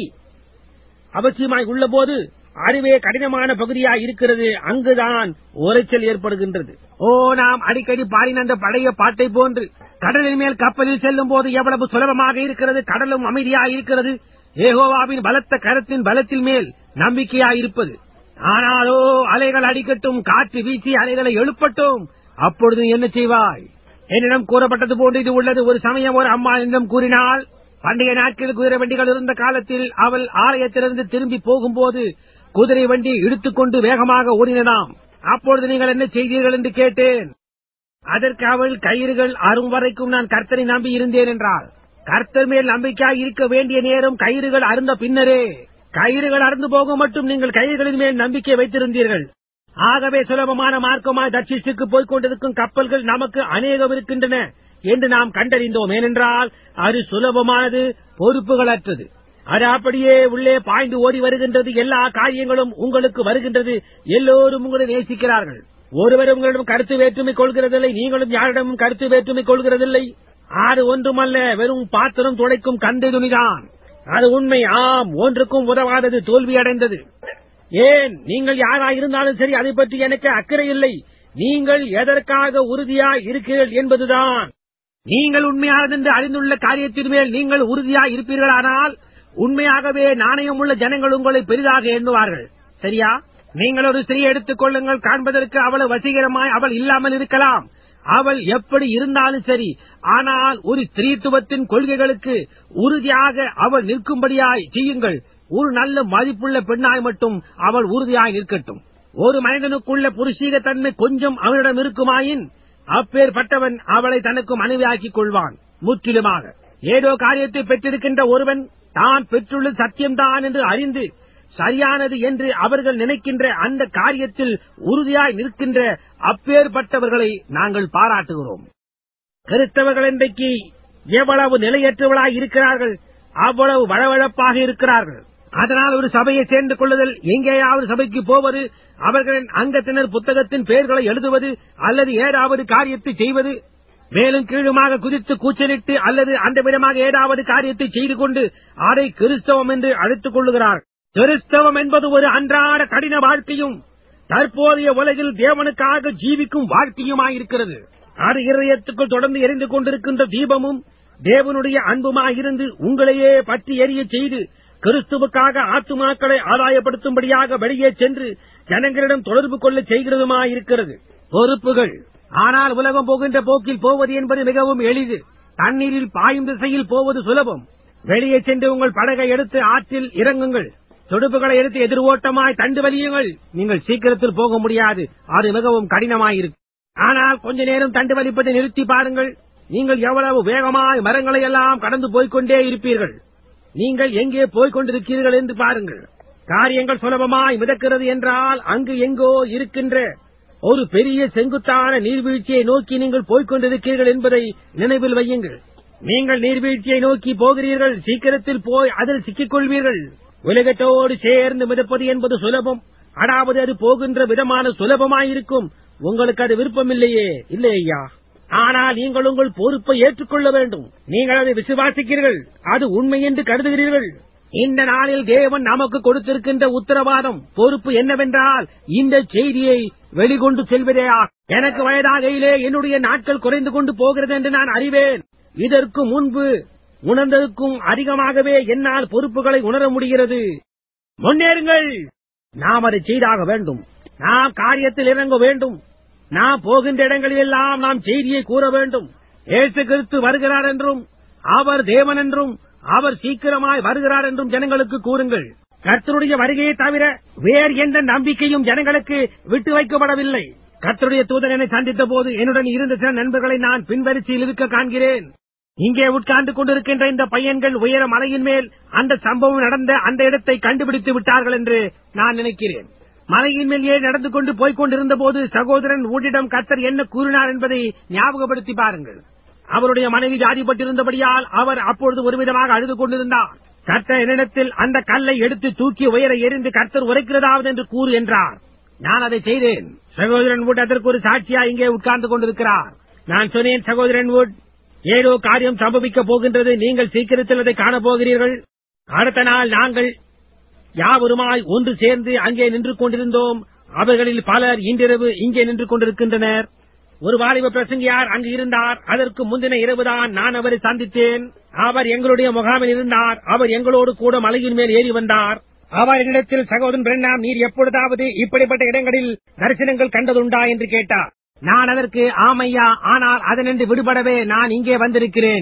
அவசியமாய் உள்ளபோது அறிவே கடினமான பகுதியாய் இருக்கிறது அங்குதான் உரைச்சல் ஏற்படுகின்றது ஓ நாம் அடிக்கடி பாடின அந்த பழைய பாட்டை போன்று கடலின் மேல் கப்பலில் செல்லும் போது எவ்வளவு சுலபமாக இருக்கிறது கடலும் அமைதியாய் இருக்கிறது ஏகோவாவின் பலத்த கரத்தின் பலத்தில் மேல் நம்பிக்கையாய் இருப்பது ஆனாலோ அலைகள் அடிக்கட்டும் காற்று வீசி அலைகளை எழுப்பட்டும் அப்பொழுது என்ன செய்வாய் என்னிடம் கூறப்பட்டது போன்று இது உள்ளது ஒரு சமயம் ஒரு அம்மா என்னிடம் கூறினாள் பண்டைய நாட்களில் குதிரை வண்டிகள் இருந்த காலத்தில் அவள் ஆலயத்திலிருந்து திரும்பி போகும்போது குதிரை வண்டி இழுத்துக்கொண்டு வேகமாக ஓடினதாம் அப்பொழுது நீங்கள் என்ன செய்தீர்கள் என்று கேட்டேன் அதற்கு அவள் கயிறுகள் அரும் வரைக்கும் நான் கர்த்தரை நம்பி இருந்தேன் என்றாள் கர்த்தர் மேல் நம்பிக்கையாய் இருக்க வேண்டிய நேரம் கயிறுகள் அருந்த பின்னரே கயிறுகள் அறுந்து போக மட்டும் நீங்கள் கயிறுகளின் மேல் நம்பிக்கை வைத்திருந்தீர்கள் ஆகவே சுலபமான மார்க்கமாய் தட்சிஷுக்கு போய்க் கொண்டிருக்கும் கப்பல்கள் நமக்கு அநேகம் இருக்கின்றன என்று நாம் கண்டறிந்தோம் ஏனென்றால் அது சுலபமானது பொறுப்புகளற்றது அது அப்படியே உள்ளே பாய்ந்து ஓடி வருகின்றது எல்லா காரியங்களும் உங்களுக்கு வருகின்றது எல்லோரும் உங்களை நேசிக்கிறார்கள் ஒருவரும் உங்களிடம் கருத்து வேற்றுமை கொள்கிறதில்லை நீங்களும் யாரிடமும் கருத்து வேற்றுமை கொள்கிறதில்லை அது ஒன்றுமல்ல வெறும் பாத்திரம் துடைக்கும் கந்தை துணிதான் அது உண்மை ஆம் ஒன்றுக்கும் உதவாதது தோல்வியடைந்தது ஏன் நீங்கள் யாரா இருந்தாலும் சரி அதை பற்றி எனக்கு அக்கறை இல்லை நீங்கள் எதற்காக உறுதியாய் இருக்கிறீர்கள் என்பதுதான் நீங்கள் உண்மையானதென்று அறிந்துள்ள காரியத்தின் மேல் நீங்கள் உறுதியாய் இருப்பீர்களானால் உண்மையாகவே நாணயமுள்ள ஜனங்கள் உங்களை பெரிதாக எண்ணுவார்கள் சரியா நீங்கள் ஒரு ஸ்திரீ எடுத்துக் கொள்ளுங்கள் காண்பதற்கு அவ்வளவு வசீகரமாய் அவள் இல்லாமல் இருக்கலாம் அவள் எப்படி இருந்தாலும் சரி ஆனால் ஒரு ஸ்திரீத்துவத்தின் கொள்கைகளுக்கு உறுதியாக அவள் நிற்கும்படியாய் செய்யுங்கள் ஒரு நல்ல மதிப்புள்ள பெண்ணாய் மட்டும் அவள் உறுதியாய் நிற்கட்டும் ஒரு மனிதனுக்குள்ள புருஷீக தன்மை கொஞ்சம் அவனிடம் இருக்குமாயின் அப்பேற்பட்டவன் அவளை தனக்கு மனைவியாக்கிக் கொள்வான் முற்றிலுமாக ஏதோ காரியத்தை பெற்றிருக்கின்ற ஒருவன் தான் பெற்றுள்ள சத்தியம்தான் என்று அறிந்து சரியானது என்று அவர்கள் நினைக்கின்ற அந்த காரியத்தில் உறுதியாய் நிற்கின்ற அப்பேற்பட்டவர்களை நாங்கள் பாராட்டுகிறோம் கிறிஸ்தவர்கள் இன்றைக்கு எவ்வளவு நிலையற்றவளாய் இருக்கிறார்கள் அவ்வளவு வளவழப்பாக இருக்கிறார்கள் அதனால் ஒரு சபையை சேர்ந்து கொள்ளுதல் எங்கேயாவது சபைக்கு போவது அவர்களின் அங்கத்தினர் புத்தகத்தின் பெயர்களை எழுதுவது அல்லது ஏதாவது காரியத்தை செய்வது மேலும் கீழுமாக குதித்து கூச்சலிட்டு அல்லது அந்த விதமாக ஏதாவது காரியத்தை செய்து கொண்டு அதை கிறிஸ்தவம் என்று அழைத்துக் கொள்ளுகிறார் கிறிஸ்தவம் என்பது ஒரு அன்றாட கடின வாழ்க்கையும் தற்போதைய உலகில் தேவனுக்காக ஜீவிக்கும் வாழ்க்கையுமாயிருக்கிறது அது இருதயத்துக்குள் தொடர்ந்து எரிந்து கொண்டிருக்கின்ற தீபமும் தேவனுடைய அன்புமாயிருந்து உங்களையே பற்றி எரிய செய்து கிறிஸ்துவுக்காக ஆத்துமாக்களை ஆதாயப்படுத்தும்படியாக வெளியே சென்று ஜனங்களிடம் தொடர்பு கொள்ள செய்கிறதுமாயிருக்கிறது பொறுப்புகள் ஆனால் உலகம் போகின்ற போக்கில் போவது என்பது மிகவும் எளிது தண்ணீரில் பாயும் திசையில் போவது சுலபம் வெளியே சென்று உங்கள் படகை எடுத்து ஆற்றில் இறங்குங்கள் துடுப்புகளை எடுத்து எதிர்ஓட்டமாய் தண்டு வலியுங்கள் நீங்கள் சீக்கிரத்தில் போக முடியாது அது மிகவும் கடினமாயிருக்கும் ஆனால் கொஞ்ச நேரம் தண்டு வலிப்பதை நிறுத்தி பாருங்கள் நீங்கள் எவ்வளவு வேகமாய் மரங்களை எல்லாம் கடந்து போய்க்கொண்டே இருப்பீர்கள் நீங்கள் எங்கே போய்க் கொண்டிருக்கிறீர்கள் என்று பாருங்கள் காரியங்கள் சுலபமாய் மிதக்கிறது என்றால் அங்கு எங்கோ இருக்கின்ற ஒரு பெரிய செங்குத்தான நீர்வீழ்ச்சியை நோக்கி நீங்கள் போய்க் கொண்டிருக்கிறீர்கள் என்பதை நினைவில் வையுங்கள் நீங்கள் நீர்வீழ்ச்சியை நோக்கி போகிறீர்கள் சீக்கிரத்தில் போய் அதில் சிக்கிக் கொள்வீர்கள் உலகத்தோடு சேர்ந்து மிதப்பது என்பது சுலபம் அதாவது அது போகின்ற விதமான சுலபமாயிருக்கும் உங்களுக்கு அது விருப்பமில்லையே இல்லை ஐயா ஆனால் நீங்கள் உங்கள் பொறுப்பை ஏற்றுக்கொள்ள வேண்டும் நீங்கள் அதை விசுவாசிக்கிறீர்கள் அது உண்மை என்று கருதுகிறீர்கள் இந்த நாளில் தேவன் நமக்கு கொடுத்திருக்கின்ற உத்தரவாதம் பொறுப்பு என்னவென்றால் இந்த செய்தியை வெளிக்கொண்டு செல்வதேயா எனக்கு வயதாகையிலே என்னுடைய நாட்கள் குறைந்து கொண்டு போகிறது என்று நான் அறிவேன் இதற்கு முன்பு உணர்ந்ததுக்கும் அதிகமாகவே என்னால் பொறுப்புகளை உணர முடிகிறது முன்னேறுங்கள் நாம் அதை செய்தாக வேண்டும் நாம் காரியத்தில் இறங்க வேண்டும் நாம் போகின்ற இடங்களில் எல்லாம் நாம் செய்தியை கூற வேண்டும் ஏசு கிறிஸ்து வருகிறார் என்றும் அவர் தேவன் என்றும் அவர் சீக்கிரமாய் வருகிறார் என்றும் ஜனங்களுக்கு கூறுங்கள் கர்த்தருடைய வருகையை தவிர வேறு எந்த நம்பிக்கையும் ஜனங்களுக்கு விட்டு வைக்கப்படவில்லை கர்த்தருடைய தூதன் என்னை சந்தித்த போது என்னுடன் இருந்த சில நண்பர்களை நான் பின்வரிசையில் இருக்க காண்கிறேன் இங்கே உட்கார்ந்து கொண்டிருக்கின்ற இந்த பையன்கள் உயர மலையின் மேல் அந்த சம்பவம் நடந்த அந்த இடத்தை கண்டுபிடித்து விட்டார்கள் என்று நான் நினைக்கிறேன் மலையின் மேல் ஏன் நடந்து கொண்டு போய்க் கொண்டிருந்த போது சகோதரன் ஊட்டிடம் கர்த்தர் என்ன கூறினார் என்பதை ஞாபகப்படுத்தி பாருங்கள் அவருடைய மனைவி ஜாதிப்பட்டிருந்தபடியால் அவர் அப்பொழுது ஒருவிதமாக அழுது கொண்டிருந்தார் கர்த்தர் என்னிடத்தில் அந்த கல்லை எடுத்து தூக்கி உயர எரிந்து கர்த்தர் உரைக்கிறதாவது என்று கூறு என்றார் நான் அதை செய்தேன் சகோதரன் வுட் அதற்கு ஒரு சாட்சியா இங்கே உட்கார்ந்து கொண்டிருக்கிறார் நான் சொன்னேன் சகோதரன் வுட் ஏதோ காரியம் சம்பவிக்கப் போகின்றது நீங்கள் சீக்கிரத்தில் அதை காணப்போகிறீர்கள் அடுத்த நாள் நாங்கள் யாவருமாய் ஒன்று சேர்ந்து அங்கே நின்று கொண்டிருந்தோம் அவர்களில் பலர் இன்றிரவு இங்கே நின்று கொண்டிருக்கின்றனர் ஒரு வாலிப பிரசங்கியார் அங்கு இருந்தார் அதற்கு முந்தின இரவுதான் நான் அவரை சந்தித்தேன் அவர் எங்களுடைய முகாமில் இருந்தார் அவர் எங்களோடு கூட மலையின் மேல் ஏறி வந்தார் அவர் என்னிடத்தில் சகோதரன் பிரண்ணாம் நீர் எப்பொழுதாவது இப்படிப்பட்ட இடங்களில் தரிசனங்கள் கண்டதுண்டா என்று கேட்டார் நான் அதற்கு ஆமையா ஆனால் அதனின்று விடுபடவே நான் இங்கே வந்திருக்கிறேன்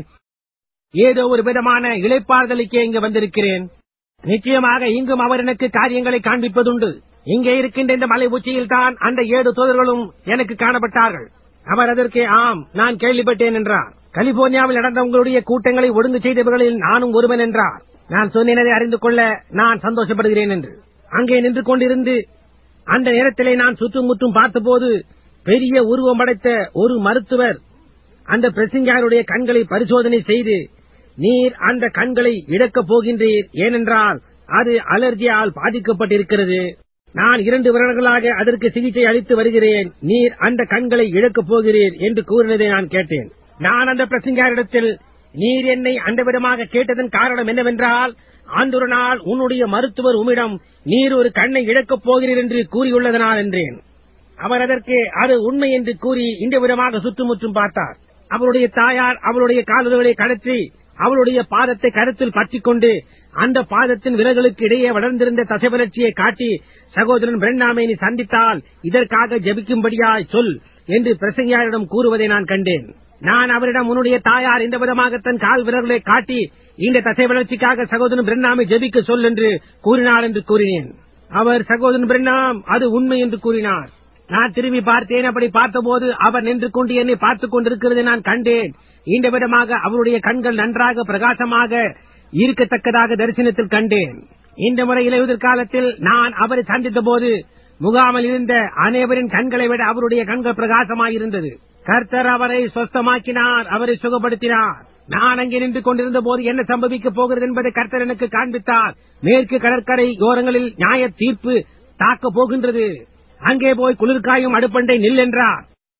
ஏதோ ஒரு விதமான இழைப்பாறுதலுக்கே இங்கு வந்திருக்கிறேன் நிச்சயமாக இங்கும் அவர் எனக்கு காரியங்களை காண்பிப்பதுண்டு இங்கே இருக்கின்ற இந்த மலை உச்சியில் தான் அந்த ஏழு தோதர்களும் எனக்கு காணப்பட்டார்கள் அவர் அதற்கு ஆம் நான் கேள்விப்பட்டேன் என்றார் கலிபோர்னியாவில் நடந்த உங்களுடைய கூட்டங்களை ஒழுங்கு செய்தவர்களில் நானும் ஒருவன் என்றார் நான் சொன்னதை அறிந்து கொள்ள நான் சந்தோஷப்படுகிறேன் என்று அங்கே நின்று கொண்டிருந்து அந்த நேரத்திலே நான் சுற்றும் முற்றும் பார்த்தபோது பெரிய உருவம் படைத்த ஒரு மருத்துவர் அந்த பிரசிங்காருடைய கண்களை பரிசோதனை செய்து நீர் அந்த கண்களை இழக்கப் போகின்றீர் ஏனென்றால் அது அலர்ஜியால் பாதிக்கப்பட்டிருக்கிறது நான் இரண்டு வருடங்களாக அதற்கு சிகிச்சை அளித்து வருகிறேன் நீர் அந்த கண்களை இழக்கப் போகிறீர் என்று கூறினதை நான் கேட்டேன் நான் அந்த பிரசங்காரிடத்தில் நீர் என்னை அந்த விதமாக கேட்டதன் காரணம் என்னவென்றால் ஆண்டொரு நாள் உன்னுடைய மருத்துவர் உம்மிடம் நீர் ஒரு கண்ணை இழக்கப் போகிறீர் என்று கூறியுள்ளதனால் என்றேன் அவர் அதற்கு அது உண்மை என்று கூறி இந்த விதமாக சுற்றுமுற்றும் பார்த்தார் அவருடைய தாயார் அவளுடைய காலுறவுகளை கடற்றி அவளுடைய பாதத்தை கருத்தில் பற்றிக் கொண்டு அந்த பாதத்தின் விரல்களுக்கு இடையே வளர்ந்திருந்த தசைவளர்ச்சியை காட்டி சகோதரன் பிரண்ணாமை நீ சந்தித்தால் இதற்காக ஜெபிக்கும்படியாய் சொல் என்று பிரசங்கியாரிடம் கூறுவதை நான் கண்டேன் நான் அவரிடம் உன்னுடைய தாயார் இந்த விதமாக தன் கால் விரல்களை காட்டி இந்த தசை வளர்ச்சிக்காக சகோதரன் பிரண்ணாமை ஜெபிக்க சொல் என்று கூறினார் என்று கூறினேன் அவர் சகோதரன் பிரண்ணாம் அது உண்மை என்று கூறினார் நான் திரும்பி பார்த்தேன் அப்படி பார்த்தபோது அவர் நின்று கொண்டு என்னை பார்த்துக் கொண்டிருக்கிறதை நான் கண்டேன் இந்த விதமாக அவருடைய கண்கள் நன்றாக பிரகாசமாக இருக்கத்தக்கதாக தரிசனத்தில் கண்டேன் இந்த முறை இலையுதிர் காலத்தில் நான் அவரை சந்தித்த போது முகாமில் இருந்த அனைவரின் கண்களை விட அவருடைய கண்கள் பிரகாசமாயிருந்தது கர்த்தர் அவரை சொஸ்தமாக்கினார் அவரை சுகப்படுத்தினார் நான் அங்கே நின்று கொண்டிருந்த போது என்ன சம்பவிக்கப் போகிறது என்பதை கர்த்தர் எனக்கு காண்பித்தார் மேற்கு கடற்கரை ஓரங்களில் நியாய தீர்ப்பு தாக்கப் போகின்றது அங்கே போய் குளிர்காயும் அடுப்பண்டை நில் என்றார்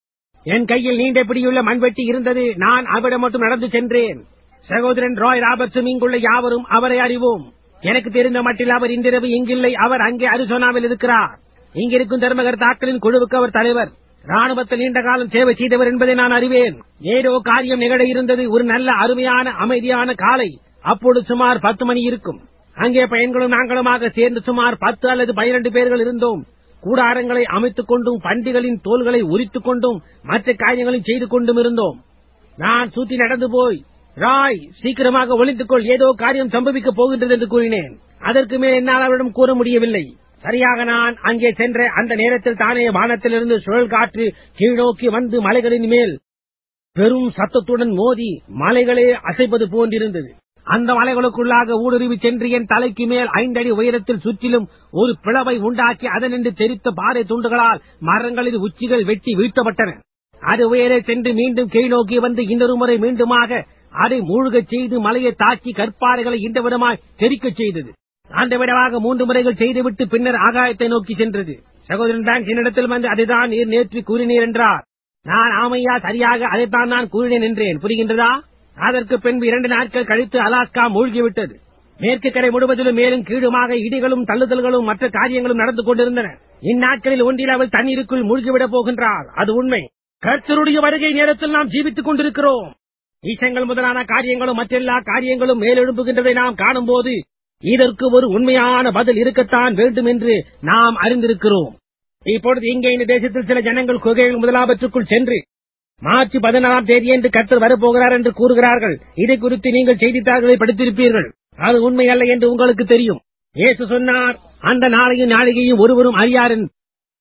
என் கையில் நீண்ட பிடியுள்ள மண்வெட்டி இருந்தது நான் அவரிடம் மட்டும் நடந்து சென்றேன் சகோதரன் ராய் ராபர்ட்ஸும் இங்குள்ள யாவரும் அவரை அறிவோம் எனக்கு தெரிந்த மட்டில் அவர் இன்றிரவு இங்கில்லை அவர் அங்கே அரிசோனாவில் இருக்கிறார் இங்கிருக்கும் தர்மகர்த்தாக்களின் குழுவுக்கு அவர் தலைவர் ராணுவத்தில் நீண்ட காலம் சேவை செய்தவர் என்பதை நான் அறிவேன் ஏதோ காரியம் நிகழ இருந்தது ஒரு நல்ல அருமையான அமைதியான காலை அப்பொழுது சுமார் பத்து மணி இருக்கும் அங்கே பையன்களும் நாங்களுமாக சேர்ந்து சுமார் பத்து அல்லது பனிரெண்டு பேர்கள் இருந்தோம் கூடாரங்களை அமைத்துக் கொண்டும் பண்டிகளின் தோள்களை உரித்துக் கொண்டும் மற்ற காரியங்களையும் செய்து கொண்டும் இருந்தோம் நான் சுற்றி நடந்து போய் ராய் சீக்கிரமாக ஒளிந்து கொள் ஏதோ காரியம் சம்பவிக்கப் போகின்றது என்று கூறினேன் அதற்கு மேல் என்னால் அவரிடம் கூற முடியவில்லை சரியாக நான் அங்கே சென்ற அந்த நேரத்தில் தானே வானத்திலிருந்து சுழல் காற்று கீழ்நோக்கி வந்து மலைகளின் மேல் பெரும் சத்தத்துடன் மோதி மலைகளே அசைப்பது போன்றிருந்தது அந்த மலைகளுக்குள்ளாக ஊடுருவி சென்று என் தலைக்கு மேல் ஐந்தடி உயரத்தில் சுற்றிலும் ஒரு பிளவை உண்டாக்கி அதனின்று தெரித்த பாறை துண்டுகளால் மரங்களின் உச்சிகள் வெட்டி வீழ்த்தப்பட்டன அது உயரே சென்று மீண்டும் கீழ் நோக்கி வந்து இன்னொரு முறை மீண்டுமாக அதை மூழ்கச் செய்து மலையை தாக்கி கற்பாறைகளை இந்த விதமாய் தெரிக்கச் செய்தது அந்த விடமாக மூன்று முறைகள் செய்துவிட்டு பின்னர் ஆகாயத்தை நோக்கி சென்றது சகோதரன் பேங்க் என்னிடத்தில் வந்து அதைதான் நீர் நேற்று கூறினீர் என்றார் நான் ஆமையா சரியாக அதைத்தான் நான் கூறினேன் என்றேன் புரிகின்றதா அதற்கு பின்பு இரண்டு நாட்கள் கழித்து அலாஸ்கா மூழ்கிவிட்டது மேற்கு கரை முழுவதிலும் மேலும் கீழுமாக இடிகளும் தள்ளுதல்களும் மற்ற காரியங்களும் நடந்து கொண்டிருந்தன இந்நாட்களில் ஒன்றில் அவள் தண்ணீருக்குள் மூழ்கிவிடப் போகின்றார் அது உண்மை கர்த்தருடைய வருகை நேரத்தில் நாம் ஜீவித்துக் கொண்டிருக்கிறோம் ஈசங்கள் முதலான காரியங்களும் மற்றெல்லா காரியங்களும் மேலெழும்புகின்றதை நாம் காணும்போது இதற்கு ஒரு உண்மையான பதில் இருக்கத்தான் வேண்டும் என்று நாம் அறிந்திருக்கிறோம் இப்பொழுது இங்கே இந்த தேசத்தில் சில ஜனங்கள் குகைகள் முதலாவற்றுக்குள் சென்று மார்ச் பதினாறாம் தேதி என்று கர்த்தர் வரப்போகிறார் என்று கூறுகிறார்கள் இதை குறித்து நீங்கள் செய்தித்தாள்களை படித்திருப்பீர்கள் அது உண்மை அல்ல என்று உங்களுக்கு தெரியும் இயேசு சொன்னார் அந்த நாளையும் நாளிகையும் ஒருவரும் அறியார் என்று.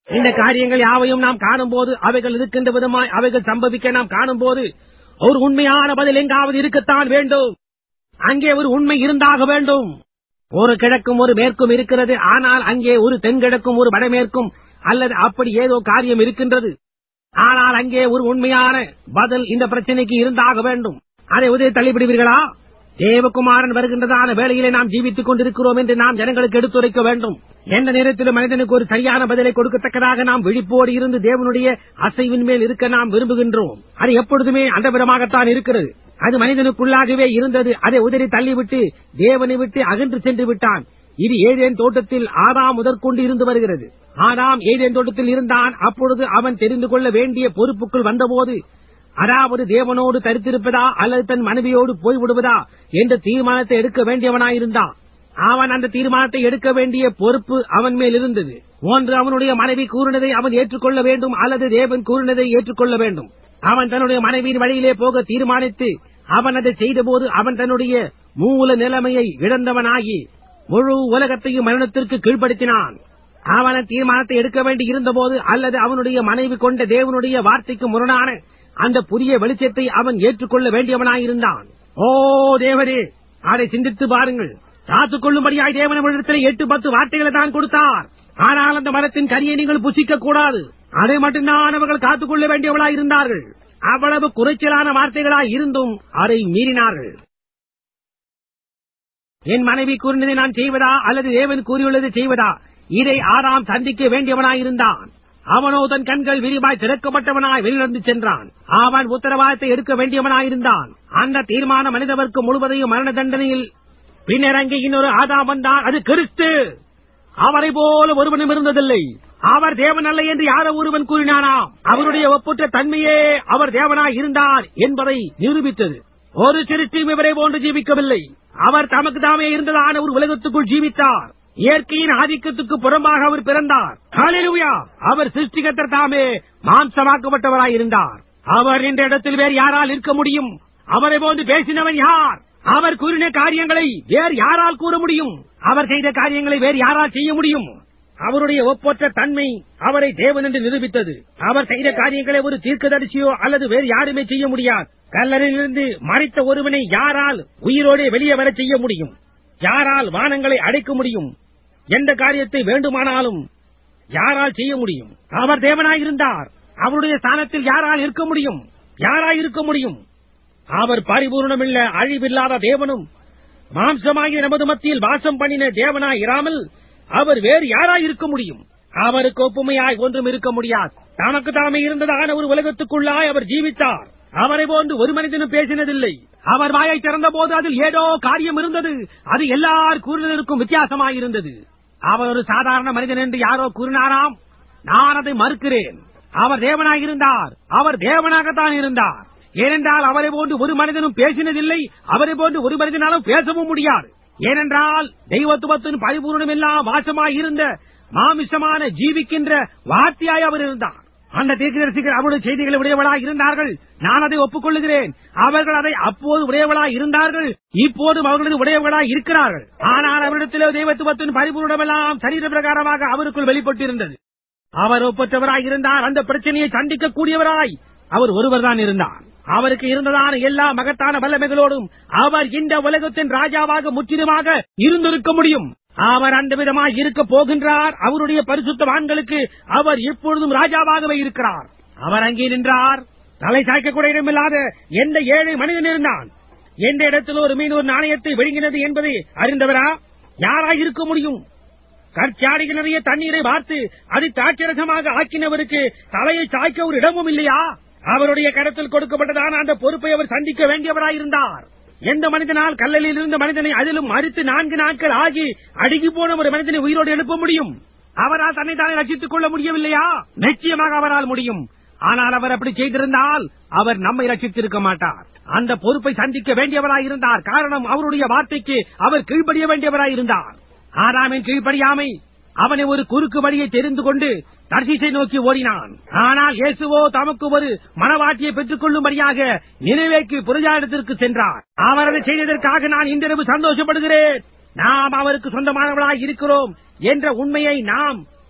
இந்த காரியங்கள் யாவையும் நாம் காணும் போது அவைகள் இருக்கின்ற விதமாய் அவைகள் சம்பவிக்க நாம் காணும் போது ஒரு உண்மையான பதில் எங்காவது இருக்கத்தான் வேண்டும் அங்கே ஒரு உண்மை இருந்தாக வேண்டும் ஒரு கிழக்கும் ஒரு மேற்கும் இருக்கிறது ஆனால் அங்கே ஒரு தென்கிழக்கும் ஒரு வடமேற்கும் அல்லது அப்படி ஏதோ காரியம் இருக்கின்றது ஆனால் அங்கே ஒரு உண்மையான பதில் இந்த பிரச்சனைக்கு இருந்தாக வேண்டும் அதை உதவி தள்ளிவிடுவீர்களா தேவகுமாரன் வருகின்றதான வேளையிலே நாம் ஜீவித்துக் கொண்டிருக்கிறோம் என்று நாம் ஜனங்களுக்கு எடுத்துரைக்க வேண்டும் எந்த நேரத்திலும் மனிதனுக்கு ஒரு சரியான பதிலை கொடுக்கத்தக்கதாக நாம் விழிப்போடு இருந்து தேவனுடைய அசைவின் மேல் இருக்க நாம் விரும்புகின்றோம் அது எப்பொழுதுமே அந்த விதமாகத்தான் இருக்கிறது அது மனிதனுக்குள்ளாகவே இருந்தது அதை உதறி தள்ளிவிட்டு தேவனை விட்டு அகன்று சென்று விட்டான் இது ஏதேன் தோட்டத்தில் ஆதாம் முதற்கொண்டு இருந்து வருகிறது ஆதாம் ஏதேன் தோட்டத்தில் இருந்தான் அப்பொழுது அவன் தெரிந்து கொள்ள வேண்டிய பொறுப்புக்குள் வந்தபோது அதாவது தேவனோடு தரித்திருப்பதா அல்லது தன் மனைவியோடு போய்விடுவதா என்ற தீர்மானத்தை எடுக்க வேண்டியவனாயிருந்தான் அவன் அந்த தீர்மானத்தை எடுக்க வேண்டிய பொறுப்பு அவன் மேல் இருந்தது ஒன்று அவனுடைய மனைவி கூறினதை அவன் ஏற்றுக்கொள்ள வேண்டும் அல்லது தேவன் கூறினதை ஏற்றுக்கொள்ள வேண்டும் அவன் தன்னுடைய மனைவியின் வழியிலே போக தீர்மானித்து அவன் அதை செய்தபோது அவன் தன்னுடைய மூல நிலைமையை இழந்தவனாகி முழு உலகத்தையும் மரணத்திற்கு கீழ்ப்படுத்தினான் அவன் தீர்மானத்தை எடுக்க வேண்டி இருந்தபோது அல்லது அவனுடைய மனைவி கொண்ட தேவனுடைய வார்த்தைக்கு முரணான அந்த புதிய வெளிச்சத்தை அவன் ஏற்றுக்கொள்ள வேண்டியவனாயிருந்தான் ஓ தேவரே அதை சிந்தித்து பாருங்கள் காத்துக் கொள்ளும்படியாய் தேவனிடத்தில் எட்டு பத்து வார்த்தைகளை தான் கொடுத்தார் ஆனால் அந்த மரத்தின் கரியை நீங்கள் புசிக்க கூடாது அதை மட்டும்தான் அவர்கள் காத்துக் கொள்ள வேண்டியவளாய் இருந்தார்கள் அவ்வளவு குறைச்சலான வார்த்தைகளாய் இருந்தும் அதை மீறினார்கள் என் மனைவி கூறினதை நான் செய்வதா அல்லது தேவன் கூறியுள்ளதை செய்வதா இதை ஆறாம் சந்திக்க வேண்டியவனாயிருந்தான் அவனோ தன் கண்கள் விரிவாய் திறக்கப்பட்டவனாய் வெளிநடந்து சென்றான் அவன் உத்தரவாதத்தை எடுக்க வேண்டியவனாயிருந்தான் அந்த தீர்மான மனிதவர்க்கு முழுவதையும் மரண தண்டனையில் பின்னர் அங்கே இன்னொரு ஆதாம் வந்தான் அது கிறிஸ்து அவரை போல ஒருவனும் இருந்ததில்லை அவர் தேவன் அல்ல என்று யாரோ ஒருவன் கூறினானாம் அவருடைய ஒப்புற்ற தன்மையே அவர் தேவனாய் இருந்தார் என்பதை நிரூபித்தது ஒரு சிறுத்தையும் இவரை போன்று ஜீவிக்கவில்லை அவர் தமக்கு தாமே இருந்ததான ஒரு உலகத்துக்குள் ஜீவித்தார் இயற்கையின் ஆதிக்கத்துக்கு புறம்பாக அவர் பிறந்தார் ஹalleluya அவர் சிருஷ்டிகர்த்தர் தாமே மாம்சமாக்கப்பட்டவராய் இருந்தார் அவர் இந்த இடத்தில் வேறு யாரால் இருக்க முடியும் அவரை போன்று பேசினவன் யார் அவர் கூறின காரியங்களை வேறு யாரால் கூற முடியும் அவர் செய்த காரியங்களை வேறு யாரால் செய்ய முடியும் அவருடைய ஒப்பற்ற தன்மை அவரை தேவன் என்று நிரூபித்தது அவர் செய்த காரியங்களை ஒரு தீர்க்கதரிசியோ அல்லது வேறு யாருமே செய்ய முடியாது கல்லறையிலிருந்து மறைத்த ஒருவனை யாரால் உயிரோடு வெளியே வர செய்ய முடியும் யாரால் வானங்களை அடைக்க முடியும் எந்த காரியத்தை வேண்டுமானாலும் யாரால் செய்ய முடியும் அவர் தேவனாய் இருந்தார் அவருடைய ஸ்தானத்தில் யாரால் இருக்க முடியும் யாராய் இருக்க முடியும் அவர் பரிபூர்ணமில்ல அழிவில்லாத தேவனும் மாம்சமாகிய நமது மத்தியில் வாசம் பண்ணின தேவனாய் இராமல் அவர் வேறு யாராய் இருக்க முடியும் அவருக்கு ஒப்புமையாய் ஒன்றும் இருக்க முடியாது தமக்கு தாமே இருந்ததான ஒரு உலகத்துக்குள்ளாய் அவர் ஜீவித்தார் அவரை போன்று ஒரு மனிதனும் பேசினதில்லை அவர் வாயை திறந்த போது அதில் ஏதோ காரியம் இருந்தது அது எல்லார் கூறினருக்கும் வித்தியாசமாயிருந்தது அவர் ஒரு சாதாரண மனிதன் என்று யாரோ கூறினாராம் நான் அதை மறுக்கிறேன் அவர் தேவனாக இருந்தார் அவர் தேவனாகத்தான் இருந்தார் ஏனென்றால் அவரை போன்று ஒரு மனிதனும் பேசினதில்லை அவரை போன்று ஒரு மனிதனாலும் பேசவும் முடியாது ஏனென்றால் தெய்வத்துவத்தின் பரிபூர்ணம் எல்லாம் வாசமாய் இருந்த மாமிசமான ஜீவிக்கின்ற வார்த்தையாய் அவர் இருந்தார் அந்த தீர்க்கதரிசிகள் அவருடைய செய்திகளை உடையவளாய் இருந்தார்கள் நான் அதை ஒப்புக்கொள்ளுகிறேன் அவர்கள் அதை அப்போது உடையவளாய் இருந்தார்கள் இப்போதும் அவர்களது உடையவர்களாய் இருக்கிறார்கள் ஆனால் அவரிடத்திலே தெய்வத்துவத்தின் பரிபூர்ணமெல்லாம் சரீர பிரகாரமாக அவருக்குள் வெளிப்பட்டிருந்தது அவர் ஒப்பற்றவராய் இருந்தார் அந்த பிரச்சனையை சந்திக்கக்கூடியவராய் அவர் ஒருவர்தான் இருந்தார் அவருக்கு இருந்ததான எல்லா மகத்தான வல்லமைகளோடும் அவர் இந்த உலகத்தின் ராஜாவாக முற்றிலுமாக இருந்திருக்க முடியும் அவர் அந்த விதமாய் இருக்க போகின்றார் அவருடைய பரிசுத்தவான்களுக்கு அவர் இப்பொழுதும் ராஜாவாகவே இருக்கிறார் அவர் அங்கே நின்றார் தலை சாய்க்க கூட இடமில்லாத எந்த ஏழை மனிதன் இருந்தான் எந்த இடத்தில் ஒரு மீன் ஒரு நாணயத்தை விழுங்கினது என்பதை அறிந்தவரா யாராய் இருக்க முடியும் கற்சாடிகள் நிறைய தண்ணீரை வார்த்து அதை தாட்சரசமாக ஆக்கினவருக்கு தலையை சாய்க்க ஒரு இடமும் இல்லையா அவருடைய கரத்தில் கொடுக்கப்பட்டதான அந்த பொறுப்பை அவர் சந்திக்க வேண்டியவராயிருந்தார் எந்த மனிதனால் கல்லலில் இருந்த மனிதனை அதிலும் மறித்து நான்கு நாட்கள் ஆகி அடுகி போன ஒரு மனிதனை உயிரோடு எழுப்ப முடியும் அவரால் தன்னை தானே ரசித்துக் கொள்ள முடியவில்லையா நிச்சயமாக அவரால் முடியும் ஆனால் அவர் அப்படி செய்திருந்தால் அவர் நம்மை ரசித்திருக்க மாட்டார் அந்த பொறுப்பை சந்திக்க வேண்டியவராயிருந்தார் காரணம் அவருடைய வார்த்தைக்கு அவர் கீழ்ப்படிய வேண்டியவராயிருந்தார் ஆறாமின் கீழ்ப்படியாமை அவனை ஒரு குறுக்கு வழியை தெரிந்து கொண்டு தர்சிசை நோக்கி ஓடினான் ஆனால் இயேசுவோ தமக்கு ஒரு மனவாட்டியை பெற்றுக் கொள்ளும்படியாக நினைவேக்கு புரஜாடத்திற்கு சென்றார் அவர் அதை செய்ததற்காக நான் இன்றிரவு சந்தோஷப்படுகிறேன் நாம் அவருக்கு சொந்தமானவர்களாய் இருக்கிறோம் என்ற உண்மையை நாம்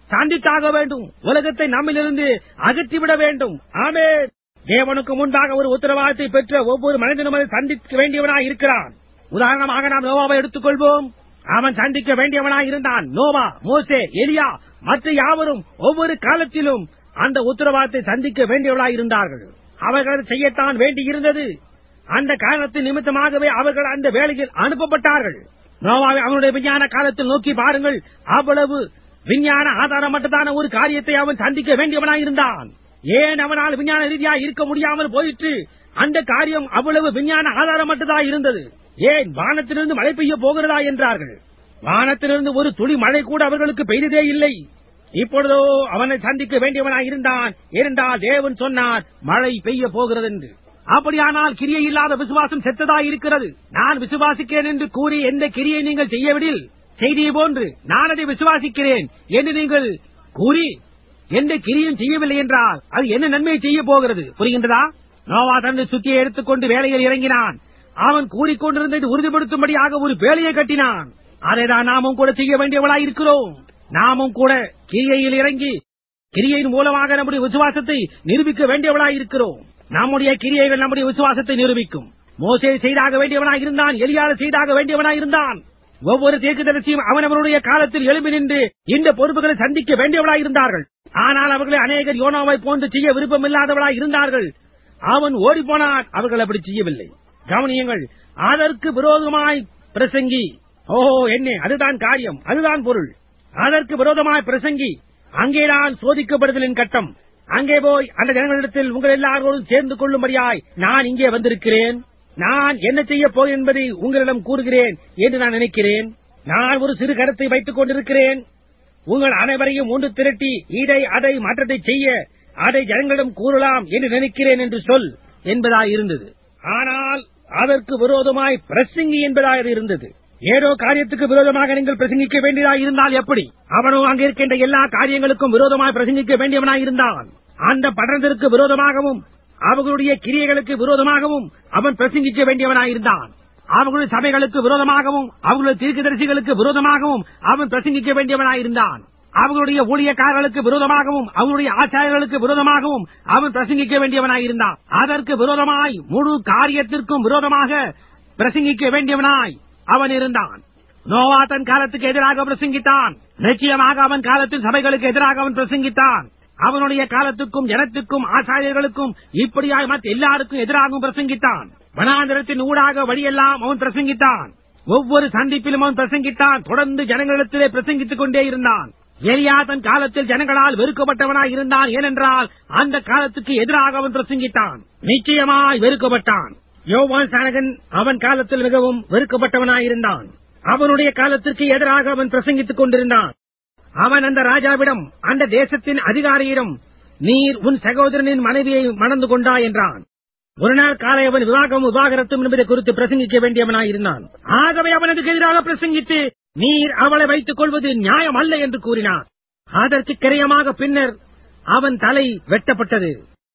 சந்தித்தாக வேண்டும் உலகத்தை நம்மிலிருந்து அகற்றிவிட வேண்டும் ஆமே தேவனுக்கு முன்பாக ஒரு உத்தரவாதத்தை பெற்ற ஒவ்வொரு மனிதனும் அதை சந்திக்க வேண்டியவனாய் இருக்கிறான் உதாரணமாக நாம் நோவாவை எடுத்துக்கொள்வோம் அவன் சந்திக்க வேண்டியவனாய் இருந்தான் நோவா மோசே எலியா மற்ற யாவரும் ஒவ்வொரு காலத்திலும் அந்த உத்தரவாதத்தை சந்திக்க வேண்டியவளாய் இருந்தார்கள் அவர்கள் அதை செய்யத்தான் வேண்டி இருந்தது அந்த காரணத்தின் நிமித்தமாகவே அவர்கள் அந்த வேலையில் அனுப்பப்பட்டார்கள் நோவாவை அவனுடைய விஞ்ஞான காலத்தில் நோக்கி பாருங்கள் அவ்வளவு விஞ்ஞான ஆதாரமற்றதான ஒரு காரியத்தை அவன் சந்திக்க வேண்டியவனாய் இருந்தான் ஏன் அவனால் விஞ்ஞான ரீதியாக இருக்க முடியாமல் போயிற்று அந்த காரியம் அவ்வளவு விஞ்ஞான ஆதாரமற்றதா இருந்தது ஏன் வானத்திலிருந்து மழை பெய்ய போகிறதா என்றார்கள் வானத்திலிருந்து ஒரு துளி மழை கூட அவர்களுக்கு பெய்ததே இல்லை இப்பொழுதோ அவனை சந்திக்க வேண்டியவனாய் இருந்தான் ஏனென்றால் தேவன் சொன்னார் மழை பெய்ய போகிறது என்று அப்படியானால் கிரியை இல்லாத விசுவாசம் செத்ததா இருக்கிறது நான் விசுவாசிக்கிறேன் என்று கூறி எந்த கிரியை நீங்கள் செய்யவிடில் செய்தியை போன்று நான் அதை விசுவாசிக்கிறேன் என்று நீங்கள் கூறி எந்த கிரியும் செய்யவில்லை என்றால் அது என்ன நன்மையை செய்ய போகிறது புரிகின்றதா நோவா தனது சுத்தியை எடுத்துக்கொண்டு வேலையில் இறங்கினான் அவன் கூறிக்கொண்டிருந்ததை உறுதிப்படுத்தும்படியாக ஒரு வேலையை கட்டினான் அதைதான் நாமும் கூட செய்ய வேண்டியவளாய் இருக்கிறோம் நாமும் கூட கிரியையில் இறங்கி கிரியையின் மூலமாக நம்முடைய விசுவாசத்தை நிரூபிக்க வேண்டியவளாய் இருக்கிறோம் நம்முடைய கிரியைகள் நம்முடைய விசுவாசத்தை நிரூபிக்கும் மோசே செய்தாக வேண்டியவனாய் இருந்தான் எலியாத செய்தாக வேண்டியவனாய் இருந்தான் ஒவ்வொரு தீர்க்கதரிசியும் அவனவனுடைய காலத்தில் எழும்பி நின்று இந்த பொறுப்புகளை சந்திக்க வேண்டியவளாய் இருந்தார்கள் ஆனால் அவர்களை அநேகர் யோனாவை போன்று செய்ய விருப்பமில்லாதவளாய் இருந்தார்கள் அவன் ஓடிப்போனான் அவர்கள் அப்படி செய்யவில்லை கவனியுங்கள் அதற்கு விரோதமாய் பிரசங்கி ஓஹோ என்ன அதுதான் காரியம் அதுதான் பொருள் அதற்கு விரோதமாய் பிரசங்கி அங்கேதான் சோதிக்கப்படுதலின் கட்டம் அங்கே போய் அந்த ஜனங்களிடத்தில் உங்கள் எல்லாரோடும் சேர்ந்து கொள்ளும்படியாய் நான் இங்கே வந்திருக்கிறேன் நான் என்ன செய்ய போகிறேன் என்பதை உங்களிடம் கூறுகிறேன் என்று நான் நினைக்கிறேன் நான் ஒரு சிறு கருத்தை வைத்துக் கொண்டிருக்கிறேன் உங்கள் அனைவரையும் ஒன்று திரட்டி இதை அதை மாற்றத்தை செய்ய அதை ஜனங்களிடம் கூறலாம் என்று நினைக்கிறேன் என்று சொல் என்பதாய் இருந்தது ஆனால் அதற்கு விரோதமாய் பிரசங்கி என்பதாய் அது இருந்தது ஏதோ காரியத்துக்கு விரோதமாக நீங்கள் பிரசங்கிக்க வேண்டியதாய் இருந்தால் எப்படி அவனோ அங்கே இருக்கின்ற எல்லா காரியங்களுக்கும் விரோதமாய் பிரசங்கிக்க வேண்டியவனாய் இருந்தான் அந்த பட்டணத்திற்கு விரோதமாகவும் அவர்களுடைய கிரியைகளுக்கு விரோதமாகவும் அவன் பிரசங்கிக்க வேண்டியவனாய் இருந்தான் அவர்களுடைய சபைகளுக்கு விரோதமாகவும் அவர்களுடைய தீர்க்கதரிசிகளுக்கு விரோதமாகவும் அவன் பிரசங்கிக்க வேண்டியவனாய் இருந்தான் அவர்களுடைய ஊழியக்காரர்களுக்கு விரோதமாகவும் அவர்களுடைய ஆச்சாரியர்களுக்கு விரோதமாகவும் அவன் பிரசங்கிக்க வேண்டியவனாய் இருந்தான் அதற்கு விரோதமாய் முழு காரியத்திற்கும் விரோதமாக பிரசங்கிக்க வேண்டியவனாய் அவன் இருந்தான் நோவா தன் காலத்துக்கு எதிராக பிரசங்கித்தான் நிச்சயமாக அவன் காலத்தில் சபைகளுக்கு எதிராக அவன் பிரசங்கித்தான் அவனுடைய காலத்துக்கும் ஜனத்துக்கும் ஆச்சாரியர்களுக்கும் இப்படியாய் மற்ற எல்லாருக்கும் எதிராகவும் பிரசங்கித்தான் வனாந்திரத்தின் ஊடாக வழியெல்லாம் அவன் பிரசங்கித்தான் ஒவ்வொரு சந்திப்பிலும் அவன் பிரசங்கித்தான் தொடர்ந்து ஜனங்களிடத்திலே பிரசங்கித்துக் கொண்டே இருந்தான் எலியா தன் காலத்தில் ஜனங்களால் வெறுக்கப்பட்டவனாய் இருந்தான் ஏனென்றால் அந்த காலத்துக்கு எதிராக அவன் பிரசங்கித்தான் நிச்சயமாய் வெறுக்கப்பட்டான் யோவான் சானகன் அவன் காலத்தில் மிகவும் வெறுக்கப்பட்டவனாயிருந்தான் அவனுடைய காலத்திற்கு எதிராக அவன் பிரசங்கித்துக் கொண்டிருந்தான் அவன் அந்த ராஜாவிடம் அந்த தேசத்தின் அதிகாரியிடம் நீர் உன் சகோதரனின் மனைவியை மணந்து கொண்டா என்றான் ஒரு நாள் காலை அவன் விவாகம் விவாகரத்தும் என்பதை குறித்து பிரசங்கிக்க வேண்டியவனாயிருந்தான் ஆகவே அவனுக்கு எதிராக பிரசங்கித்து நீர் அவளை வைத்துக் கொள்வது நியாயம் அல்ல என்று கூறினான் அதற்கு கிரயமாக பின்னர் அவன் தலை வெட்டப்பட்டது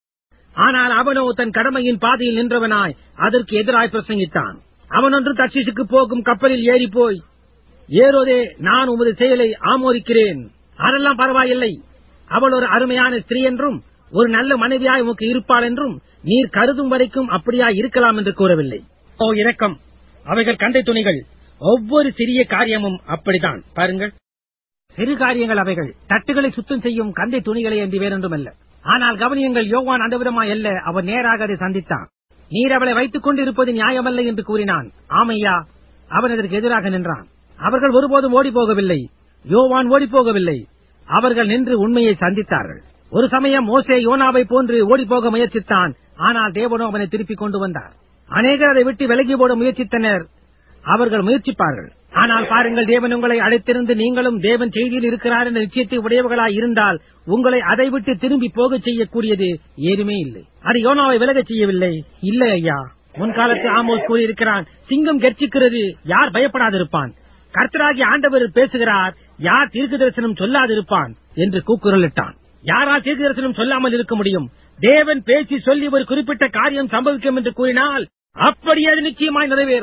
ஆனால் அவனோ தன் கடமையின் பாதையில் நின்றவனாய் அதற்கு எதிராய் பிரசங்கித்தான் அவன் ஒன்று தர்ஷிஷுக்கு போகும் கப்பலில் ஏறி போய் ஏரோதே நான் உமது செயலை ஆமோதிக்கிறேன் அதெல்லாம் பரவாயில்லை அவள் ஒரு அருமையான ஸ்திரீ என்றும் ஒரு நல்ல மனைவியாய் உமக்கு இருப்பாள் என்றும் நீர் கருதும் வரைக்கும் அப்படியா இருக்கலாம் என்று கூறவில்லை ஓ இரக்கம் அவைகள் கண்டை துணிகள் ஒவ்வொரு சிறிய காரியமும் அப்படித்தான் பாருங்கள் சிறு காரியங்கள் அவைகள் தட்டுகளை சுத்தம் செய்யும் கந்தை துணிகளை என்று வேறொன்றும் அல்ல ஆனால் கவனியங்கள் யோவான் அந்த விதமாய் அல்ல அவன் நேராக அதை சந்தித்தான் நீர் அவளை வைத்துக் கொண்டிருப்பது நியாயமல்ல என்று கூறினான் ஆமையா அவன் அதற்கு எதிராக நின்றான் அவர்கள் ஒருபோதும் ஓடி போகவில்லை யோவான் ஓடி போகவில்லை அவர்கள் நின்று உண்மையை சந்தித்தார்கள் ஒரு சமயம் மோசே யோனாவை போன்று ஓடிப்போக முயற்சித்தான் ஆனால் தேவனோ அவனை திருப்பிக் கொண்டு வந்தார் அநேகர் அதை விட்டு விலகி போட முயற்சித்தனர் அவர்கள் முயற்சிப்பார்கள் ஆனால் பாருங்கள் தேவன் உங்களை அழைத்திருந்து நீங்களும் தேவன் செய்தியில் இருக்கிறார் என்ற நிச்சயத்தை உடையவர்களாய் இருந்தால் உங்களை அதை விட்டு திரும்பி போகச் செய்யக்கூடியது ஏதுமே இல்லை அது யோனாவை விலகச் செய்யவில்லை இல்லை ஐயா முன்காலத்து ஆமோஸ் கூறியிருக்கிறான் சிங்கம் கர்ச்சிக்கிறது யார் பயப்படாதிருப்பான் கர்த்தராகி ஆண்டவர் பேசுகிறார் யார் தீர்க்க தரிசனம் சொல்லாதிருப்பான் என்று கூக்குரலிட்டான் யாரால் தீர்க்க தரிசனம் சொல்லாமல் இருக்க முடியும் தேவன் பேசி சொல்லி ஒரு குறிப்பிட்ட காரியம் சம்பவிக்கும் என்று கூறினால் அப்படி அது நிச்சயமாய் நிறைவேறும்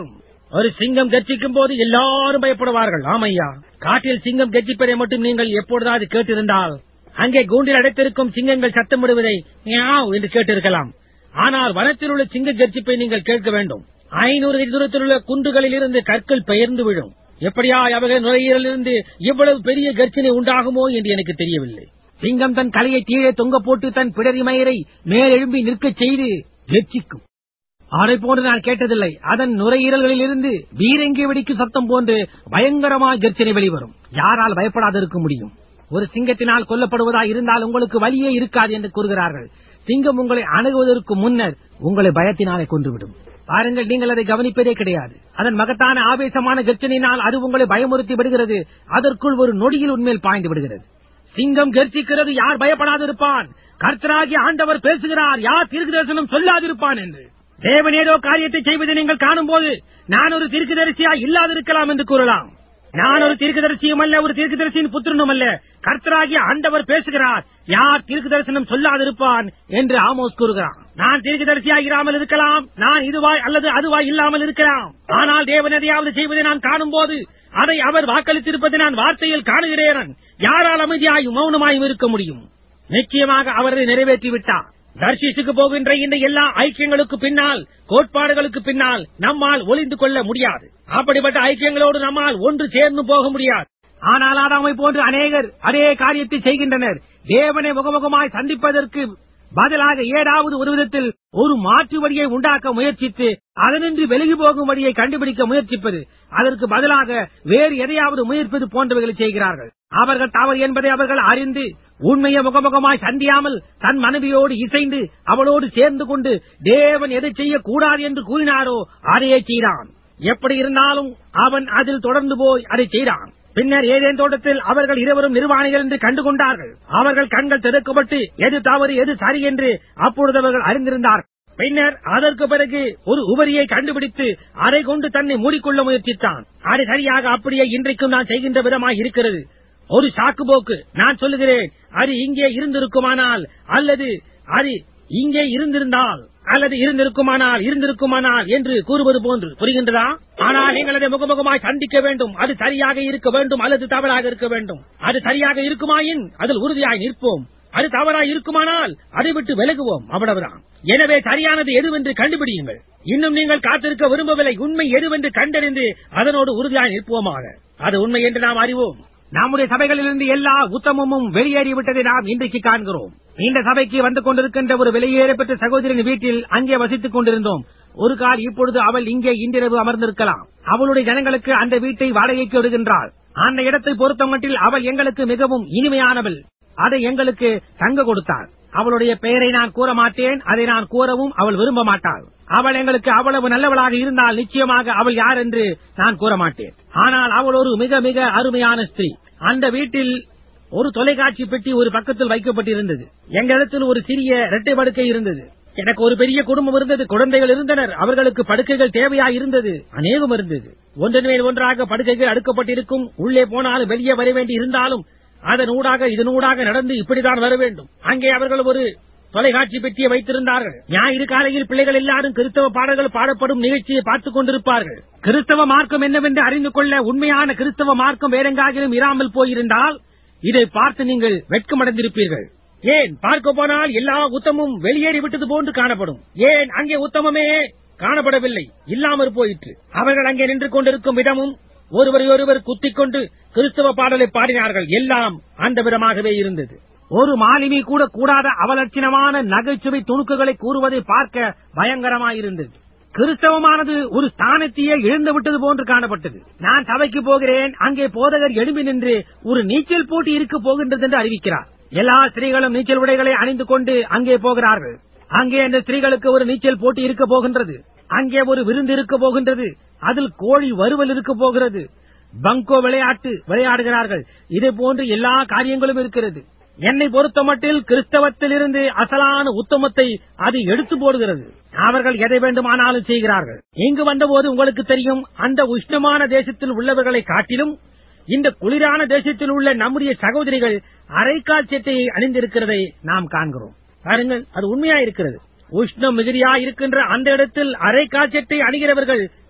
ஒரு சிங்கம் கர்ஜிக்கும் போது எல்லாரும் பயப்படுவார்கள் ஆமையா காட்டில் சிங்கம் கர்ஜிப்பதை மட்டும் நீங்கள் எப்பொழுதாவது கேட்டிருந்தால் அங்கே கூண்டில் அடைத்திருக்கும் சிங்கங்கள் சத்தமிடுவதை மியாவ் என்று கேட்டிருக்கலாம் ஆனால் வனத்தில் உள்ள சிங்க கர்ஜிப்பை நீங்கள் கேட்க வேண்டும் ஐநூறு தூரத்தில் உள்ள குன்றுகளில் இருந்து கற்கள் பெயர்ந்து விழும் எப்படியா அவர்கள் நுரையீரலிருந்து இவ்வளவு பெரிய கர்ஜனை உண்டாகுமோ என்று எனக்கு தெரியவில்லை சிங்கம் தன் கலையை கீழே தொங்க போட்டு தன் பிடரி மயிரை மேலெழும்பி நிற்கச் செய்து கர்ஜிக்கும் அதை போன்று நான் கேட்டதில்லை அதன் நுரையீரல்களில் இருந்து பீரங்கி வெடிக்கும் சத்தம் போன்று பயங்கரமாய் கர்ஜனை வெளிவரும் யாரால் பயப்படாதிருக்க முடியும் ஒரு சிங்கத்தினால் கொல்லப்படுவதா இருந்தால் உங்களுக்கு வலியே இருக்காது என்று கூறுகிறார்கள் சிங்கம் உங்களை அணுகுவதற்கு முன்னர் உங்களை பயத்தினாலே கொன்றுவிடும் பாருங்கள் நீங்கள் அதை கவனிப்பதே கிடையாது அதன் மகத்தான ஆவேசமான கர்ச்சனையினால் அது உங்களை பயமுறுத்தி விடுகிறது அதற்குள் ஒரு நொடியில் உண்மையில் பாய்ந்து விடுகிறது சிங்கம் கர்ச்சிக்கிறது யார் பயப்படாதிருப்பான் கர்த்தராகி ஆண்டவர் பேசுகிறார் யார் தீர்க்க தரிசனம் சொல்லாதிருப்பான் என்று தேவன் ஏதோ காரியத்தை செய்வதை நீங்கள் காணும்போது நான் ஒரு தீர்க்கதரிசியா இல்லாதிருக்கலாம் என்று கூறலாம் நான் ஒரு தீர்க்கதரிசியும் அல்ல ஒரு தீர்க்கதரிசியின் புத்திரனும் அல்ல கர்த்தராகிய ஆண்டவர் பேசுகிறார் யார் தீர்க்க தரிசனம் சொல்லாதிருப்பான் என்று ஆமோஸ் கூறுகிறான் நான் தீர்க்கதரிசியா இராமல் இருக்கலாம் நான் இதுவாய் அல்லது அதுவாய் இல்லாமல் இருக்கலாம் ஆனால் தேவன் எதையாவது செய்வதை நான் காணும் போது அதை அவர் வாக்களித்திருப்பதை நான் வார்த்தையில் காணுகிறேன் யாரால் அமைதியாயும் மௌனமாயும் இருக்க முடியும் நிச்சயமாக அவரை நிறைவேற்றி விட்டார் தர்ஷிசுக்கு போகின்ற இந்த எல்லா ஐக்கியங்களுக்கு பின்னால் கோட்பாடுகளுக்கு பின்னால் நம்மால் ஒளிந்து கொள்ள முடியாது அப்படிப்பட்ட ஐக்கியங்களோடு நம்மால் ஒன்று சேர்ந்து போக முடியாது ஆனால் ஆதாமை போன்று அநேகர் அதே காரியத்தை செய்கின்றனர் தேவனை முகமுகமாய் சந்திப்பதற்கு பதிலாக ஏதாவது ஒரு விதத்தில் ஒரு மாற்று வழியை உண்டாக்க முயற்சித்து அதனின்றி விலகி போகும் வழியை கண்டுபிடிக்க முயற்சிப்பது அதற்கு பதிலாக வேறு எதையாவது முயற்பது போன்றவைகளை செய்கிறார்கள் அவர்கள் தவறு என்பதை அவர்கள் அறிந்து உண்மையை முகமுகமாய் சந்தியாமல் தன் மனைவியோடு இசைந்து அவளோடு சேர்ந்து கொண்டு தேவன் எதை செய்யக்கூடாது என்று கூறினாரோ அதையே செய்தான் எப்படி இருந்தாலும் அவன் அதில் தொடர்ந்து போய் அதை செய்தான் பின்னர் ஏதேன் தோட்டத்தில் அவர்கள் இருவரும் நிர்வாணிகள் என்று கண்டுகொண்டார்கள் அவர்கள் கண்கள் திறக்கப்பட்டு எது தவறு எது சரி என்று அப்பொழுது அவர்கள் அறிந்திருந்தார்கள் பின்னர் அதற்கு பிறகு ஒரு உபரியை கண்டுபிடித்து அதை கொண்டு தன்னை மூடிக்கொள்ள முயற்சித்தான் அது சரியாக அப்படியே இன்றைக்கும் நான் செய்கின்ற விதமாய் இருக்கிறது ஒரு சாக்குபோக்கு நான் சொல்லுகிறேன் அது இங்கே இருந்திருக்குமானால் அல்லது அது இங்கே இருந்திருந்தால் அல்லது இருந்திருக்குமானால் இருந்திருக்குமானால் என்று கூறுவது போன்று புரிகின்றதா ஆனால் நீங்கள் அதை முகமுகமாய் சந்திக்க வேண்டும் அது சரியாக இருக்க வேண்டும் அல்லது தவறாக இருக்க வேண்டும் அது சரியாக இருக்குமாயின் அதில் உறுதியாய் நிற்போம் அது தவறாய் இருக்குமானால் அதை விட்டு விலகுவோம் அவ்வளவுதான் எனவே சரியானது எதுவென்று கண்டுபிடியுங்கள் இன்னும் நீங்கள் காத்திருக்க விரும்பவில்லை உண்மை எதுவென்று கண்டறிந்து அதனோடு உறுதியாய் நிற்போமாக அது உண்மை என்று நாம் அறிவோம் நம்முடைய சபைகளிலிருந்து எல்லா உத்தமமும் வெளியேறிவிட்டதை நாம் இன்றைக்கு காண்கிறோம் இந்த சபைக்கு வந்து கொண்டிருக்கின்ற ஒரு வெளியேறப்பட்ட சகோதரின் வீட்டில் அங்கே வசித்துக் கொண்டிருந்தோம் ஒரு கால் இப்பொழுது அவள் இங்கே இன்றிரவு அமர்ந்திருக்கலாம் அவளுடைய ஜனங்களுக்கு அந்த வீட்டை வாடகைக்கு விடுகின்றாள் அந்த இடத்தை பொறுத்தமட்டில் அவள் எங்களுக்கு மிகவும் இனிமையானவள் அதை எங்களுக்கு தங்க கொடுத்தாள் அவளுடைய பெயரை நான் கூற மாட்டேன் அதை நான் கூறவும் அவள் விரும்ப மாட்டாள் அவள் எங்களுக்கு அவ்வளவு நல்லவளாக இருந்தால் நிச்சயமாக அவள் யார் என்று நான் கூற மாட்டேன் ஆனால் அவள் ஒரு மிக மிக அருமையான ஸ்திரீ அந்த வீட்டில் ஒரு தொலைக்காட்சி பெட்டி ஒரு பக்கத்தில் வைக்கப்பட்டிருந்தது எங்களிடத்தில் ஒரு சிறிய இரட்டை படுக்கை இருந்தது எனக்கு ஒரு பெரிய குடும்பம் இருந்தது குழந்தைகள் இருந்தனர் அவர்களுக்கு படுக்கைகள் தேவையா இருந்தது அநேகம் இருந்தது ஒன்றின் மேல் ஒன்றாக படுக்கைகள் அடுக்கப்பட்டிருக்கும் உள்ளே போனாலும் வெளியே வர வேண்டி இருந்தாலும் அதன் ஊடாக இதனூடாக நடந்து இப்படித்தான் வர வேண்டும் அங்கே அவர்கள் ஒரு தொலைக்காட்சி பெட்டியை வைத்திருந்தார்கள் ஞாயிறு காலையில் பிள்ளைகள் எல்லாரும் கிறிஸ்தவ பாடல்கள் பாடப்படும் நிகழ்ச்சியை பார்த்துக் கொண்டிருப்பார்கள் கிறிஸ்தவ மார்க்கம் என்னவென்று அறிந்து கொள்ள உண்மையான கிறிஸ்தவ மார்க்கம் வேறெங்காகிலும் இராமல் போயிருந்தால் இதை பார்த்து நீங்கள் வெட்கமடைந்திருப்பீர்கள் ஏன் பார்க்க போனால் எல்லா உத்தமும் வெளியேறி விட்டது போன்று காணப்படும் ஏன் அங்கே உத்தமமே காணப்படவில்லை இல்லாமற் போயிற்று அவர்கள் அங்கே நின்று கொண்டிருக்கும் விதமும் ஒருவரை ஒருவர் குத்திக் கொண்டு கிறிஸ்தவ பாடலை பாடினார்கள் எல்லாம் அந்த விதமாகவே இருந்தது ஒரு மாலினி கூட கூடாத அவலட்சணமான நகைச்சுவை துணுக்குகளை கூறுவதை பார்க்க பயங்கரமாயிருந்தது கிறிஸ்தவமானது ஒரு ஸ்தானத்தையே இழந்து விட்டது போன்று காணப்பட்டது நான் சபைக்கு போகிறேன் அங்கே போதகர் எழும்பி நின்று ஒரு நீச்சல் போட்டி இருக்க போகின்றது என்று அறிவிக்கிறார் எல்லா ஸ்திரீகளும் நீச்சல் உடைகளை அணிந்து கொண்டு அங்கே போகிறார்கள் அங்கே அந்த ஸ்திரீகளுக்கு ஒரு நீச்சல் போட்டி இருக்க போகின்றது அங்கே ஒரு விருந்து இருக்க போகின்றது அதில் கோழி வறுவல் இருக்க போகிறது பங்கோ விளையாட்டு விளையாடுகிறார்கள் இதே போன்று எல்லா காரியங்களும் இருக்கிறது என்னை பொறுத்தமட்டில் கிறிஸ்தவத்திலிருந்து அசலான உத்தமத்தை அது எடுத்து போடுகிறது அவர்கள் எதை வேண்டுமானாலும் செய்கிறார்கள் இங்கு வந்தபோது உங்களுக்கு தெரியும் அந்த உஷ்ணமான தேசத்தில் உள்ளவர்களை காட்டிலும் இந்த குளிரான தேசத்தில் உள்ள நம்முடைய சகோதரிகள் அரைக்கால் சட்டையை அணிந்திருக்கிறதை நாம் காண்கிறோம் பாருங்கள் அது உண்மையா இருக்கிறது உஷ்ணம் மிகுதியா இருக்கின்ற அந்த இடத்தில் அரைக்கால் சட்டை அணிகிறவர்கள்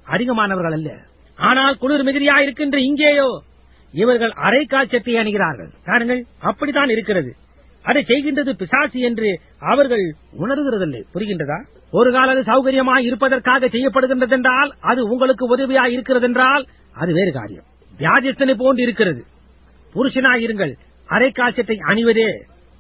அதிகமானவர்கள் அல்ல ஆனால் குளிர் மிகுதியா இருக்கின்ற இங்கேயோ இவர்கள் அரை காய்ச்சத்தை அணுகிறார்கள் பாருங்கள் அப்படித்தான் இருக்கிறது அதை செய்கின்றது பிசாசு என்று அவர்கள் உணர்கிறதில்லை புரிகின்றதா ஒரு கால அது சௌகரியமாய் இருப்பதற்காக செய்யப்படுகின்றது என்றால் அது உங்களுக்கு உதவியாய் இருக்கிறது என்றால் அது வேறு காரியம் வியாதிஸ்தனை போன்று இருக்கிறது புருஷனாய் இருங்கள் அரை காய்ச்சத்தை அணிவதே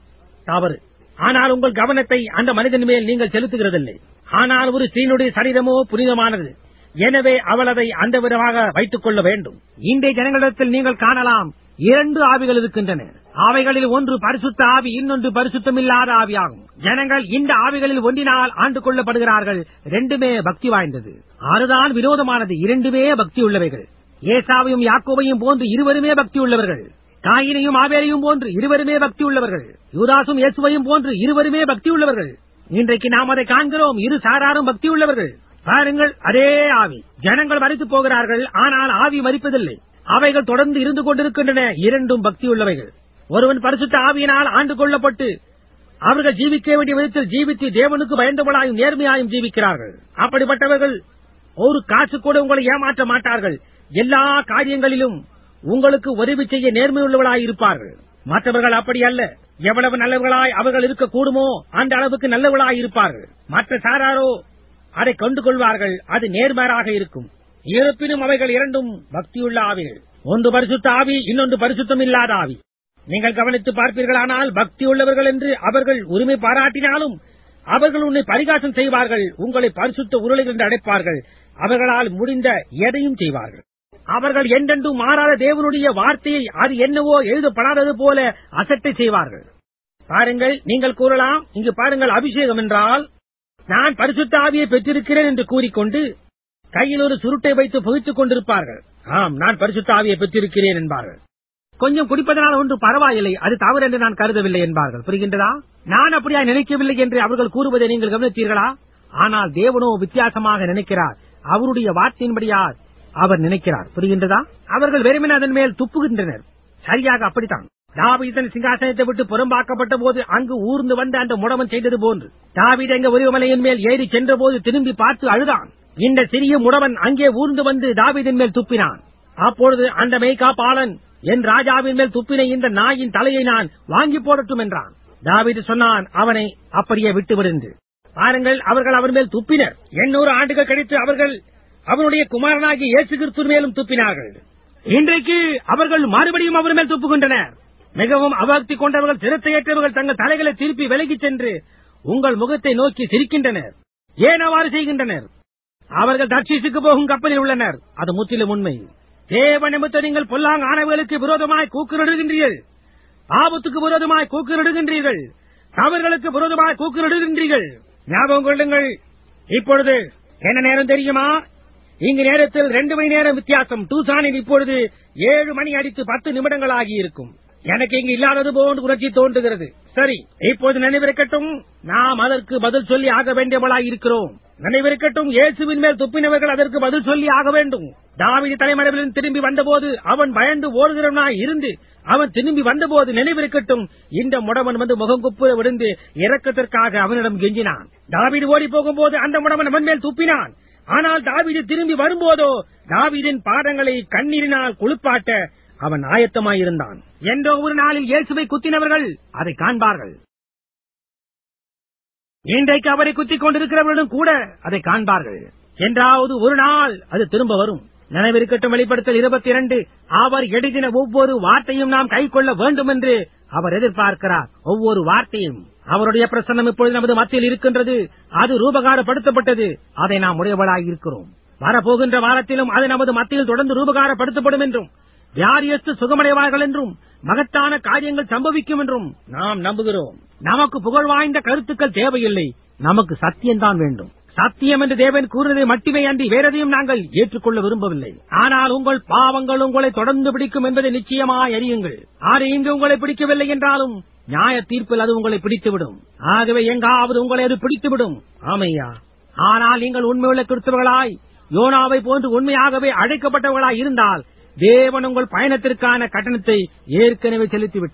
தவறு ஆனால் உங்கள் கவனத்தை அந்த மனிதன் மேல் நீங்கள் செலுத்துகிறதில்லை ஆனால் ஒரு ஸ்திரீனுடைய சரீரமோ புனிதமானது எனவே அவள் அதை அந்த விதமாக வைத்துக் கொள்ள வேண்டும் இன்றைய ஜனங்களிடத்தில் நீங்கள் காணலாம் இரண்டு ஆவிகள் இருக்கின்றன அவைகளில் ஒன்று பரிசுத்த ஆவி இன்னொன்று பரிசுத்தமில்லாத ஆவியாகும் ஜனங்கள் இந்த ஆவிகளில் ஒன்றினால் ஆண்டு கொள்ளப்படுகிறார்கள் ரெண்டுமே பக்தி வாய்ந்தது அதுதான் விரோதமானது இரண்டுமே பக்தி உள்ளவைகள் ஏசாவையும் யாக்கோவையும் போன்று இருவருமே பக்தி உள்ளவர்கள் காயினையும் ஆவேலையும் போன்று இருவருமே பக்தி உள்ளவர்கள் யூதாசும் இயேசுவையும் போன்று இருவருமே பக்தி உள்ளவர்கள் இன்றைக்கு நாம் அதை காண்கிறோம் இரு சாராரும் பக்தி உள்ளவர்கள் பாருங்கள் அதே ஆவி ஜனங்கள் மறித்து போகிறார்கள் ஆனால் ஆவி மறிப்பதில்லை அவைகள் தொடர்ந்து இருந்து கொண்டிருக்கின்றன இரண்டும் பக்தி உள்ளவைகள் ஒருவன் பரிசுத்த ஆவியினால் ஆண்டு கொள்ளப்பட்டு அவர்கள் ஜீவிக்க வேண்டிய விதத்தில் ஜீவித்து தேவனுக்கு பயந்தவளாயும் நேர்மையாயும் ஜீவிக்கிறார்கள் அப்படிப்பட்டவர்கள் ஒரு காசு கூட உங்களை ஏமாற்ற மாட்டார்கள் எல்லா காரியங்களிலும் உங்களுக்கு உதவி செய்ய நேர்மையுள்ளவர்களாய் இருப்பார்கள் மற்றவர்கள் அப்படி அல்ல எவ்வளவு நல்லவர்களாய் அவர்கள் இருக்க கூடுமோ அந்த அளவுக்கு நல்லவர்களாய் இருப்பார்கள் மற்ற சாராரோ அதை கொண்டு கொள்வார்கள் அது நேர்மாறாக இருக்கும் இருப்பினும் அவைகள் இரண்டும் பக்தியுள்ள ஆவிகள் ஒன்று பரிசுத்த ஆவி இன்னொன்று பரிசுத்தம் இல்லாத ஆவி நீங்கள் கவனித்து பார்ப்பீர்களானால் பக்தி உள்ளவர்கள் என்று அவர்கள் உரிமை பாராட்டினாலும் அவர்கள் உன்னை பரிகாசம் செய்வார்கள் உங்களை பரிசுத்த உருளைகள் என்று அழைப்பார்கள் அவர்களால் முடிந்த எதையும் செய்வார்கள் அவர்கள் என்றென்றும் மாறாத தேவனுடைய வார்த்தையை அது என்னவோ எழுதப்படாதது போல அசட்டை செய்வார்கள் பாருங்கள் நீங்கள் கூறலாம் இங்கு பாருங்கள் அபிஷேகம் என்றால் நான் பரிசுத்த ஆவியை பெற்றிருக்கிறேன் என்று கூறிக்கொண்டு கையில் ஒரு சுருட்டை வைத்து புகித்துக் கொண்டிருப்பார்கள் ஆம் நான் பரிசுத்த ஆவியை பெற்றிருக்கிறேன் என்பார்கள் கொஞ்சம் குடிப்பதனால் ஒன்று பரவாயில்லை அது தவறு என்று நான் கருதவில்லை என்பார்கள் புரிகின்றதா நான் அப்படியா நினைக்கவில்லை என்று அவர்கள் கூறுவதை நீங்கள் கவனித்தீர்களா ஆனால் தேவனோ வித்தியாசமாக நினைக்கிறார் அவருடைய வார்த்தையின்படியார் அவர் நினைக்கிறார் புரிகின்றதா அவர்கள் வெறுமனே அதன் மேல் துப்புகின்றனர் சரியாக அப்படித்தான் தாவீதன் சிங்காசனத்தை விட்டு புறம்பாக்கப்பட்ட போது அங்கு ஊர்ந்து வந்த அந்த முடவன் செய்தது போன்று தாவீது எங்க உருவமலையின் மேல் ஏறி சென்ற போது திரும்பி பார்த்து அழுதான் இந்த சிறிய முடவன் அங்கே ஊர்ந்து வந்து தாவீதின் மேல் துப்பினான் அப்பொழுது அந்த மெய்காப்பாளன் என் ராஜாவின் மேல் துப்பின இந்த நாயின் தலையை நான் வாங்கி போடட்டும் என்றான் தாவீது சொன்னான் அவனை அப்படியே விட்டுவிடு என்று பாருங்கள் அவர்கள் அவர் மேல் துப்பினர் எண்ணூறு ஆண்டுகள் கழித்து அவர்கள் அவனுடைய குமாரனாகிய இயேசு கிறிஸ்து மேலும் துப்பினார்கள் இன்றைக்கு அவர்கள் மறுபடியும் அவர் மேல் துப்புகின்றனர் மிகவும் அபக்தி கொண்டவர்கள் சிரத்தையற்றவர்கள் தங்கள் தலைகளை திருப்பி விலகிச் சென்று உங்கள் முகத்தை நோக்கி சிரிக்கின்றனர் ஏன் அவ்வாறு செய்கின்றனர் அவர்கள் தர்ஷீசுக்கு போகும் கப்பலில் உள்ளனர் அது முற்றிலும் உண்மை தேவ நிமித்த நீங்கள் பொல்லாங் ஆனவர்களுக்கு விரோதமாய் கூக்குரடுகின்றீர்கள் ஆபத்துக்கு விரோதமாய் கூக்குரடுகின்றீர்கள் தவறுகளுக்கு விரோதமாய் கூக்குரடுகின்றீர்கள் ஞாபகம் கொள்ளுங்கள் இப்பொழுது என்ன நேரம் தெரியுமா இங்கு நேரத்தில் ரெண்டு மணி நேரம் வித்தியாசம் டூசானில் இப்பொழுது ஏழு மணி அடித்து பத்து நிமிடங்கள் ஆகியிருக்கும் எனக்கு இங்கு இல்லாதது போன்று உணர்ச்சி தோன்றுகிறது சரி இப்போது நினைவிருக்கட்டும் நாம் அதற்கு பதில் சொல்லி ஆக வேண்டியவளாய் இருக்கிறோம் நினைவிருக்கட்டும் இயேசுவின் மேல் துப்பினவர்கள் அதற்கு பதில் சொல்லி ஆக வேண்டும் தாவிதி தலைமறைவில் திரும்பி வந்தபோது அவன் பயந்து ஓடுகிறவனாய் இருந்து அவன் திரும்பி வந்தபோது நினைவிருக்கட்டும் இந்த முடவன் வந்து முகம் குப்புற விழுந்து இறக்கத்திற்காக அவனிடம் கெஞ்சினான் தாவீது ஓடி போகும்போது அந்த முடவன் அவன் மேல் துப்பினான் ஆனால் தாவீது திரும்பி வரும்போதோ தாவீதின் பாதங்களை கண்ணீரினால் குளிப்பாட்ட அவன் ஆயத்தமாயிருந்தான் என்றோ ஒரு நாளில் இயேசுவை குத்தினவர்கள் அதை காண்பார்கள் இன்றைக்கு அவரை குத்திக் கொண்டிருக்கிறவர்களும் கூட அதை காண்பார்கள் என்றாவது ஒரு நாள் அது திரும்ப வரும் நினைவிருக்கட்டும் வெளிப்படுத்தல் இருபத்தி இரண்டு அவர் எழுதின ஒவ்வொரு வார்த்தையும் நாம் கை கொள்ள வேண்டும் என்று அவர் எதிர்பார்க்கிறார் ஒவ்வொரு வார்த்தையும் அவருடைய பிரசன்னம் இப்பொழுது நமது மத்தியில் இருக்கின்றது அது ரூபகாரப்படுத்தப்பட்டது அதை நாம் உடையவளாக இருக்கிறோம் வரப்போகின்ற வாரத்திலும் அது நமது மத்தியில் தொடர்ந்து ரூபகாரப்படுத்தப்படும் என்றும் வியாதியஸ்து சுகமடைவார்கள் என்றும் மகத்தான காரியங்கள் சம்பவிக்கும் என்றும் நாம் நம்புகிறோம் நமக்கு புகழ் வாய்ந்த கருத்துக்கள் தேவையில்லை நமக்கு சத்தியம்தான் வேண்டும் சத்தியம் என்று தேவன் கூறினதை மட்டுமே அன்றி வேறெதையும் நாங்கள் ஏற்றுக்கொள்ள விரும்பவில்லை ஆனால் உங்கள் பாவங்கள் உங்களை தொடர்ந்து பிடிக்கும் என்பதை நிச்சயமாய் அறியுங்கள் அது இங்கு உங்களை பிடிக்கவில்லை என்றாலும் நியாய தீர்ப்பில் அது உங்களை பிடித்துவிடும் ஆகவே எங்காவது உங்களை அது பிடித்துவிடும் ஆமையா ஆனால் நீங்கள் உண்மையுள்ள கிறிஸ்தவர்களாய் யோனாவை போன்று உண்மையாகவே அழைக்கப்பட்டவர்களாய் இருந்தால் தேவன் உங்கள் பயணத்திற்கான கட்டணத்தை ஏற்கனவே செலுத்திவிட்டார்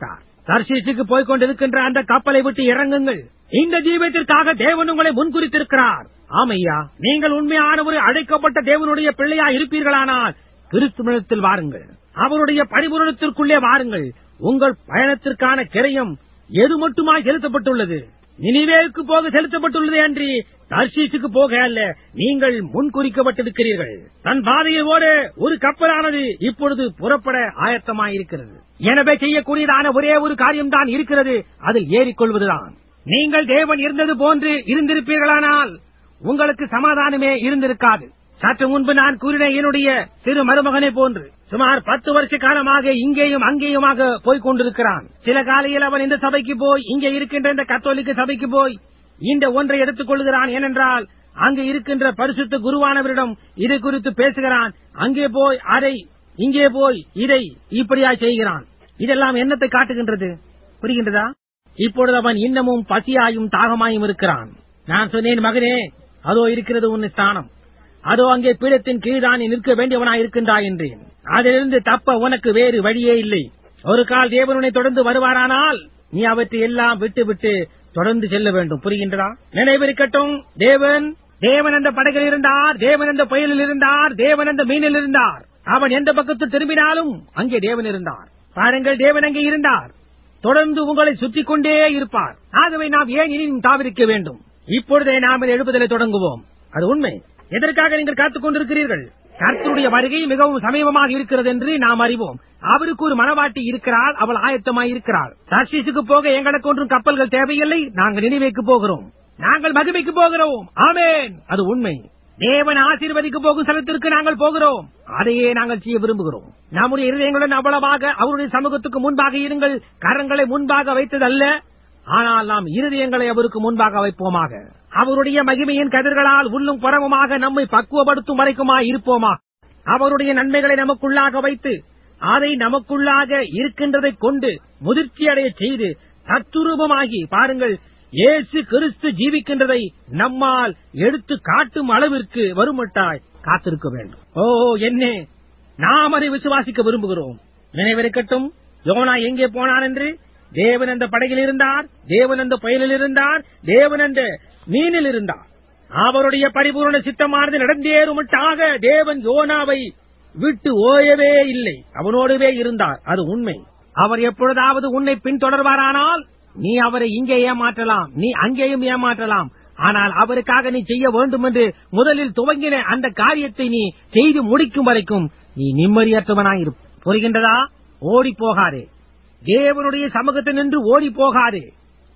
தர்ஷீசுக்கு போய்க் கொண்டிருக்கின்ற அந்த கப்பலை விட்டு இறங்குங்கள் இந்த ஜீவியத்திற்காக தேவன் உங்களை முன்குறித்திருக்கிறார் ஆமையா நீங்கள் உண்மையான ஒரு அழைக்கப்பட்ட தேவனுடைய பிள்ளையா இருப்பீர்களானால் கிறிஸ்துவத்தில் வாருங்கள் அவருடைய பரிபூரணத்திற்குள்ளே வாருங்கள் உங்கள் பயணத்திற்கான கிரயம் எது மட்டுமாய் செலுத்தப்பட்டுள்ளது நினைவேவுக்கு போக செலுத்தப்பட்டுள்ளது அன்றி தர்ஷீசுக்கு போக அல்ல நீங்கள் முன்குறிக்கப்பட்டிருக்கிறீர்கள் தன் பாதையில் ஓட ஒரு கப்பலானது இப்பொழுது புறப்பட ஆயத்தமாயிருக்கிறது எனவே செய்யக்கூடியதான ஒரே ஒரு காரியம்தான் இருக்கிறது அதில் ஏறிக்கொள்வதுதான் நீங்கள் தேவன் இருந்தது போன்று இருந்திருப்பீர்களானால் உங்களுக்கு சமாதானமே இருந்திருக்காது சற்று முன்பு நான் கூறின என்னுடைய சிறு மருமகனை போன்று சுமார் பத்து வருஷ காலமாக இங்கேயும் அங்கேயுமாக போய்க் கொண்டிருக்கிறான் சில காலையில் அவன் இந்த சபைக்கு போய் இங்கே இருக்கின்ற இந்த கத்தோலிக்க சபைக்கு போய் இந்த ஒன்றை எடுத்துக் கொள்கிறான் ஏனென்றால் அங்கு இருக்கின்ற பரிசுத்த குருவானவரிடம் இதை குறித்து பேசுகிறான் அங்கே போய் அதை இங்கே போய் இதை இப்படியா செய்கிறான் இதெல்லாம் என்னத்தை காட்டுகின்றது புரிகின்றதா இப்பொழுது அவன் இன்னமும் பசியாயும் தாகமாயும் இருக்கிறான் நான் சொன்னேன் மகனே அதோ இருக்கிறது உன் ஸ்தானம் அதோ அங்கே பீடத்தின் கீழ்தான் நீ நிற்க வேண்டியவனாய் இருக்கின்றாய் என்றேன் அதிலிருந்து தப்ப உனக்கு வேறு வழியே இல்லை ஒரு கால் தேவனுனை தொடர்ந்து வருவாரானால் நீ அவற்றை எல்லாம் விட்டு விட்டு தொடர்ந்து செல்ல வேண்டும் புரிகின்றதா நினைவிருக்கட்டும் தேவன் தேவன் அந்த படகில் இருந்தார் தேவன் அந்த புயலில் இருந்தார் தேவன் அந்த மீனில் இருந்தார் அவன் எந்த பக்கத்தில் திரும்பினாலும் அங்கே தேவன் இருந்தார் பாருங்கள் தேவன் அங்கே இருந்தார் தொடர்ந்து உங்களை சுற்றிக் கொண்டே இருப்பார் ஆகவே நாம் ஏன் இனி தாவிருக்க வேண்டும் இப்பொழுதே நாம் இதை எழுப்புதலை தொடங்குவோம் அது உண்மை எதற்காக நீங்கள் காத்துக் கொண்டிருக்கிறீர்கள் கர்த்தருடைய வருகை மிகவும் சமீபமாக இருக்கிறது என்று நாம் அறிவோம் அவருக்கு ஒரு மனவாட்டி இருக்கிறாள் அவள் ஆயத்தமாய் இருக்கிறாள் தர்ஷீசுக்கு போக எங்களுக்கு ஒன்றும் கப்பல்கள் தேவையில்லை நாங்கள் நினைவைக்கு போகிறோம் நாங்கள் மகிமைக்கு போகிறோம் ஆமேன் அது உண்மை தேவன் ஆசீர்வதிக்கு போகும் ஸ்தலத்திற்கு நாங்கள் போகிறோம் அதையே நாங்கள் செய்ய விரும்புகிறோம் நம்முடைய இருதயங்களுடன் அவ்வளவாக அவருடைய சமூகத்துக்கு முன்பாக இருங்கள் கரங்களை முன்பாக வைத்ததல்ல ஆனால் நாம் இருதயங்களை அவருக்கு முன்பாக வைப்போமாக அவருடைய மகிமையின் கதிர்களால் உள்ளும் புறமுமாக நம்மை பக்குவப்படுத்தும் வரைக்குமாய் இருப்போமா அவருடைய நன்மைகளை நமக்குள்ளாக வைத்து அதை நமக்குள்ளாக இருக்கின்றதைக் கொண்டு முதிர்ச்சி அடைய செய்து தத்துரூபமாகி பாருங்கள் இயேசு கிறிஸ்து ஜீவிக்கின்றதை நம்மால் எடுத்து காட்டும் அளவிற்கு வருமட்டாய் காத்திருக்க வேண்டும் ஓ என்ன நாம் அதை விசுவாசிக்க விரும்புகிறோம் நினைவிருக்கட்டும் யோனா எங்கே போனான் என்று தேவன் அந்த படகில் இருந்தார் தேவன் அந்த புயலில் இருந்தார் தேவன் அந்த மீனில் இருந்தார் அவருடைய பரிபூர்ண சித்தமானது நடந்தேறுமட்டாக தேவன் யோனாவை விட்டு ஓயவே இல்லை அவனோடுவே இருந்தார் அது உண்மை அவர் எப்பொழுதாவது உன்னை பின்தொடர்வாரானால் நீ அவரை இங்கே ஏமாற்றலாம் நீ அங்கேயும் ஏமாற்றலாம் ஆனால் அவருக்காக நீ செய்ய வேண்டும் என்று முதலில் துவங்கின அந்த காரியத்தை நீ செய்து முடிக்கும் வரைக்கும் நீ நிம்மதியற்றவனாயிரு புரிகின்றதா ஓடி போகாதே தேவனுடைய சமூகத்தில் நின்று ஓடி போகாதே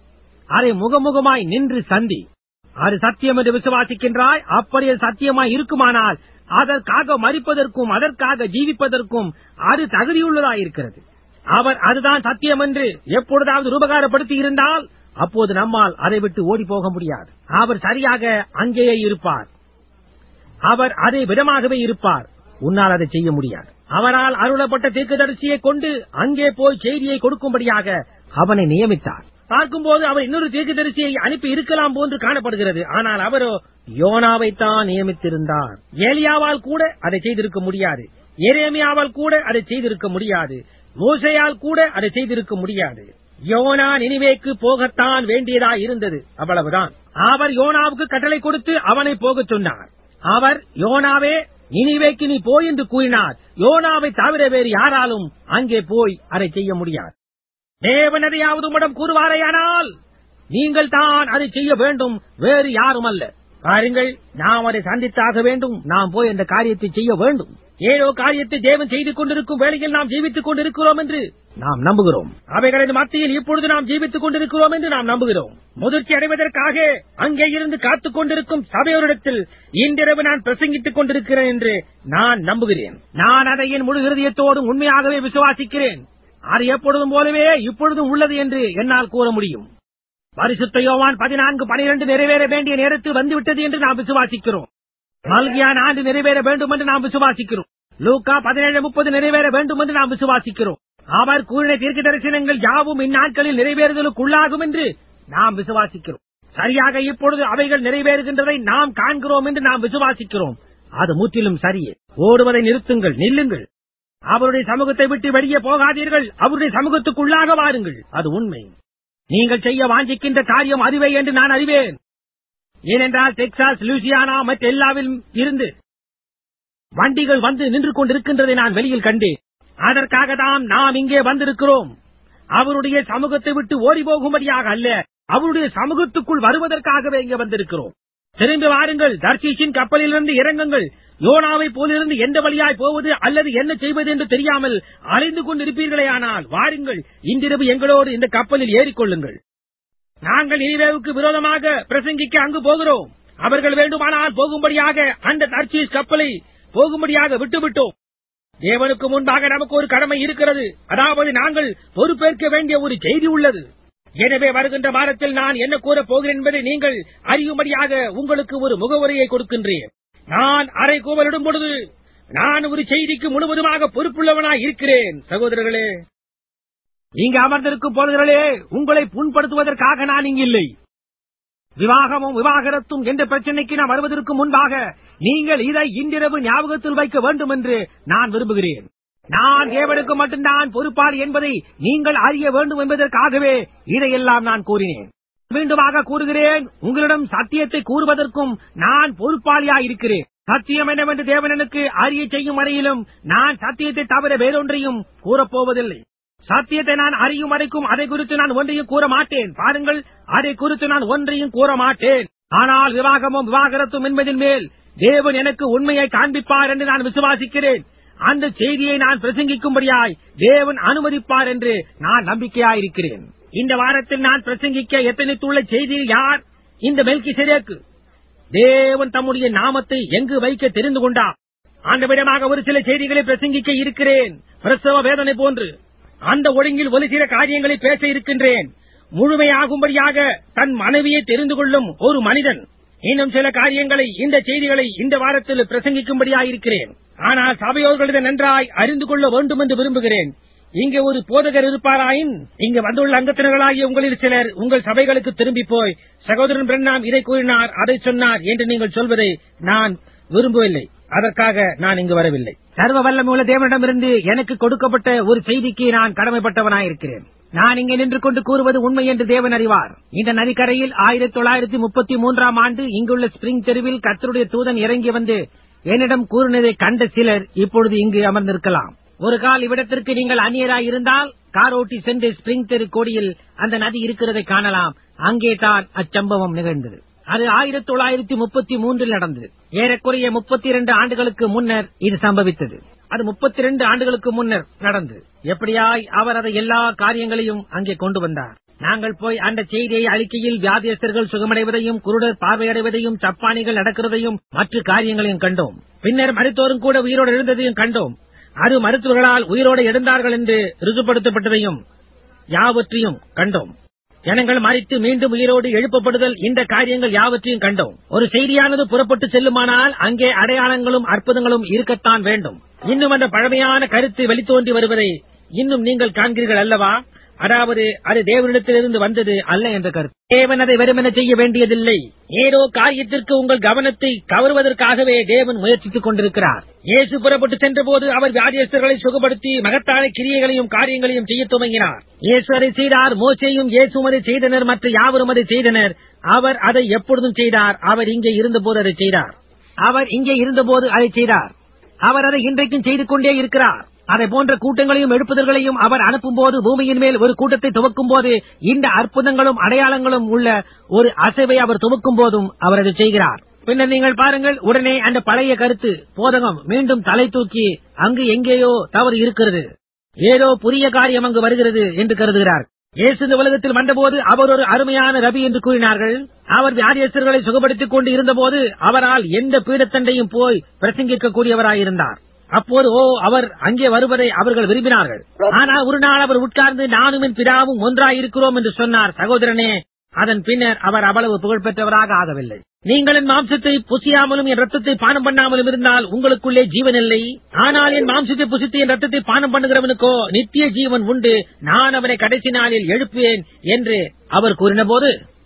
அதை முகமுகமாய் நின்று சந்தி அது சத்தியம் என்று விசுவாசிக்கின்றாய் அப்படி அது சத்தியமாய் இருக்குமானால் அதற்காக மறிப்பதற்கும் அதற்காக ஜீவிப்பதற்கும் அது தகுதியுள்ளதாயிருக்கிறது அவர் அதுதான் சத்தியம் என்று எப்பொழுதாவது ரூபகாரப்படுத்தி இருந்தால் அப்போது நம்மால் அதை விட்டு ஓடி போக முடியாது அவர் சரியாக அங்கேயே இருப்பார் அவர் அதை விடமாகவே இருப்பார் உன்னால் அதை செய்ய முடியாது அவரால் அருளப்பட்ட தீர்க்கதரிசியை கொண்டு அங்கே போய் செய்தியை கொடுக்கும்படியாக அவனை நியமித்தார் பார்க்கும்போது அவர் இன்னொரு தீர்க்கதரிசியை அனுப்பி இருக்கலாம் போன்று காணப்படுகிறது ஆனால் அவரோ யோனாவைத்தான் நியமித்திருந்தார் ஏலியாவால் கூட அதை செய்திருக்க முடியாது எரேமியாவால் கூட அதை செய்திருக்க முடியாது மோசையால் கூட அதை செய்திருக்க முடியாது யோனா நினைவேக்கு போகத்தான் வேண்டியதா இருந்தது அவ்வளவுதான் அவர் யோனாவுக்கு கட்டளை கொடுத்து அவனை போகச் சொன்னார் அவர் யோனாவே நினைவேக்கு நீ போய் என்று கூறினார் யோனாவை தவிர வேறு யாராலும் அங்கே போய் அதை செய்ய முடியாது தேவன் எதையாவது உம்மிடம் கூறுவாரையானால் நீங்கள் தான் அதை செய்ய வேண்டும் வேறு யாரும் அல்ல பாருங்கள் நாம் அதை சந்தித்தாக வேண்டும் நாம் போய் அந்த காரியத்தை செய்ய வேண்டும் ஏதோ காரியத்தை தேவன் செய்து கொண்டிருக்கும் வேளையில் நாம் ஜீவித்துக் கொண்டிருக்கிறோம் என்று நாம் நம்புகிறோம் அவைகளின் மத்தியில் இப்பொழுது நாம் ஜீவித்துக் கொண்டிருக்கிறோம் என்று நாம் நம்புகிறோம் முதிர்ச்சி அடைவதற்காக அங்கே இருந்து காத்துக் கொண்டிருக்கும் சபையோரிடத்தில் இன்றிரவு நான் பிரசங்கித்துக் கொண்டிருக்கிறேன் என்று நான் நம்புகிறேன் நான் அதை என் முழு இருதயத்தோடும் உண்மையாகவே விசுவாசிக்கிறேன் அது எப்பொழுதும் போலவே இப்பொழுதும் உள்ளது என்று என்னால் கூற முடியும் பரிசுத்த யோவான் பதினான்கு பனிரெண்டு நிறைவேற வேண்டிய நேரத்தில் வந்துவிட்டது என்று நாம் விசுவாசிக்கிறோம் மல்கியான் ஆண்டு நிறைவேற வேண்டும் என்று நாம் விசுவாசிக்கிறோம் லூக்கா பதினேழு முப்பது நிறைவேற வேண்டும் என்று நாம் விசுவாசிக்கிறோம் அவர் கூறின தீர்க்க தரிசனங்கள் யாவும் இந்நாட்களில் நிறைவேறுதலுக்குள்ளாகும் என்று நாம் விசுவாசிக்கிறோம் சரியாக இப்பொழுது அவைகள் நிறைவேறுகின்றதை நாம் காண்கிறோம் என்று நாம் விசுவாசிக்கிறோம் அது முற்றிலும் சரியே ஓடுவதை நிறுத்துங்கள் நில்லுங்கள் அவருடைய சமூகத்தை விட்டு வெளியே போகாதீர்கள் அவருடைய சமூகத்துக்குள்ளாக வாருங்கள் அது உண்மை நீங்கள் செய்ய வாஞ்சிக்கின்ற காரியம் அதுவே என்று நான் அறிவேன் ஏனென்றால் டெக்சாஸ் லூசியானா மற்ற எல்லாவிலும் இருந்து வண்டிகள் வந்து நின்று கொண்டிருக்கின்றதை நான் வெளியில் கண்டேன் அதற்காக தான் நாம் இங்கே வந்திருக்கிறோம் அவருடைய சமூகத்தை விட்டு ஓடி போகும்படியாக அல்ல அவருடைய சமூகத்துக்குள் வருவதற்காகவே இங்கே வந்திருக்கிறோம் திரும்பி வாருங்கள் தர்ஷீஷின் கப்பலிலிருந்து இறங்குங்கள் யோனாவை போலிருந்து எந்த வழியாய் போவது அல்லது என்ன செய்வது என்று தெரியாமல் அலைந்து கொண்டிருப்பீர்களே ஆனால் வாருங்கள் இன்றிரவு எங்களோடு இந்த கப்பலில் ஏறிக்கொள்ளுங்கள் நாங்கள் நீவேவுக்கு விரோதமாக பிரசங்கிக்க அங்கு போகிறோம் அவர்கள் வேண்டுமானால் போகும்படியாக அந்த தர்ஷீஸ் கப்பலை போகும்படியாக விட்டுவிட்டோம் தேவனுக்கு முன்பாக நமக்கு ஒரு கடமை இருக்கிறது அதாவது நாங்கள் பொறுப்பேற்க வேண்டிய ஒரு செய்தி உள்ளது எனவே வருகின்ற வாரத்தில் நான் என்ன கூறப் போகிறேன் என்பதை நீங்கள் அறியும்படியாக உங்களுக்கு ஒரு முகவரியை கொடுக்கின்றேன் நான் அரை கூவலிடும் பொழுது நான் ஒரு செய்திக்கு முழுவதுமாக பொறுப்புள்ளவனாய் இருக்கிறேன் சகோதரர்களே இங்கு அமர்ந்திருக்கும் போதர்களே உங்களை புண்படுத்துவதற்காக நான் இங்கு இல்லை விவாகமும் விவாகரத்தும் என்ற பிரச்சனைக்கு நான் வருவதற்கு முன்பாக நீங்கள் இதை இன்றிரவு ஞாபகத்தில் வைக்க வேண்டும் என்று நான் விரும்புகிறேன் நான் தேவனுக்கு மட்டும்தான் பொறுப்பாளி என்பதை நீங்கள் அறிய வேண்டும் என்பதற்காகவே இதையெல்லாம் நான் கூறினேன் மீண்டுமாக கூறுகிறேன் உங்களிடம் சத்தியத்தை கூறுவதற்கும் நான் பொறுப்பாளியா இருக்கிறேன் சத்தியம் என்னவென்று தேவனனுக்கு அறிய செய்யும் வரையிலும் நான் சத்தியத்தை தவிர வேறொன்றையும் கூறப்போவதில்லை சத்தியத்தை நான் அறியும் வரைக்கும் அதை குறித்து நான் ஒன்றையும் கூற மாட்டேன் பாருங்கள் அதை குறித்து நான் ஒன்றையும் கூற மாட்டேன் ஆனால் விவாகமும் விவாகரத்தும் என்பதின் மேல் தேவன் எனக்கு உண்மையை காண்பிப்பார் என்று நான் விசுவாசிக்கிறேன் அந்த செய்தியை நான் பிரசங்கிக்கும்படியாய் தேவன் அனுமதிப்பார் என்று நான் நம்பிக்கையாயிருக்கிறேன் இந்த வாரத்தில் நான் பிரசங்கிக்க எத்தனைத்துள்ள செய்தி யார் இந்த மெல்கி தேவன் தம்முடைய நாமத்தை எங்கு வைக்க தெரிந்து கொண்டார் அந்த விடமாக ஒரு சில செய்திகளை பிரசங்கிக்க இருக்கிறேன் பிரசவ வேதனை போன்று அந்த ஒழுங்கில் ஒரு சில காரியங்களை பேச இருக்கின்றேன் முழுமையாகும்படியாக தன் மனைவியை தெரிந்து கொள்ளும் ஒரு மனிதன் இன்னும் சில காரியங்களை இந்த செய்திகளை இந்த வாரத்தில் பிரசங்கிக்கும்படியாயிருக்கிறேன் ஆனால் சபையோர்கள் இதை நன்றாய் அறிந்து கொள்ள வேண்டும் என்று விரும்புகிறேன் இங்கே ஒரு போதகர் இருப்பாராயின் இங்கு வந்துள்ள அங்கத்தினர்களாகிய உங்களில் சிலர் உங்கள் சபைகளுக்கு திரும்பி போய் சகோதரன் பிரண்ணாம் இதை கூறினார் அதை சொன்னார் என்று நீங்கள் சொல்வதை நான் விரும்பவில்லை அதற்காக நான் இங்கு வரவில்லை சர்வ வல்லமுள்ள தேவனிடமிருந்து எனக்கு கொடுக்கப்பட்ட ஒரு செய்திக்கு நான் கடமைப்பட்டவனாயிருக்கிறேன் நான் இங்கே நின்று கொண்டு கூறுவது உண்மை என்று தேவன் அறிவார் இந்த நதிக்கரையில் ஆயிரத்தி தொள்ளாயிரத்தி முப்பத்தி மூன்றாம் ஆண்டு இங்குள்ள ஸ்பிரிங் தெருவில் கர்த்தருடைய தூதன் இறங்கி வந்து என்னிடம் கூறினதை கண்ட சிலர் இப்பொழுது இங்கு அமர்ந்திருக்கலாம் ஒரு கால் இவ்விடத்திற்கு நீங்கள் அந்நியராய் இருந்தால் கார் ஓட்டி சென்று ஸ்பிரிங் தெரு கோடியில் அந்த நதி இருக்கிறதை காணலாம் அங்கே தான் அச்சம்பவம் நிகழ்ந்தது அது ஆயிரத்தி தொள்ளாயிரத்தி முப்பத்தி மூன்றில் நடந்தது ஏறக்குறைய முப்பத்தி இரண்டு ஆண்டுகளுக்கு முன்னர் இது சம்பவித்தது அது முப்பத்தி இரண்டு ஆண்டுகளுக்கு முன்னர் நடந்தது எப்படியாய் அவர் அதை எல்லா காரியங்களையும் அங்கே கொண்டு வந்தார் நாங்கள் போய் அந்த செய்தியை அளிக்கையில் வியாதியஸ்தர்கள் சுகமடைவதையும் குருடர் பார்வையடைவதையும் சப்பானிகள் நடக்கிறதையும் மற்ற காரியங்களையும் கண்டோம் பின்னர் மருத்துவரும் கூட உயிரோடு எழுந்ததையும் கண்டோம் அது மருத்துவர்களால் உயிரோடு எழுந்தார்கள் என்று ருஜுப்படுத்தப்பட்டதையும் யாவற்றையும் கண்டோம் ஜனங்கள் மறித்து மீண்டும் உயிரோடு எழுப்பப்படுதல் இந்த காரியங்கள் யாவற்றையும் கண்டோம் ஒரு செய்தியானது புறப்பட்டு செல்லுமானால் அங்கே அடையாளங்களும் அற்புதங்களும் இருக்கத்தான் வேண்டும் இன்னும் அந்த பழமையான கருத்து வெளித்தோன்றி வருவதை இன்னும் நீங்கள் காண்கிறீர்கள் அல்லவா அதாவது அது தேவனிடத்திலிருந்து வந்தது அல்ல என்ற கருத்து தேவன் அதை வெறுமென செய்ய வேண்டியதில்லை ஏதோ காரியத்திற்கு உங்கள் கவனத்தை கவருவதற்காகவே தேவன் முயற்சித்துக் கொண்டிருக்கிறார் இயேசு புறப்பட்டு சென்றபோது அவர் வியாதியஸ்தர்களை சுகப்படுத்தி மகத்தான கிரியைகளையும் காரியங்களையும் செய்ய துவங்கினார் இயேசு அதை செய்தார் மோசையும் இயேசும் அதை செய்தனர் மற்ற யாவரும் அதை செய்தனர் அவர் அதை எப்பொழுதும் செய்தார் அவர் இங்கே இருந்தபோது அதை செய்தார் அவர் இங்கே இருந்தபோது அதை செய்தார் அவர் அதை இன்றைக்கும் செய்து கொண்டே இருக்கிறார் அதை போன்ற கூட்டங்களையும் எழுப்புதல்களையும் அவர் அனுப்பும் போது பூமியின் மேல் ஒரு கூட்டத்தை துவக்கும் போது இந்த அற்புதங்களும் அடையாளங்களும் உள்ள ஒரு அசைவை அவர் துவக்கும் போதும் அவர் அதை செய்கிறார் பின்னர் நீங்கள் பாருங்கள் உடனே அந்த பழைய கருத்து போதகம் மீண்டும் தலை தூக்கி அங்கு எங்கேயோ தவறு இருக்கிறது ஏதோ புதிய காரியம் அங்கு வருகிறது என்று கருதுகிறார் இயேசு இந்த உலகத்தில் வந்தபோது அவர் ஒரு அருமையான ரபி என்று கூறினார்கள் அவர் வியாதியஸ்தர்களை சுகப்படுத்திக் கொண்டு இருந்தபோது அவரால் எந்த பீடத்தண்டையும் போய் பிரசங்கிக்க கூடியவராயிருந்தார் அப்போது ஓ அவர் அங்கே வருவதை அவர்கள் விரும்பினார்கள் ஆனால் ஒரு நாள் அவர் உட்கார்ந்து நானும் என் பிதாவும் ஒன்றாயிருக்கிறோம் என்று சொன்னார் சகோதரனே அதன் பின்னர் அவர் அவ்வளவு புகழ்பெற்றவராக ஆகவில்லை நீங்கள் என் மாம்சத்தை புசியாமலும் என் ரத்தத்தை பானம் பண்ணாமலும் இருந்தால் உங்களுக்குள்ளே ஜீவன் இல்லை ஆனால் என் மாம்சத்தை புசித்து என் ரத்தத்தை பானம் பண்ணுகிறவனுக்கோ நித்திய ஜீவன் உண்டு நான் அவனை கடைசி நாளில் எழுப்புவேன் என்று அவர் கூறினபோது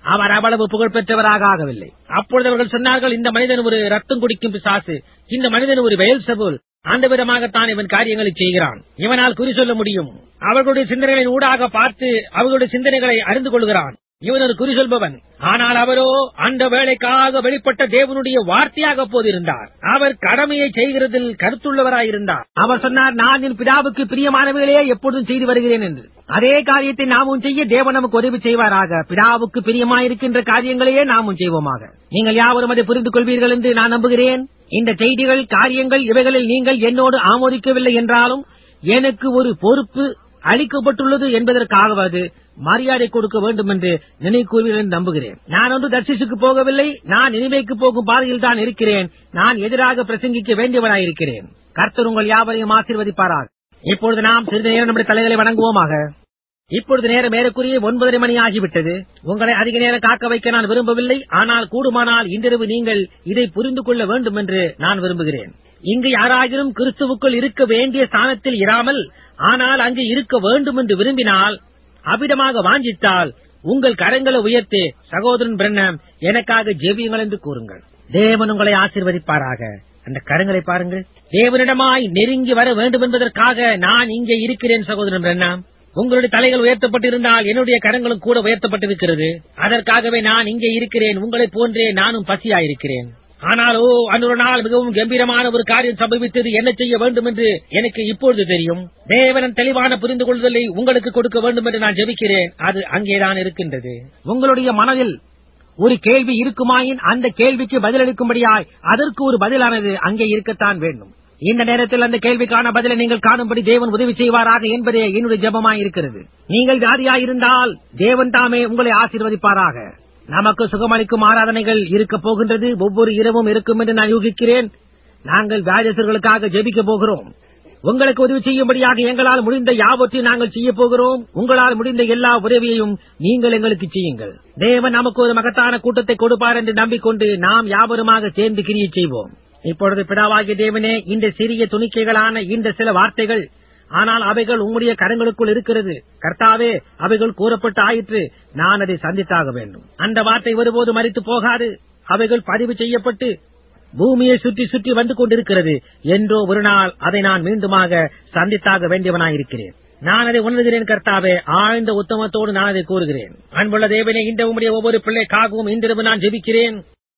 அவர் அவ்வளவு புகழ் பெற்றவராக ஆகவில்லை அப்பொழுது அவர்கள் சொன்னார்கள் இந்த மனிதன் ஒரு ரத்தம் குடிக்கும் பிசாசு இந்த மனிதன் ஒரு வயல் சபோல் அந்த விதமாகத்தான் இவன் காரியங்களை செய்கிறான் இவனால் குறி சொல்ல முடியும் அவர்களுடைய சிந்தனைகளின் ஊடாக பார்த்து அவர்களுடைய சிந்தனைகளை அறிந்து கொள்கிறான் இவன் ஒரு குறி சொல்பவன் ஆனால் அவரோ அந்த வேலைக்காக வெளிப்பட்ட தேவனுடைய வார்த்தையாக போதிருந்தார் அவர் கடமையை செய்கிறதில் கருத்துள்ளவராயிருந்தார் அவர் சொன்னார் நான் என் பிதாவுக்கு பிரியமானவைகளே எப்பொழுதும் செய்து வருகிறேன் என்று அதே காரியத்தை நாமும் செய்ய தேவன் நமக்கு உதவி செய்வாராக பிதாவுக்கு பிரியமாயிருக்கின்ற காரியங்களையே நாமும் செய்வோமாக நீங்கள் யாவரும் அதை புரிந்து கொள்வீர்கள் என்று நான் நம்புகிறேன் இந்த செய்திகள் காரியங்கள் இவைகளில் நீங்கள் என்னோடு ஆமோதிக்கவில்லை என்றாலும் எனக்கு ஒரு பொறுப்பு அளிக்கப்பட்டுள்ளது என்பதற்காகவது மரியாதை கொடுக்க வேண்டும் என்று நினைக்கூறுவீர்கள் என்று நம்புகிறேன் நான் ஒன்று தர்சிசுக்கு போகவில்லை நான் இனிமைக்கு போகும் பாதையில் தான் இருக்கிறேன் நான் எதிராக பிரசங்கிக்க வேண்டியவனாயிருக்கிறேன் கர்த்தர் உங்கள் யாவரையும் ஆசீர்வதிப்பாராக இப்பொழுது நாம் சிறிது நேரம் நம்முடைய தலைகளை வணங்குவோமாக இப்பொழுது நேரம் ஏறக்குரிய ஒன்பதரை மணி ஆகிவிட்டது உங்களை அதிக நேரம் காக்க வைக்க நான் விரும்பவில்லை ஆனால் கூடுமானால் இன்றிரவு நீங்கள் இதை புரிந்து கொள்ள வேண்டும் என்று நான் விரும்புகிறேன் இங்கு யாராயினும் கிறிஸ்துவுக்குள் இருக்க வேண்டிய ஸ்தானத்தில் இராமல் ஆனால் அங்கு இருக்க வேண்டும் என்று விரும்பினால் அவ்விதமாக வாஞ்சித்தால் உங்கள் கரங்களை உயர்த்தி சகோதரன் பிரண்ணம் எனக்காக ஜெபியுங்கள் என்று கூறுங்கள் தேவன் உங்களை ஆசீர்வதிப்பாராக அந்த கரங்களை பாருங்கள் தேவனிடமாய் நெருங்கி வர வேண்டும் என்பதற்காக நான் இங்கே இருக்கிறேன் சகோதரன் பிரண்ணாம் உங்களுடைய தலைகள் உயர்த்தப்பட்டிருந்தால் என்னுடைய கரங்களும் கூட உயர்த்தப்பட்டிருக்கிறது அதற்காகவே நான் இங்கே இருக்கிறேன் உங்களைப் போன்றே நானும் பசியாயிருக்கிறேன் ஆனாலோ அன்னொரு நாள் மிகவும் கம்பீரமான ஒரு காரியம் சம்பவித்தது என்ன செய்ய வேண்டும் என்று எனக்கு இப்பொழுது தெரியும் தேவனன் தெளிவான புரிந்து கொள்வதை உங்களுக்கு கொடுக்க வேண்டும் என்று நான் ஜெபிக்கிறேன் அது அங்கேதான் இருக்கின்றது உங்களுடைய மனதில் ஒரு கேள்வி இருக்குமாயின் அந்த கேள்விக்கு பதிலளிக்கும்படியாய் அதற்கு ஒரு பதிலானது அங்கே இருக்கத்தான் வேண்டும் இந்த நேரத்தில் அந்த கேள்விக்கான பதிலை நீங்கள் காணும்படி தேவன் உதவி செய்வாராக என்பதே என்னுடைய ஜெபமாய் இருக்கிறது நீங்கள் ஜாதியாயிருந்தால் தேவன் தாமே உங்களை ஆசீர்வதிப்பாராக நமக்கு சுகமளிக்கும் ஆராதனைகள் இருக்க போகின்றது ஒவ்வொரு இரவும் இருக்கும் என்று நான் யூகிக்கிறேன் நாங்கள் வியாஜசர்களுக்காக ஜெபிக்க போகிறோம் உங்களுக்கு உதவி செய்யும்படியாக எங்களால் முடிந்த யாவற்றையும் நாங்கள் செய்ய போகிறோம் உங்களால் முடிந்த எல்லா உதவியையும் நீங்கள் எங்களுக்கு செய்யுங்கள் தேவன் நமக்கு ஒரு மகத்தான கூட்டத்தை கொடுப்பார் என்று நம்பிக்கொண்டு நாம் யாவருமாக சேர்ந்து கிரியை செய்வோம் இப்பொழுது பிதாவாகிய தேவனே இந்த சிறிய துணிக்கைகளான இந்த சில வார்த்தைகள் ஆனால் அவைகள் உம்முடைய கரங்களுக்குள் இருக்கிறது கர்த்தாவே அவைகள் கூறப்பட்டு ஆயிற்று நான் அதை சந்தித்தாக வேண்டும் அந்த வார்த்தை ஒருபோது மறித்து போகாது அவைகள் பதிவு செய்யப்பட்டு பூமியை சுற்றி சுற்றி வந்து கொண்டிருக்கிறது என்றோ ஒரு நாள் அதை நான் மீண்டுமாக சந்தித்தாக வேண்டியவனாயிருக்கிறேன் நான் அதை உணர்கிறேன் கர்த்தாவே ஆழ்ந்த உத்தமத்தோடு நான் அதை கூறுகிறேன் அன்புள்ள தேவனே இந்த உம்முடைய ஒவ்வொரு பிள்ளைக்காகவும் இன்றிரவு நான் ஜெபிக்கிறேன்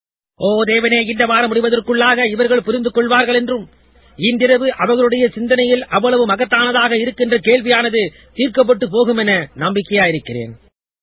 ஓ தேவனே இந்த வாரம் முடிவதற்குள்ளாக இவர்கள் புரிந்து கொள்வார்கள் என்றும் இன்றிரவு அவர்களுடைய சிந்தனையில் அவ்வளவு மகத்தானதாக இருக்கின்ற கேள்வியானது தீர்க்கப்பட்டு போகும் என நம்பிக்கையாயிருக்கிறேன்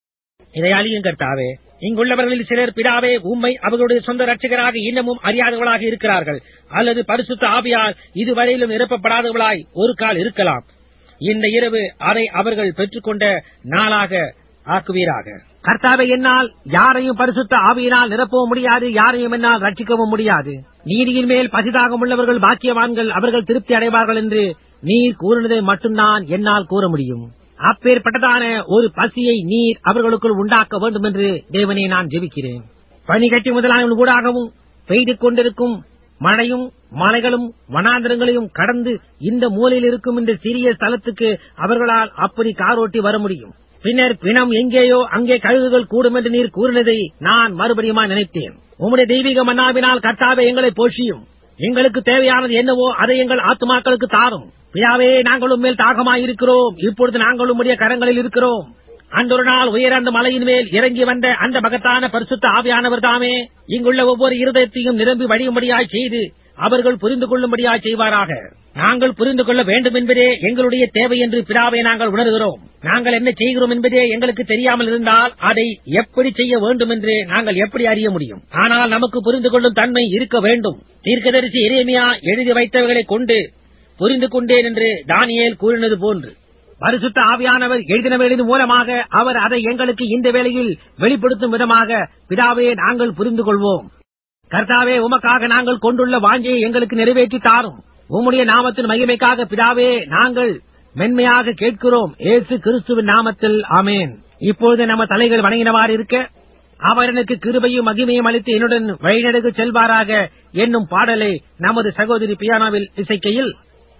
இதை அழியும் கர்த்தாவே இங்குள்ளவர்களில் சிலர் பிதாவே உம்மை அவர்களுடைய சொந்த ரட்சகராக இன்னமும் அறியாதவர்களாக இருக்கிறார்கள் அல்லது பரிசுத்த ஆவியால் இதுவரையிலும் நிரப்பப்படாதவர்களாய் ஒரு கால் இருக்கலாம் இந்த இரவு அதை அவர்கள் பெற்றுக்கொண்ட நாளாக ஆக்குவீராக கர்த்தாவை என்னால் யாரையும் பரிசுத்த ஆவியினால் நிரப்பவும் முடியாது யாரையும் என்னால் ரட்சிக்கவும் முடியாது நீதியின் மேல் பசிதாகம் உள்ளவர்கள் பாக்கியவான்கள் அவர்கள் திருப்தி அடைவார்கள் என்று நீர் கூறினதை மட்டும்தான் என்னால் கூற முடியும் அப்பேற்பட்டதான ஒரு பசியை நீர் அவர்களுக்குள் உண்டாக்க வேண்டும் என்று தேவனே நான் ஜெபிக்கிறேன் பனிகட்டி முதலான ஊடாகவும் பெய்து கொண்டிருக்கும் மழையும் மலைகளும் வனாந்திரங்களையும் கடந்து இந்த மூலையில் இருக்கும் இந்த சிறிய ஸ்தலத்துக்கு அவர்களால் அப்படி காரோட்டி வர முடியும் பின்னர் பிணம் எங்கேயோ அங்கே கழுகுகள் கூடும் என்று நீர் கூறினதை நான் மறுபடியுமா நினைத்தேன் உம்முடைய தெய்வீக மன்னாவினால் கர்த்தாவே எங்களை போஷியும் எங்களுக்கு தேவையானது என்னவோ அதை எங்கள் ஆத்துமாக்களுக்கு தாரும் பியாவே நாங்களும் மேல் தாகமாயிருக்கிறோம் இப்பொழுது நாங்களும் உடைய கரங்களில் இருக்கிறோம் அன்றொரு நாள் உயர் அந்த மலையின் மேல் இறங்கி வந்த அந்த மகத்தான பரிசுத்த ஆவியானவர் தாமே இங்குள்ள ஒவ்வொரு இருதயத்தையும் நிரம்பி வழியும்படியாய் செய்து அவர்கள் புரிந்து கொள்ளும்படியாய் செய்வாராக நாங்கள் புரிந்து கொள்ள வேண்டும் என்பதே எங்களுடைய தேவை என்று பிதாவை நாங்கள் உணர்கிறோம் நாங்கள் என்ன செய்கிறோம் என்பதே எங்களுக்கு தெரியாமல் இருந்தால் அதை எப்படி செய்ய வேண்டும் என்று நாங்கள் எப்படி அறிய முடியும் ஆனால் நமக்கு புரிந்து கொள்ளும் தன்மை இருக்க வேண்டும் தீர்க்கதரிசி எரேமியா எழுதி வைத்தவர்களை கொண்டு புரிந்து கொண்டேன் என்று தானியேல் கூறினது போன்று பரிசுத்த ஆவியானவர் எழுதினவர்களின் மூலமாக அவர் அதை எங்களுக்கு இந்த வேளையில் வெளிப்படுத்தும் விதமாக பிதாவே நாங்கள் புரிந்து கொள்வோம் கர்த்தாவே உமக்காக நாங்கள் கொண்டுள்ள வாஞ்சையை எங்களுக்கு நிறைவேற்றி தாரும் உம்முடைய நாமத்தின் மகிமைக்காக பிதாவே நாங்கள் மென்மையாக கேட்கிறோம் ஏசு கிறிஸ்துவின் நாமத்தில் ஆமேன் இப்பொழுது நம்ம தலைகள் வணங்கினவாறு இருக்க அவர் எனக்கு கிருபையும் மகிமையும் அளித்து என்னுடன் வழிநடகு செல்வாராக என்னும் பாடலை நமது சகோதரி பியானாவில் இசைக்கையில்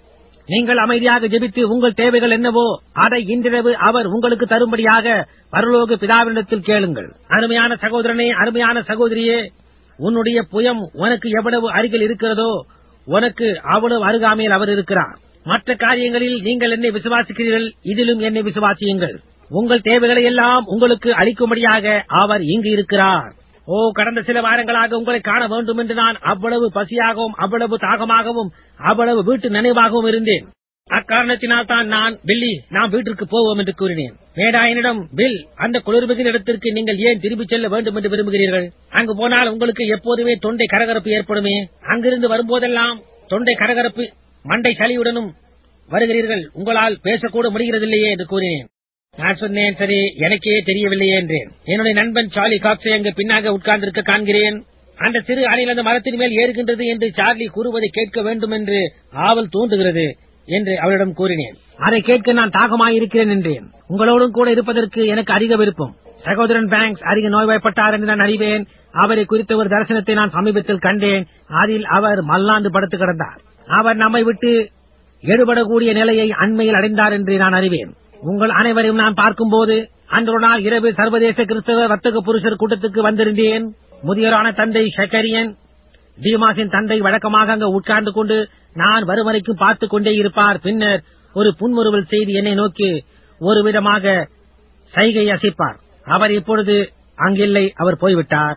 நீங்கள் அமைதியாக ஜெபித்து உங்கள் தேவைகள் என்னவோ அதை இன்றிரவு அவர் உங்களுக்கு தரும்படியாக பரலோக பிதாவினிடத்தில் கேளுங்கள் அருமையான சகோதரனே அருமையான சகோதரியே உன்னுடைய புயம் உனக்கு எவ்வளவு அருகில் இருக்கிறதோ உனக்கு அவ்வளவு அருகாமையில் அவர் இருக்கிறார் மற்ற காரியங்களில் நீங்கள் என்னை விசுவாசிக்கிறீர்கள் இதிலும் என்னை விசுவாசியுங்கள் உங்கள் தேவைகளை எல்லாம் உங்களுக்கு அளிக்கும்படியாக அவர் இங்கு இருக்கிறார் ஓ கடந்த சில வாரங்களாக உங்களை காண வேண்டும் என்று நான் அவ்வளவு பசியாகவும் அவ்வளவு தாகமாகவும் அவ்வளவு வீட்டு நினைவாகவும் இருந்தேன் அக்காரணத்தினால் தான் நான் பில்லி நாம் வீட்டிற்கு போவோம் என்று கூறினேன் மேடாயனிடம் பில் அந்த குளிர்மிகு இடத்திற்கு நீங்கள் ஏன் திரும்பிச் செல்ல வேண்டும் என்று விரும்புகிறீர்கள் அங்கு போனால் உங்களுக்கு எப்போதுமே தொண்டை கரகரப்பு ஏற்படுமே அங்கிருந்து வரும்போதெல்லாம் தொண்டை கரகரப்பு மண்டை சளியுடனும் வருகிறீர்கள் உங்களால் பேசக்கூட முடிகிறதில்லையே என்று கூறினேன் நான் சொன்னேன் சரி எனக்கே தெரியவில்லையே என்றேன் என்னுடைய நண்பன் சார்லி காக்ஸை அங்கு பின்னாக உட்கார்ந்திருக்க காண்கிறேன் அந்த சிறு அணில் அந்த மரத்தின் மேல் ஏறுகின்றது என்று சார்லி கூறுவதை கேட்க வேண்டும் என்று ஆவல் தூண்டுகிறது என்று அவரிடம் கூறினேன் அதை கேட்க நான் தாகமாயிருக்கிறேன் என்றேன் உங்களோடும் கூட இருப்பதற்கு எனக்கு அதிக விருப்பம் சகோதரன் பேங்க்ஸ் அதிக நோய்வாய்ப்பட்டார் என்று நான் அறிவேன் அவரை குறித்த ஒரு தரிசனத்தை நான் சமீபத்தில் கண்டேன் அதில் அவர் மல்லாந்து படுத்து கிடந்தார் அவர் நம்மை விட்டு எடுபடக்கூடிய நிலையை அண்மையில் அடைந்தார் என்று நான் அறிவேன் உங்கள் அனைவரையும் நான் பார்க்கும்போது அன்று ஒரு நாள் இரவு சர்வதேச கிறிஸ்தவ வர்த்தக புருஷர் கூட்டத்துக்கு வந்திருந்தேன் முதியோரான தந்தை ஷக்கரியன் தீமாசின் தந்தை வழக்கமாக அங்கு உட்கார்ந்து கொண்டு நான் வரும் வரைக்கும் பார்த்துக் கொண்டே இருப்பார் பின்னர் ஒரு புன்முறுவல் செய்து என்னை நோக்கி ஒரு விதமாக சைகை அசைப்பார் அவர் இப்பொழுது அங்கில்லை அவர் போய்விட்டார்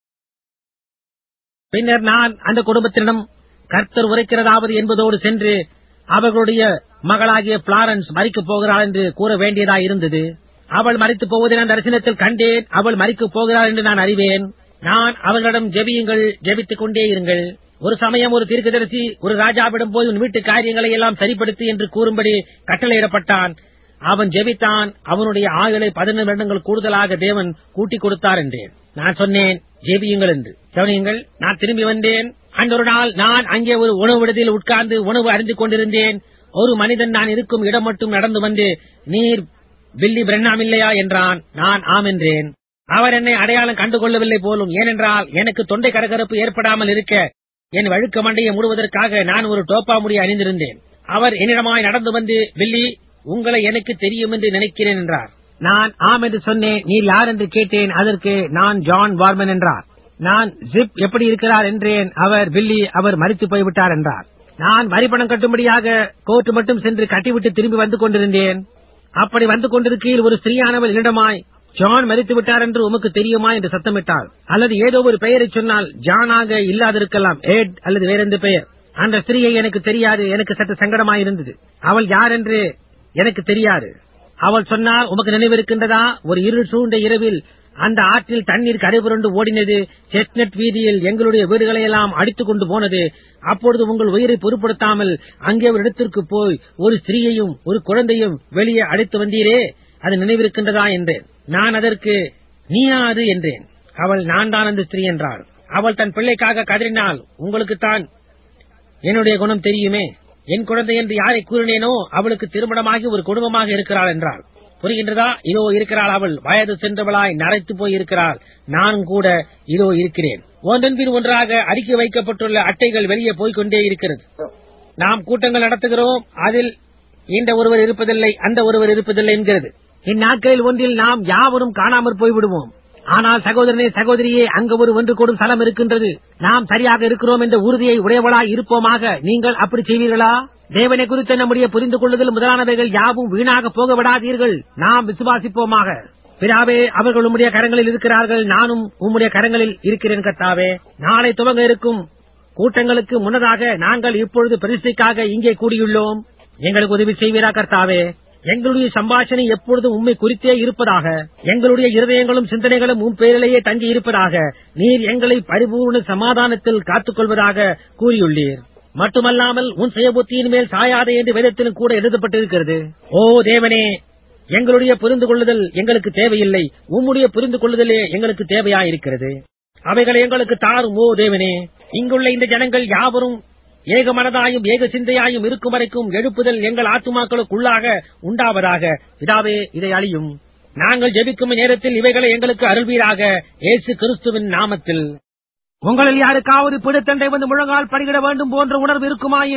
பின்னர் நான் அந்த குடும்பத்தினிடம் கர்த்தர் உரைக்கிறதாவது என்பதோடு சென்று அவர்களுடைய மகளாகிய பிளாரன்ஸ் மறிக்கப் போகிறாள் என்று கூற வேண்டியதா இருந்தது அவள் மறித்து போவதை நான் தரிசனத்தில் கண்டேன் அவள் மறிக்கப் போகிறாள் என்று நான் அறிவேன் நான் அவர்களிடம் ஜெபியுங்கள் ஜெபித்துக் கொண்டே இருங்கள் ஒரு சமயம் ஒரு தீர்க்கதரிசி ஒரு ராஜாவிடம் போய் உன் வீட்டு காரியங்களை எல்லாம் சரிப்படுத்து என்று கூறும்படி கட்டளையிடப்பட்டான் அவன் ஜெபித்தான் அவனுடைய ஆயுளை பதினொன்று வருடங்கள் கூடுதலாக தேவன் கூட்டிக் கொடுத்தார் என்றேன் நான் சொன்னேன் ஜெபியுங்கள் என்று கவனியுங்கள் நான் திரும்பி வந்தேன் அந்த ஒரு நாள் நான் அங்கே ஒரு உணவு விடுதியில் உட்கார்ந்து உணவு அறிந்து கொண்டிருந்தேன் ஒரு மனிதன் நான் இருக்கும் இடம் மட்டும் நடந்து வந்து நீர் பில்லி பிரண்ணாம் இல்லையா என்றான் நான் ஆம் என்றேன் அவர் என்னை அடையாளம் கண்டுகொள்ளவில்லை போலும் ஏனென்றால் எனக்கு தொண்டை கரகரப்பு ஏற்படாமல் இருக்க என் வழுக்க மண்டையை மூடுவதற்காக நான் ஒரு டோப்பா முடியை அணிந்திருந்தேன் அவர் என்னிடமாய் நடந்து வந்து பில்லி உங்களை எனக்கு தெரியும் என்று நினைக்கிறேன் என்றார் நான் ஆம் என்று சொன்னேன் நீர் யார் என்று கேட்டேன் அதற்கு நான் ஜான் வார்மன் என்றார் நான் ஜிப் எப்படி இருக்கிறார் என்றேன் அவர் பில்லி அவர் மறித்து போய்விட்டார் என்றார் நான் வரிப்பணம் கட்டும்படியாக கோர்ட் மட்டும் சென்று கட்டிவிட்டு திரும்பி வந்து கொண்டிருந்தேன் அப்படி வந்து கொண்டிருக்கையில் ஒரு ஸ்திரீயானவள் என்னிடமாய் ஜான் மறித்து விட்டார் என்று உமக்கு தெரியுமா என்று சத்தமிட்டாள் அல்லது ஏதோ ஒரு பெயரை சொன்னால் ஜானாக இல்லாதிருக்கலாம் ஏட் அல்லது வேறெந்த பெயர் அந்த ஸ்திரீயை எனக்கு தெரியாது எனக்கு சற்று சங்கடமாயிருந்தது அவள் யார் என்று எனக்கு தெரியாது அவள் சொன்னால் உமக்கு நினைவிருக்கின்றதா ஒரு இருள் சூழ்ந்த இரவில் அந்த ஆற்றில் தண்ணீர் கரைபுரண்டு ஓடினது செட்நெட் வீதியில் எங்களுடைய வீடுகளை எல்லாம் அடித்துக் கொண்டு போனது அப்பொழுது உங்கள் உயிரை பொருட்படுத்தாமல் அங்கே ஒரு இடத்திற்கு போய் ஒரு ஸ்திரீயையும் ஒரு குழந்தையும் வெளியே அழைத்து வந்தீரே அது நினைவிருக்கின்றதா என்றேன் நான் அதற்கு நீயா அது என்றேன் அவள் நான் தான் அந்த ஸ்திரீ என்றாள் அவள் தன் பிள்ளைக்காக கதறினாள் உங்களுக்குத்தான் என்னுடைய குணம் தெரியுமே என் குழந்தை என்று யாரை கூறினேனோ அவளுக்கு திருமணமாகி ஒரு குடும்பமாக இருக்கிறாள் என்றாள் புரிகின்றதா இதோ இருக்கிறாள் அவள் வயது சென்றவளாய் நரைத்து போய் இருக்கிறாள் நானும் கூட இதோ இருக்கிறேன் ஒன்றன் பின் ஒன்றாக அடுக்கி வைக்கப்பட்டுள்ள அட்டைகள் வெளியே போய்கொண்டே இருக்கிறது நாம் கூட்டங்கள் நடத்துகிறோம் அதில் இந்த ஒருவர் இருப்பதில்லை அந்த ஒருவர் இருப்பதில்லை என்கிறது இந்நாட்களில் ஒன்றில் நாம் யாவரும் காணாமற் போய்விடுவோம் ஆனால் சகோதரனே சகோதரியே அங்கு ஒரு ஒன்று கூடும் ஸ்தலம் இருக்கின்றது நாம் சரியாக இருக்கிறோம் என்ற உறுதியை உடையவளாய் இருப்போமாக நீங்கள் அப்படி செய்வீர்களா தேவனை குறித்த நம்முடைய புரிந்து கொள்ளுதல் முதலானவைகள் யாவும் வீணாக போக விடாதீர்கள் நாம் விசுவாசிப்போமாக பிதாவே அவர்கள் உம்முடைய கரங்களில் இருக்கிறார்கள் நானும் உம்முடைய கரங்களில் இருக்கிறேன் கர்த்தாவே நாளை துவங்க இருக்கும் கூட்டங்களுக்கு முன்னதாக நாங்கள் இப்பொழுது பிரதிஷ்டைக்காக இங்கே கூடியுள்ளோம் எங்களுக்கு உதவி செய்வீரா கர்த்தாவே எங்களுடைய சம்பாஷணை எப்பொழுதும் உண்மை குறித்தே இருப்பதாக எங்களுடைய இருதயங்களும் சிந்தனைகளும் உன் பேரிலேயே தங்கி இருப்பதாக நீர் எங்களை பரிபூர்ண சமாதானத்தில் காத்துக் கொள்வதாக கூறியுள்ளீர் மட்டுமல்லாமல் உன் சுயபுத்தியின் மேல் சாயாதே என்று வேதத்திலும் கூட எழுதப்பட்டிருக்கிறது ஓ தேவனே எங்களுடைய புரிந்து கொள்ளுதல் எங்களுக்கு தேவையில்லை உம்முடைய புரிந்து கொள்ளுதலே எங்களுக்கு தேவையாயிருக்கிறது அவைகளை எங்களுக்கு தாரும் ஓ தேவனே இங்குள்ள இந்த ஜனங்கள் யாவரும் ஏக மனதாயும் ஏக சிந்தையாயும் இருக்கும் வரைக்கும் எழுப்புதல் எங்கள் ஆத்துமாக்களுக்குள்ளாக உண்டாவதாக பிதாவே இதை அழியும் நாங்கள் ஜெபிக்கும் நேரத்தில் இவைகளை எங்களுக்கு அருள்வீராக இயேசு கிறிஸ்துவின் நாமத்தில் உங்களில் யாருக்காவது பிடித்தண்டை வந்து முழங்கால் படிகிட வேண்டும் போன்ற உணர்வு இருக்குமாயின்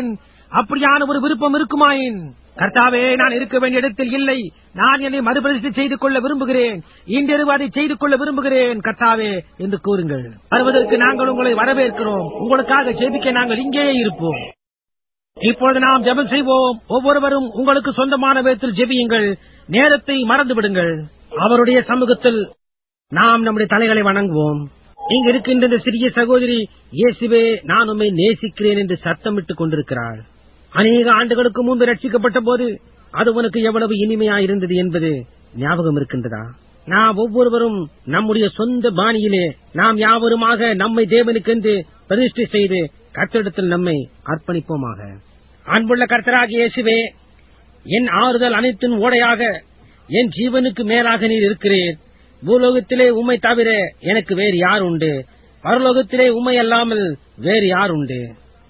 அப்படியான ஒரு விருப்பம் இருக்குமாயின் கர்த்தாவே நான் இருக்க வேண்டிய இடத்தில் இல்லை நான் என்னை மறுபரிசீலனை செய்து கொள்ள விரும்புகிறேன் இன்றிரவு அதை செய்து கொள்ள விரும்புகிறேன் கர்த்தாவே என்று கூறுங்கள் வருவதற்கு நாங்கள் உங்களை வரவேற்கிறோம் உங்களுக்காக ஜெபிக்க நாங்கள் இங்கேயே இருப்போம் இப்பொழுது நாம் ஜெபம் செய்வோம் ஒவ்வொருவரும் உங்களுக்கு சொந்தமான விதத்தில் ஜெபியுங்கள் நேரத்தை மறந்து விடுங்கள் அவருடைய சமூகத்தில் நாம் நம்முடைய தலைகளை வணங்குவோம் இங்க இருக்கின்ற இந்த சிறிய சகோதரி இயேசுவே நான் உம்மை நேசிக்கிறேன் என்று சத்தமிட்டுக் கொண்டிருக்கிறாள் அநேக ஆண்டுகளுக்கு முன்பு ரட்சிக்கப்பட்ட போது அது உனக்கு எவ்வளவு இனிமையா இருந்தது என்பது ஞாபகம் இருக்கின்றதா நாம் ஒவ்வொருவரும் நம்முடைய சொந்த பாணியிலே நாம் யாவருமாக நம்மை தேவனுக்கென்று பிரதிஷ்டை செய்து கத்திடத்தில் நம்மை அர்ப்பணிப்போமாக அன்புள்ள கர்த்தராகிய இயேசுவே என் ஆறுதல் அனைத்தின் ஓடையாக என் ஜீவனுக்கு மேலாக நீர் இருக்கிறீர் பூலோகத்திலே உம்மை தவிர எனக்கு வேறு யார் உண்டு பரலோகத்திலே உம்மை அல்லாமல் வேறு யார் உண்டு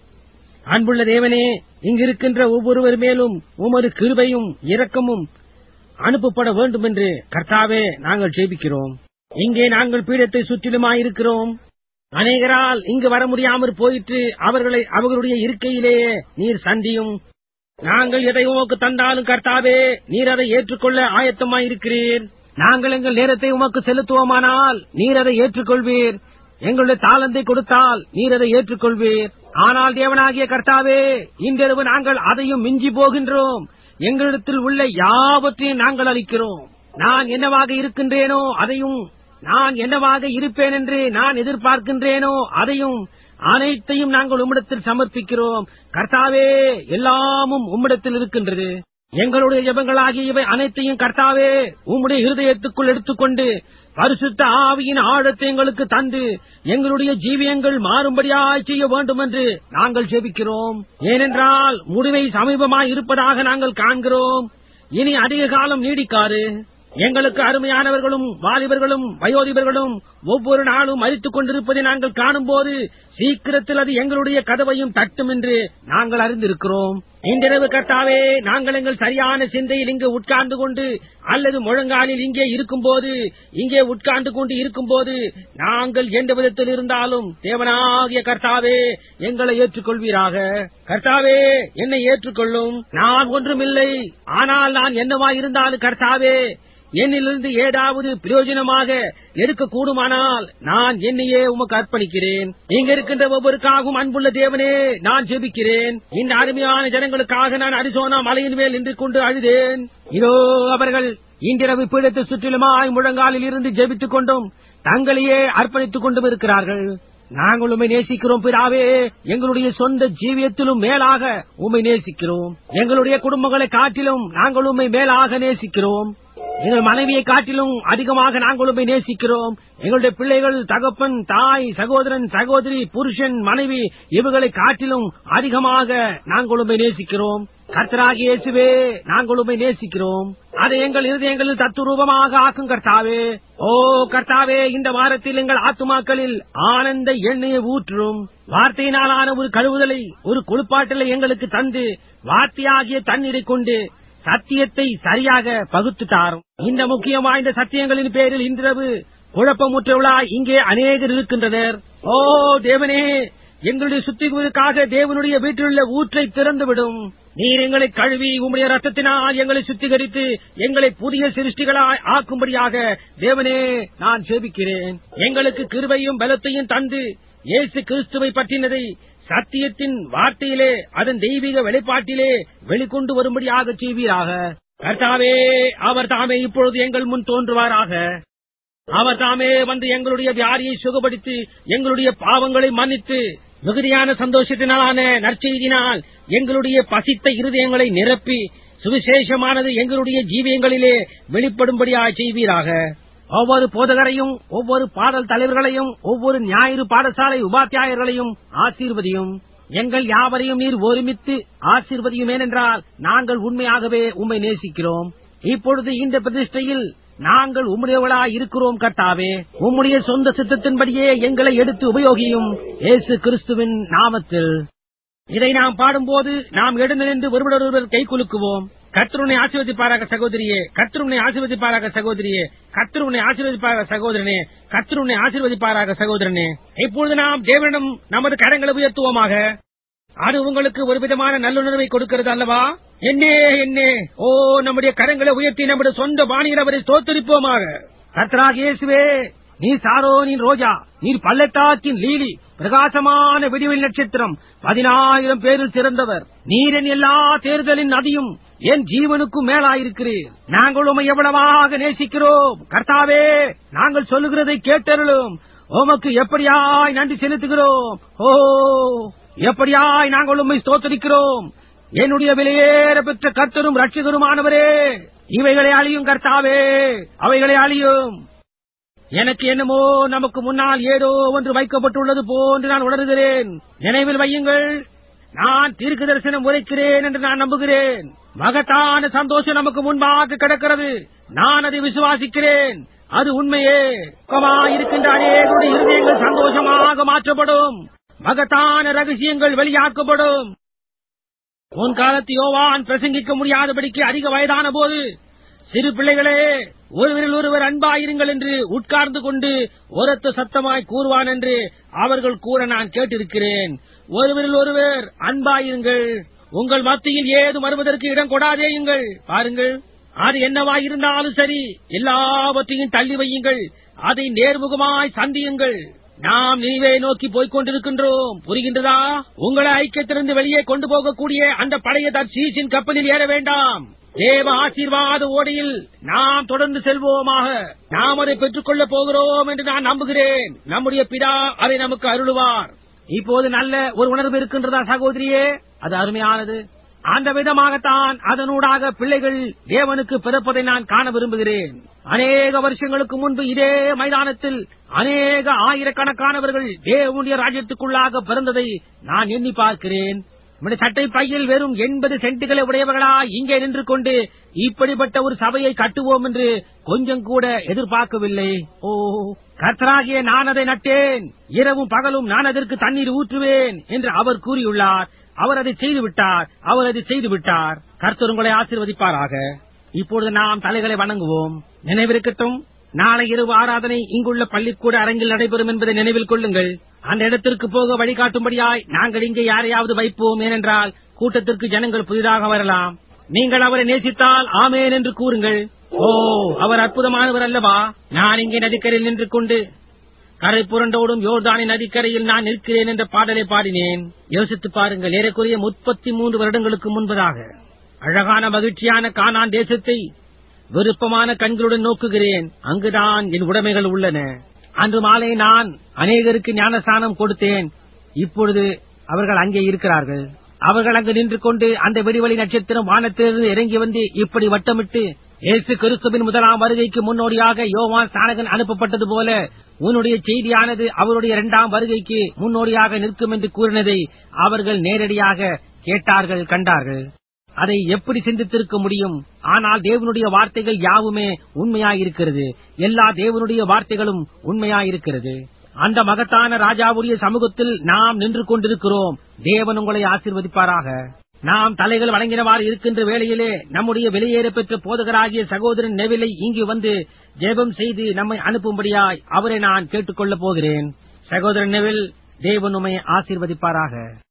அன்புள்ள தேவனே இங்கிருக்கின்ற ஒவ்வொருவர் மேலும் உமது கிருபையும் இரக்கமும் அனுப்பப்பட வேண்டும் என்று கர்த்தாவே நாங்கள் ஜெபிக்கிறோம் இங்கே நாங்கள் பீடத்தை சுற்றிலுமாயிருக்கிறோம் அநேகரால் இங்கு வர முடியாமற் போயிற்று அவர்களை அவர்களுடைய இருக்கையிலேயே நீர் சந்தியும் நாங்கள் எதை உமக்கு தந்தாலும் கர்த்தாவே நீர் அதை ஏற்றுக்கொள்ள ஆயத்தமாயிருக்கிறீர் நாங்கள் எங்கள் நேரத்தை உமக்கு செலுத்துவோமானால் நீர் அதை ஏற்றுக்கொள்வீர் எங்களுடைய தாளந்தை கொடுத்தால் நீர் அதை ஏற்றுக்கொள்வீர் ஆனால் தேவனாகிய கர்த்தாவே இன்றிரவு நாங்கள் அதையும் மிஞ்சி போகின்றோம் எங்களிடத்தில் உள்ள யாவற்றையும் நாங்கள் அளிக்கிறோம் நான் என்னவாக இருக்கின்றேனோ அதையும் நான் என்னவாக இருப்பேன் என்று நான் எதிர்பார்க்கின்றேனோ அதையும் அனைத்தையும் நாங்கள் உம்மிடத்தில் சமர்ப்பிக்கிறோம் கர்த்தாவே எல்லாமும் உம்மிடத்தில் இருக்கின்றது எங்களுடைய ஜெபங்களாகிய இவை அனைத்தையும் கர்த்தாவே உம்முடைய இருதயத்துக்குள் எடுத்துக்கொண்டு பரிசுத்த ஆவியின் ஆழத்தை எங்களுக்கு தந்து எங்களுடைய ஜீவியங்கள் மாறும்படியாய் செய்ய வேண்டும் என்று நாங்கள் ஜெபிக்கிறோம் ஏனென்றால் முடிவை சமீபமாய் இருப்பதாக நாங்கள் காண்கிறோம் இனி அதிக காலம் நீடிக்காது எங்களுக்கு அருமையானவர்களும் வாலிபர்களும் வயோதிபர்களும் ஒவ்வொரு நாளும் மறித்துக் கொண்டிருப்பதை நாங்கள் காணும்போது சீக்கிரத்தில் அது எங்களுடைய கதவையும் தட்டும் என்று நாங்கள் அறிந்திருக்கிறோம் இன்றிரவு கர்த்தாவே நாங்கள் எங்கள் சரியான சிந்தையில் இங்கு உட்கார்ந்து கொண்டு அல்லது முழங்காலில் இங்கே இருக்கும்போது இங்கே உட்கார்ந்து கொண்டு இருக்கும்போது நாங்கள் எந்த விதத்தில் இருந்தாலும் தேவனாகிய கர்த்தாவே எங்களை ஏற்றுக்கொள்வீராக கர்த்தாவே என்னை ஏற்றுக்கொள்ளும் நான் ஒன்றுமில்லை ஆனால் நான் என்னவா இருந்தாலும் கர்த்தாவே என்னிலிருந்து ஏதாவது பிரயோஜனமாக எடுக்க கூடுமானால் நான் என்னையே உமக்கு அர்ப்பணிக்கிறேன் இங்க இருக்கின்ற ஒவ்வொருக்காகவும் அன்புள்ள தேவனே நான் ஜெபிக்கிறேன் இந்த அருமையான ஜனங்களுக்காக நான் அரிசோனா மலையின் மேல் நின்று கொண்டு அழுதேன் இதோ அவர்கள் இன்றிரவு பீடத்தை சுற்றிலுமாய் முழங்காலில் இருந்து ஜெபித்துக் கொண்டும் தங்களையே அர்ப்பணித்துக் கொண்டும் இருக்கிறார்கள் நாங்கள் உண்மை நேசிக்கிறோம் பிராவே எங்களுடைய சொந்த ஜீவியத்திலும் மேலாக உண்மை நேசிக்கிறோம் எங்களுடைய குடும்பங்களை காட்டிலும் நாங்கள் உண்மை மேலாக நேசிக்கிறோம் எங்கள் மனைவியை காட்டிலும் அதிகமாக நாங்கள் உண்மை நேசிக்கிறோம் எங்களுடைய பிள்ளைகள் தகப்பன் தாய் சகோதரன் சகோதரி புருஷன் மனைவி இவர்களை காட்டிலும் அதிகமாக நாங்கள் உண்மை நேசிக்கிறோம் கர்த்தராகி இயேசுவே நாங்கள் உண்மை நேசிக்கிறோம் அதை எங்கள் இருதயங்களில் தத்துரூபமாக ஆக்கும் கர்த்தாவே ஓ கர்த்தாவே இந்த வாரத்தில் எங்கள் ஆத்துமாக்களில் ஆனந்த எண்ணெயை ஊற்றும் வார்த்தையினாலான ஒரு கழுவுதலை ஒரு குளிப்பாட்டலை எங்களுக்கு தந்து வார்த்தையாகிய தண்ணீரை கொண்டு சத்தியத்தை சரியாக பகுத்து தாரும் இந்த முக்கியம் வாய்ந்த சத்தியங்களின் பேரில் இன்றிரவு குழப்பமுற்றவளாய் இங்கே அநேகர் இருக்கின்றனர் ஓ தேவனே எங்களுடைய சுத்திகளுக்காக தேவனுடைய வீட்டிலுள்ள ஊற்றை திறந்துவிடும் நீர் எங்களை கழுவி உம்முடைய ரத்தத்தினால் எங்களை சுத்திகரித்து எங்களை புதிய சிருஷ்டிகளாய் ஆக்கும்படியாக தேவனே நான் சேபிக்கிறேன் எங்களுக்கு கிருபையும் பலத்தையும் தந்து இயேசு கிறிஸ்துவை பற்றினதை சத்தியத்தின் வார்த்தையிலே அதன் தெய்வீக வெளிப்பாட்டிலே வெளிக்கொண்டு வரும்படியாக செய்வீராக கர்த்தாவே அவர் தாமே இப்பொழுது எங்கள் முன் தோன்றுவாராக அவர் தாமே வந்து எங்களுடைய வியாதியை சுகப்படுத்தி எங்களுடைய பாவங்களை மன்னித்து மிகுதியான சந்தோஷத்தினாலான நற்செய்தினால் எங்களுடைய பசித்த இருதயங்களை நிரப்பி சுவிசேஷமானது எங்களுடைய ஜீவியங்களிலே வெளிப்படும்படியாக செய்வீராக ஒவ்வொரு போதகரையும் ஒவ்வொரு பாடல் தலைவர்களையும் ஒவ்வொரு ஞாயிறு பாடசாலை உபாத்தியாயர்களையும் ஆசீர்வதியும் எங்கள் யாவரையும் நீர் ஒருமித்து ஆசீர்வதியும் ஏனென்றால் நாங்கள் உண்மையாகவே உம்மை நேசிக்கிறோம் இப்பொழுது இந்த பிரதிஷ்டையில் நாங்கள் உம்முடையவளாய் இருக்கிறோம் கர்த்தாவே உம்முடைய சொந்த சித்தத்தின்படியே எங்களை எடுத்து உபயோகியும் இயேசு கிறிஸ்துவின் நாமத்தில் இதை நாம் பாடும்போது நாம் எழுந்து நின்று ஒருவரொருவர் கை குலுக்குவோம் கர்த்தருனை ஆசீர்வதிப்பாராக சகோதரியே கர்த்தருனை ஆசீர்வதிப்பாராக சகோதரியே கர்த்தருனை ஆசீர்வதிப்பாராக சகோதரனே கர்த்தருனை ஆசீர்வதிப்பாராக சகோதரனே இப்பொழுது நாம் தேவனிடம் நமது கரங்களை உயர்த்துவோமாக அது உங்களுக்கு ஒரு விதமான நல்லுணர்வை கொடுக்கிறது அல்லவா என்னே என்னே ஓ நம்முடைய கரங்களை உயர்த்தி நம்முடைய சொந்த பாணியில் அவரை தோத்தரிப்போமாக கர்த்தராக இயேசுவே நீ சாரோனின் ரோஜா நீர் பள்ளத்தாக்கின் லீலி பிரகாசமான விடிவெளி நட்சத்திரம் பதினாயிரம் பேரில் சிறந்தவர் நீர் என் எல்லா தேர்தலின் நதியும் என் ஜீவனுக்கும் மேலாயிருக்கிறீர் நாங்கள் உமை எவ்வளவாக நேசிக்கிறோம் கர்த்தாவே நாங்கள் சொல்லுகிறதை கேட்டருளும் உமக்கு எப்படியாய் நன்றி செலுத்துகிறோம் ஓ எப்படியாய் நாங்கள் உம்மை ஸ்தோத்தரிக்கிறோம் என்னுடைய விலையேற பெற்ற கர்த்தரும் ரட்சகருமானவரே இவைகளை அழியும் கர்த்தாவே அவைகளை அழியும் எனக்கு என்னமோ நமக்கு முன்னால் ஏதோ ஒன்று வைக்கப்பட்டுள்ளது போன்று நான் உணர்கிறேன் நினைவில் வையுங்கள் நான் தீர்க்க தரிசனம் உரைக்கிறேன் என்று நான் நம்புகிறேன் மகத்தான சந்தோஷம் நமக்கு முன்பாக கிடக்கிறது நான் அதை விசுவாசிக்கிறேன் அது உண்மையே சுகமா இருக்கின்ற அநேகருடைய இருதயங்கள் சந்தோஷமாக மாற்றப்படும் மகத்தான ரகசியங்கள் வெளியாக்கப்படும் உன் காலத்து யோவான் பிரசங்கிக்க முடியாதபடிக்கு அதிக வயதான போது சிறு பிள்ளைகளே ஒருவரில் ஒருவர் அன்பாயிருங்கள் என்று உட்கார்ந்து கொண்டு ஒரத்த சத்தமாய் கூறுவான் என்று அவர்கள் கூற நான் கேட்டிருக்கிறேன் ஒருவரில் ஒருவர் அன்பாயிருங்கள் உங்கள் மத்தியில் ஏதும் வருவதற்கு இடம் கொடாதேயுங்கள் பாருங்கள் அது என்னவாய் இருந்தாலும் சரி எல்லாவற்றையும் தள்ளி வையுங்கள் அதை நேர்முகமாய் சந்தியுங்கள் நாம் நீவே நோக்கி போய்க் கொண்டிருக்கின்றோம் புரிகின்றதா உங்களை ஐக்கியத்திலிருந்து வெளியே கொண்டு போகக்கூடிய அந்த பழைய தர்சீசின் கப்பலில் ஏற வேண்டாம் தேவ ஆசீர்வாத ஓடையில் நாம் தொடர்ந்து செல்வோமாக நாம் அதை பெற்றுக் கொள்ளப் போகிறோம் என்று நான் நம்புகிறேன் நம்முடைய பிதா அதை நமக்கு அருளுவார் இப்போது நல்ல ஒரு உணர்வு இருக்கின்றதா சகோதரியே அது அருமையானது அந்த விதமாகத்தான் அதனூடாக பிள்ளைகள் தேவனுக்கு பிறப்பதை நான் காண விரும்புகிறேன் அநேக வருஷங்களுக்கு முன்பு இதே மைதானத்தில் அநேக ஆயிரக்கணக்கானவர்கள் தேவனுடைய ராஜ்யத்துக்குள்ளாக பிறந்ததை நான் எண்ணி பார்க்கிறேன் நம்முடைய சட்டை பையில் வெறும் எண்பது சென்ட்டுகளை உடையவர்களா இங்கே நின்று கொண்டு இப்படிப்பட்ட ஒரு சபையை கட்டுவோம் என்று கொஞ்சம் கூட எதிர்பார்க்கவில்லை ஓ கர்த்தராகிய நான் அதை நட்டேன் இரவும் பகலும் நான் அதற்கு தண்ணீர் ஊற்றுவேன் என்று அவர் கூறியுள்ளார் அவர் அதை செய்து விட்டார் அவர் அதை செய்து விட்டார் கர்த்தர் உங்களை ஆசீர்வதிப்பாராக இப்பொழுது நாம் தலைகளை வணங்குவோம் நினைவிருக்கட்டும் நாளை இரவு ஆராதனை இங்குள்ள பள்ளிக்கூட அரங்கில் நடைபெறும் என்பதை நினைவில் கொள்ளுங்கள் அந்த இடத்திற்கு போக வழிகாட்டும்படியாய் நாங்கள் இங்கே யாரையாவது வைப்போம் ஏனென்றால் கூட்டத்திற்கு ஜனங்கள் புதிதாக வரலாம் நீங்கள் அவரை நேசித்தால் ஆமேன் என்று கூறுங்கள் ஓ அவர் அற்புதமானவர் அல்லவா நான் இங்கே நதிக்கரையில் நின்று கொண்டு கரை புரண்டோடும் யோர்தானின் நதிக்கரையில் நான் நிற்கிறேன் என்ற பாடலை பாடினேன் யோசித்து பாருங்கள் ஏறக்குறைய முப்பத்தி மூன்று வருடங்களுக்கு முன்பதாக அழகான மகிழ்ச்சியான கானான் தேசத்தை விருப்பமான கண்களுடன் நோக்குகிறேன் அங்குதான் என் உடைமைகள் உள்ளன அன்று மாலை நான் அநேகருக்கு ஞானஸ்தானம் கொடுத்தேன் இப்பொழுது அவர்கள் அங்கே இருக்கிறார்கள் அவர்கள் அங்கு நின்று கொண்டு அந்த வெடிவழி நட்சத்திரம் வானத்திலிருந்து இறங்கி வந்து இப்படி வட்டமிட்டு இயேசு கிறிஸ்துவின் முதலாம் வருகைக்கு முன்னோடியாக யோவான் ஸ்நானகன் அனுப்பப்பட்டது போல உன்னுடைய செய்தியானது அவருடைய இரண்டாம் வருகைக்கு முன்னோடியாக நிற்கும் என்று கூறினதை அவர்கள் நேரடியாக கேட்டார்கள் கண்டார்கள் அதை எப்படி சிந்தித்திருக்க முடியும் ஆனால் தேவனுடைய வார்த்தைகள் யாவுமே உண்மையாயிருக்கிறது எல்லா தேவனுடைய வார்த்தைகளும் உண்மையாயிருக்கிறது அந்த மகத்தான ராஜாவுடைய சமூகத்தில் நாம் நின்று கொண்டிருக்கிறோம் தேவன் உங்களை ஆசீர்வதிப்பாராக நாம் தலைகள் வழங்கினவாறு இருக்கின்ற வேளையிலே நம்முடைய வெளியேற பெற்ற போதகராகிய சகோதரன் நெவிலை இங்கு வந்து ஜெபம் செய்து நம்மை அனுப்பும்படியாய் அவரை நான் கேட்டுக்கொள்ளப் போகிறேன் சகோதரன் நெவில் தேவன் உம்மை ஆசீர்வதிப்பாராக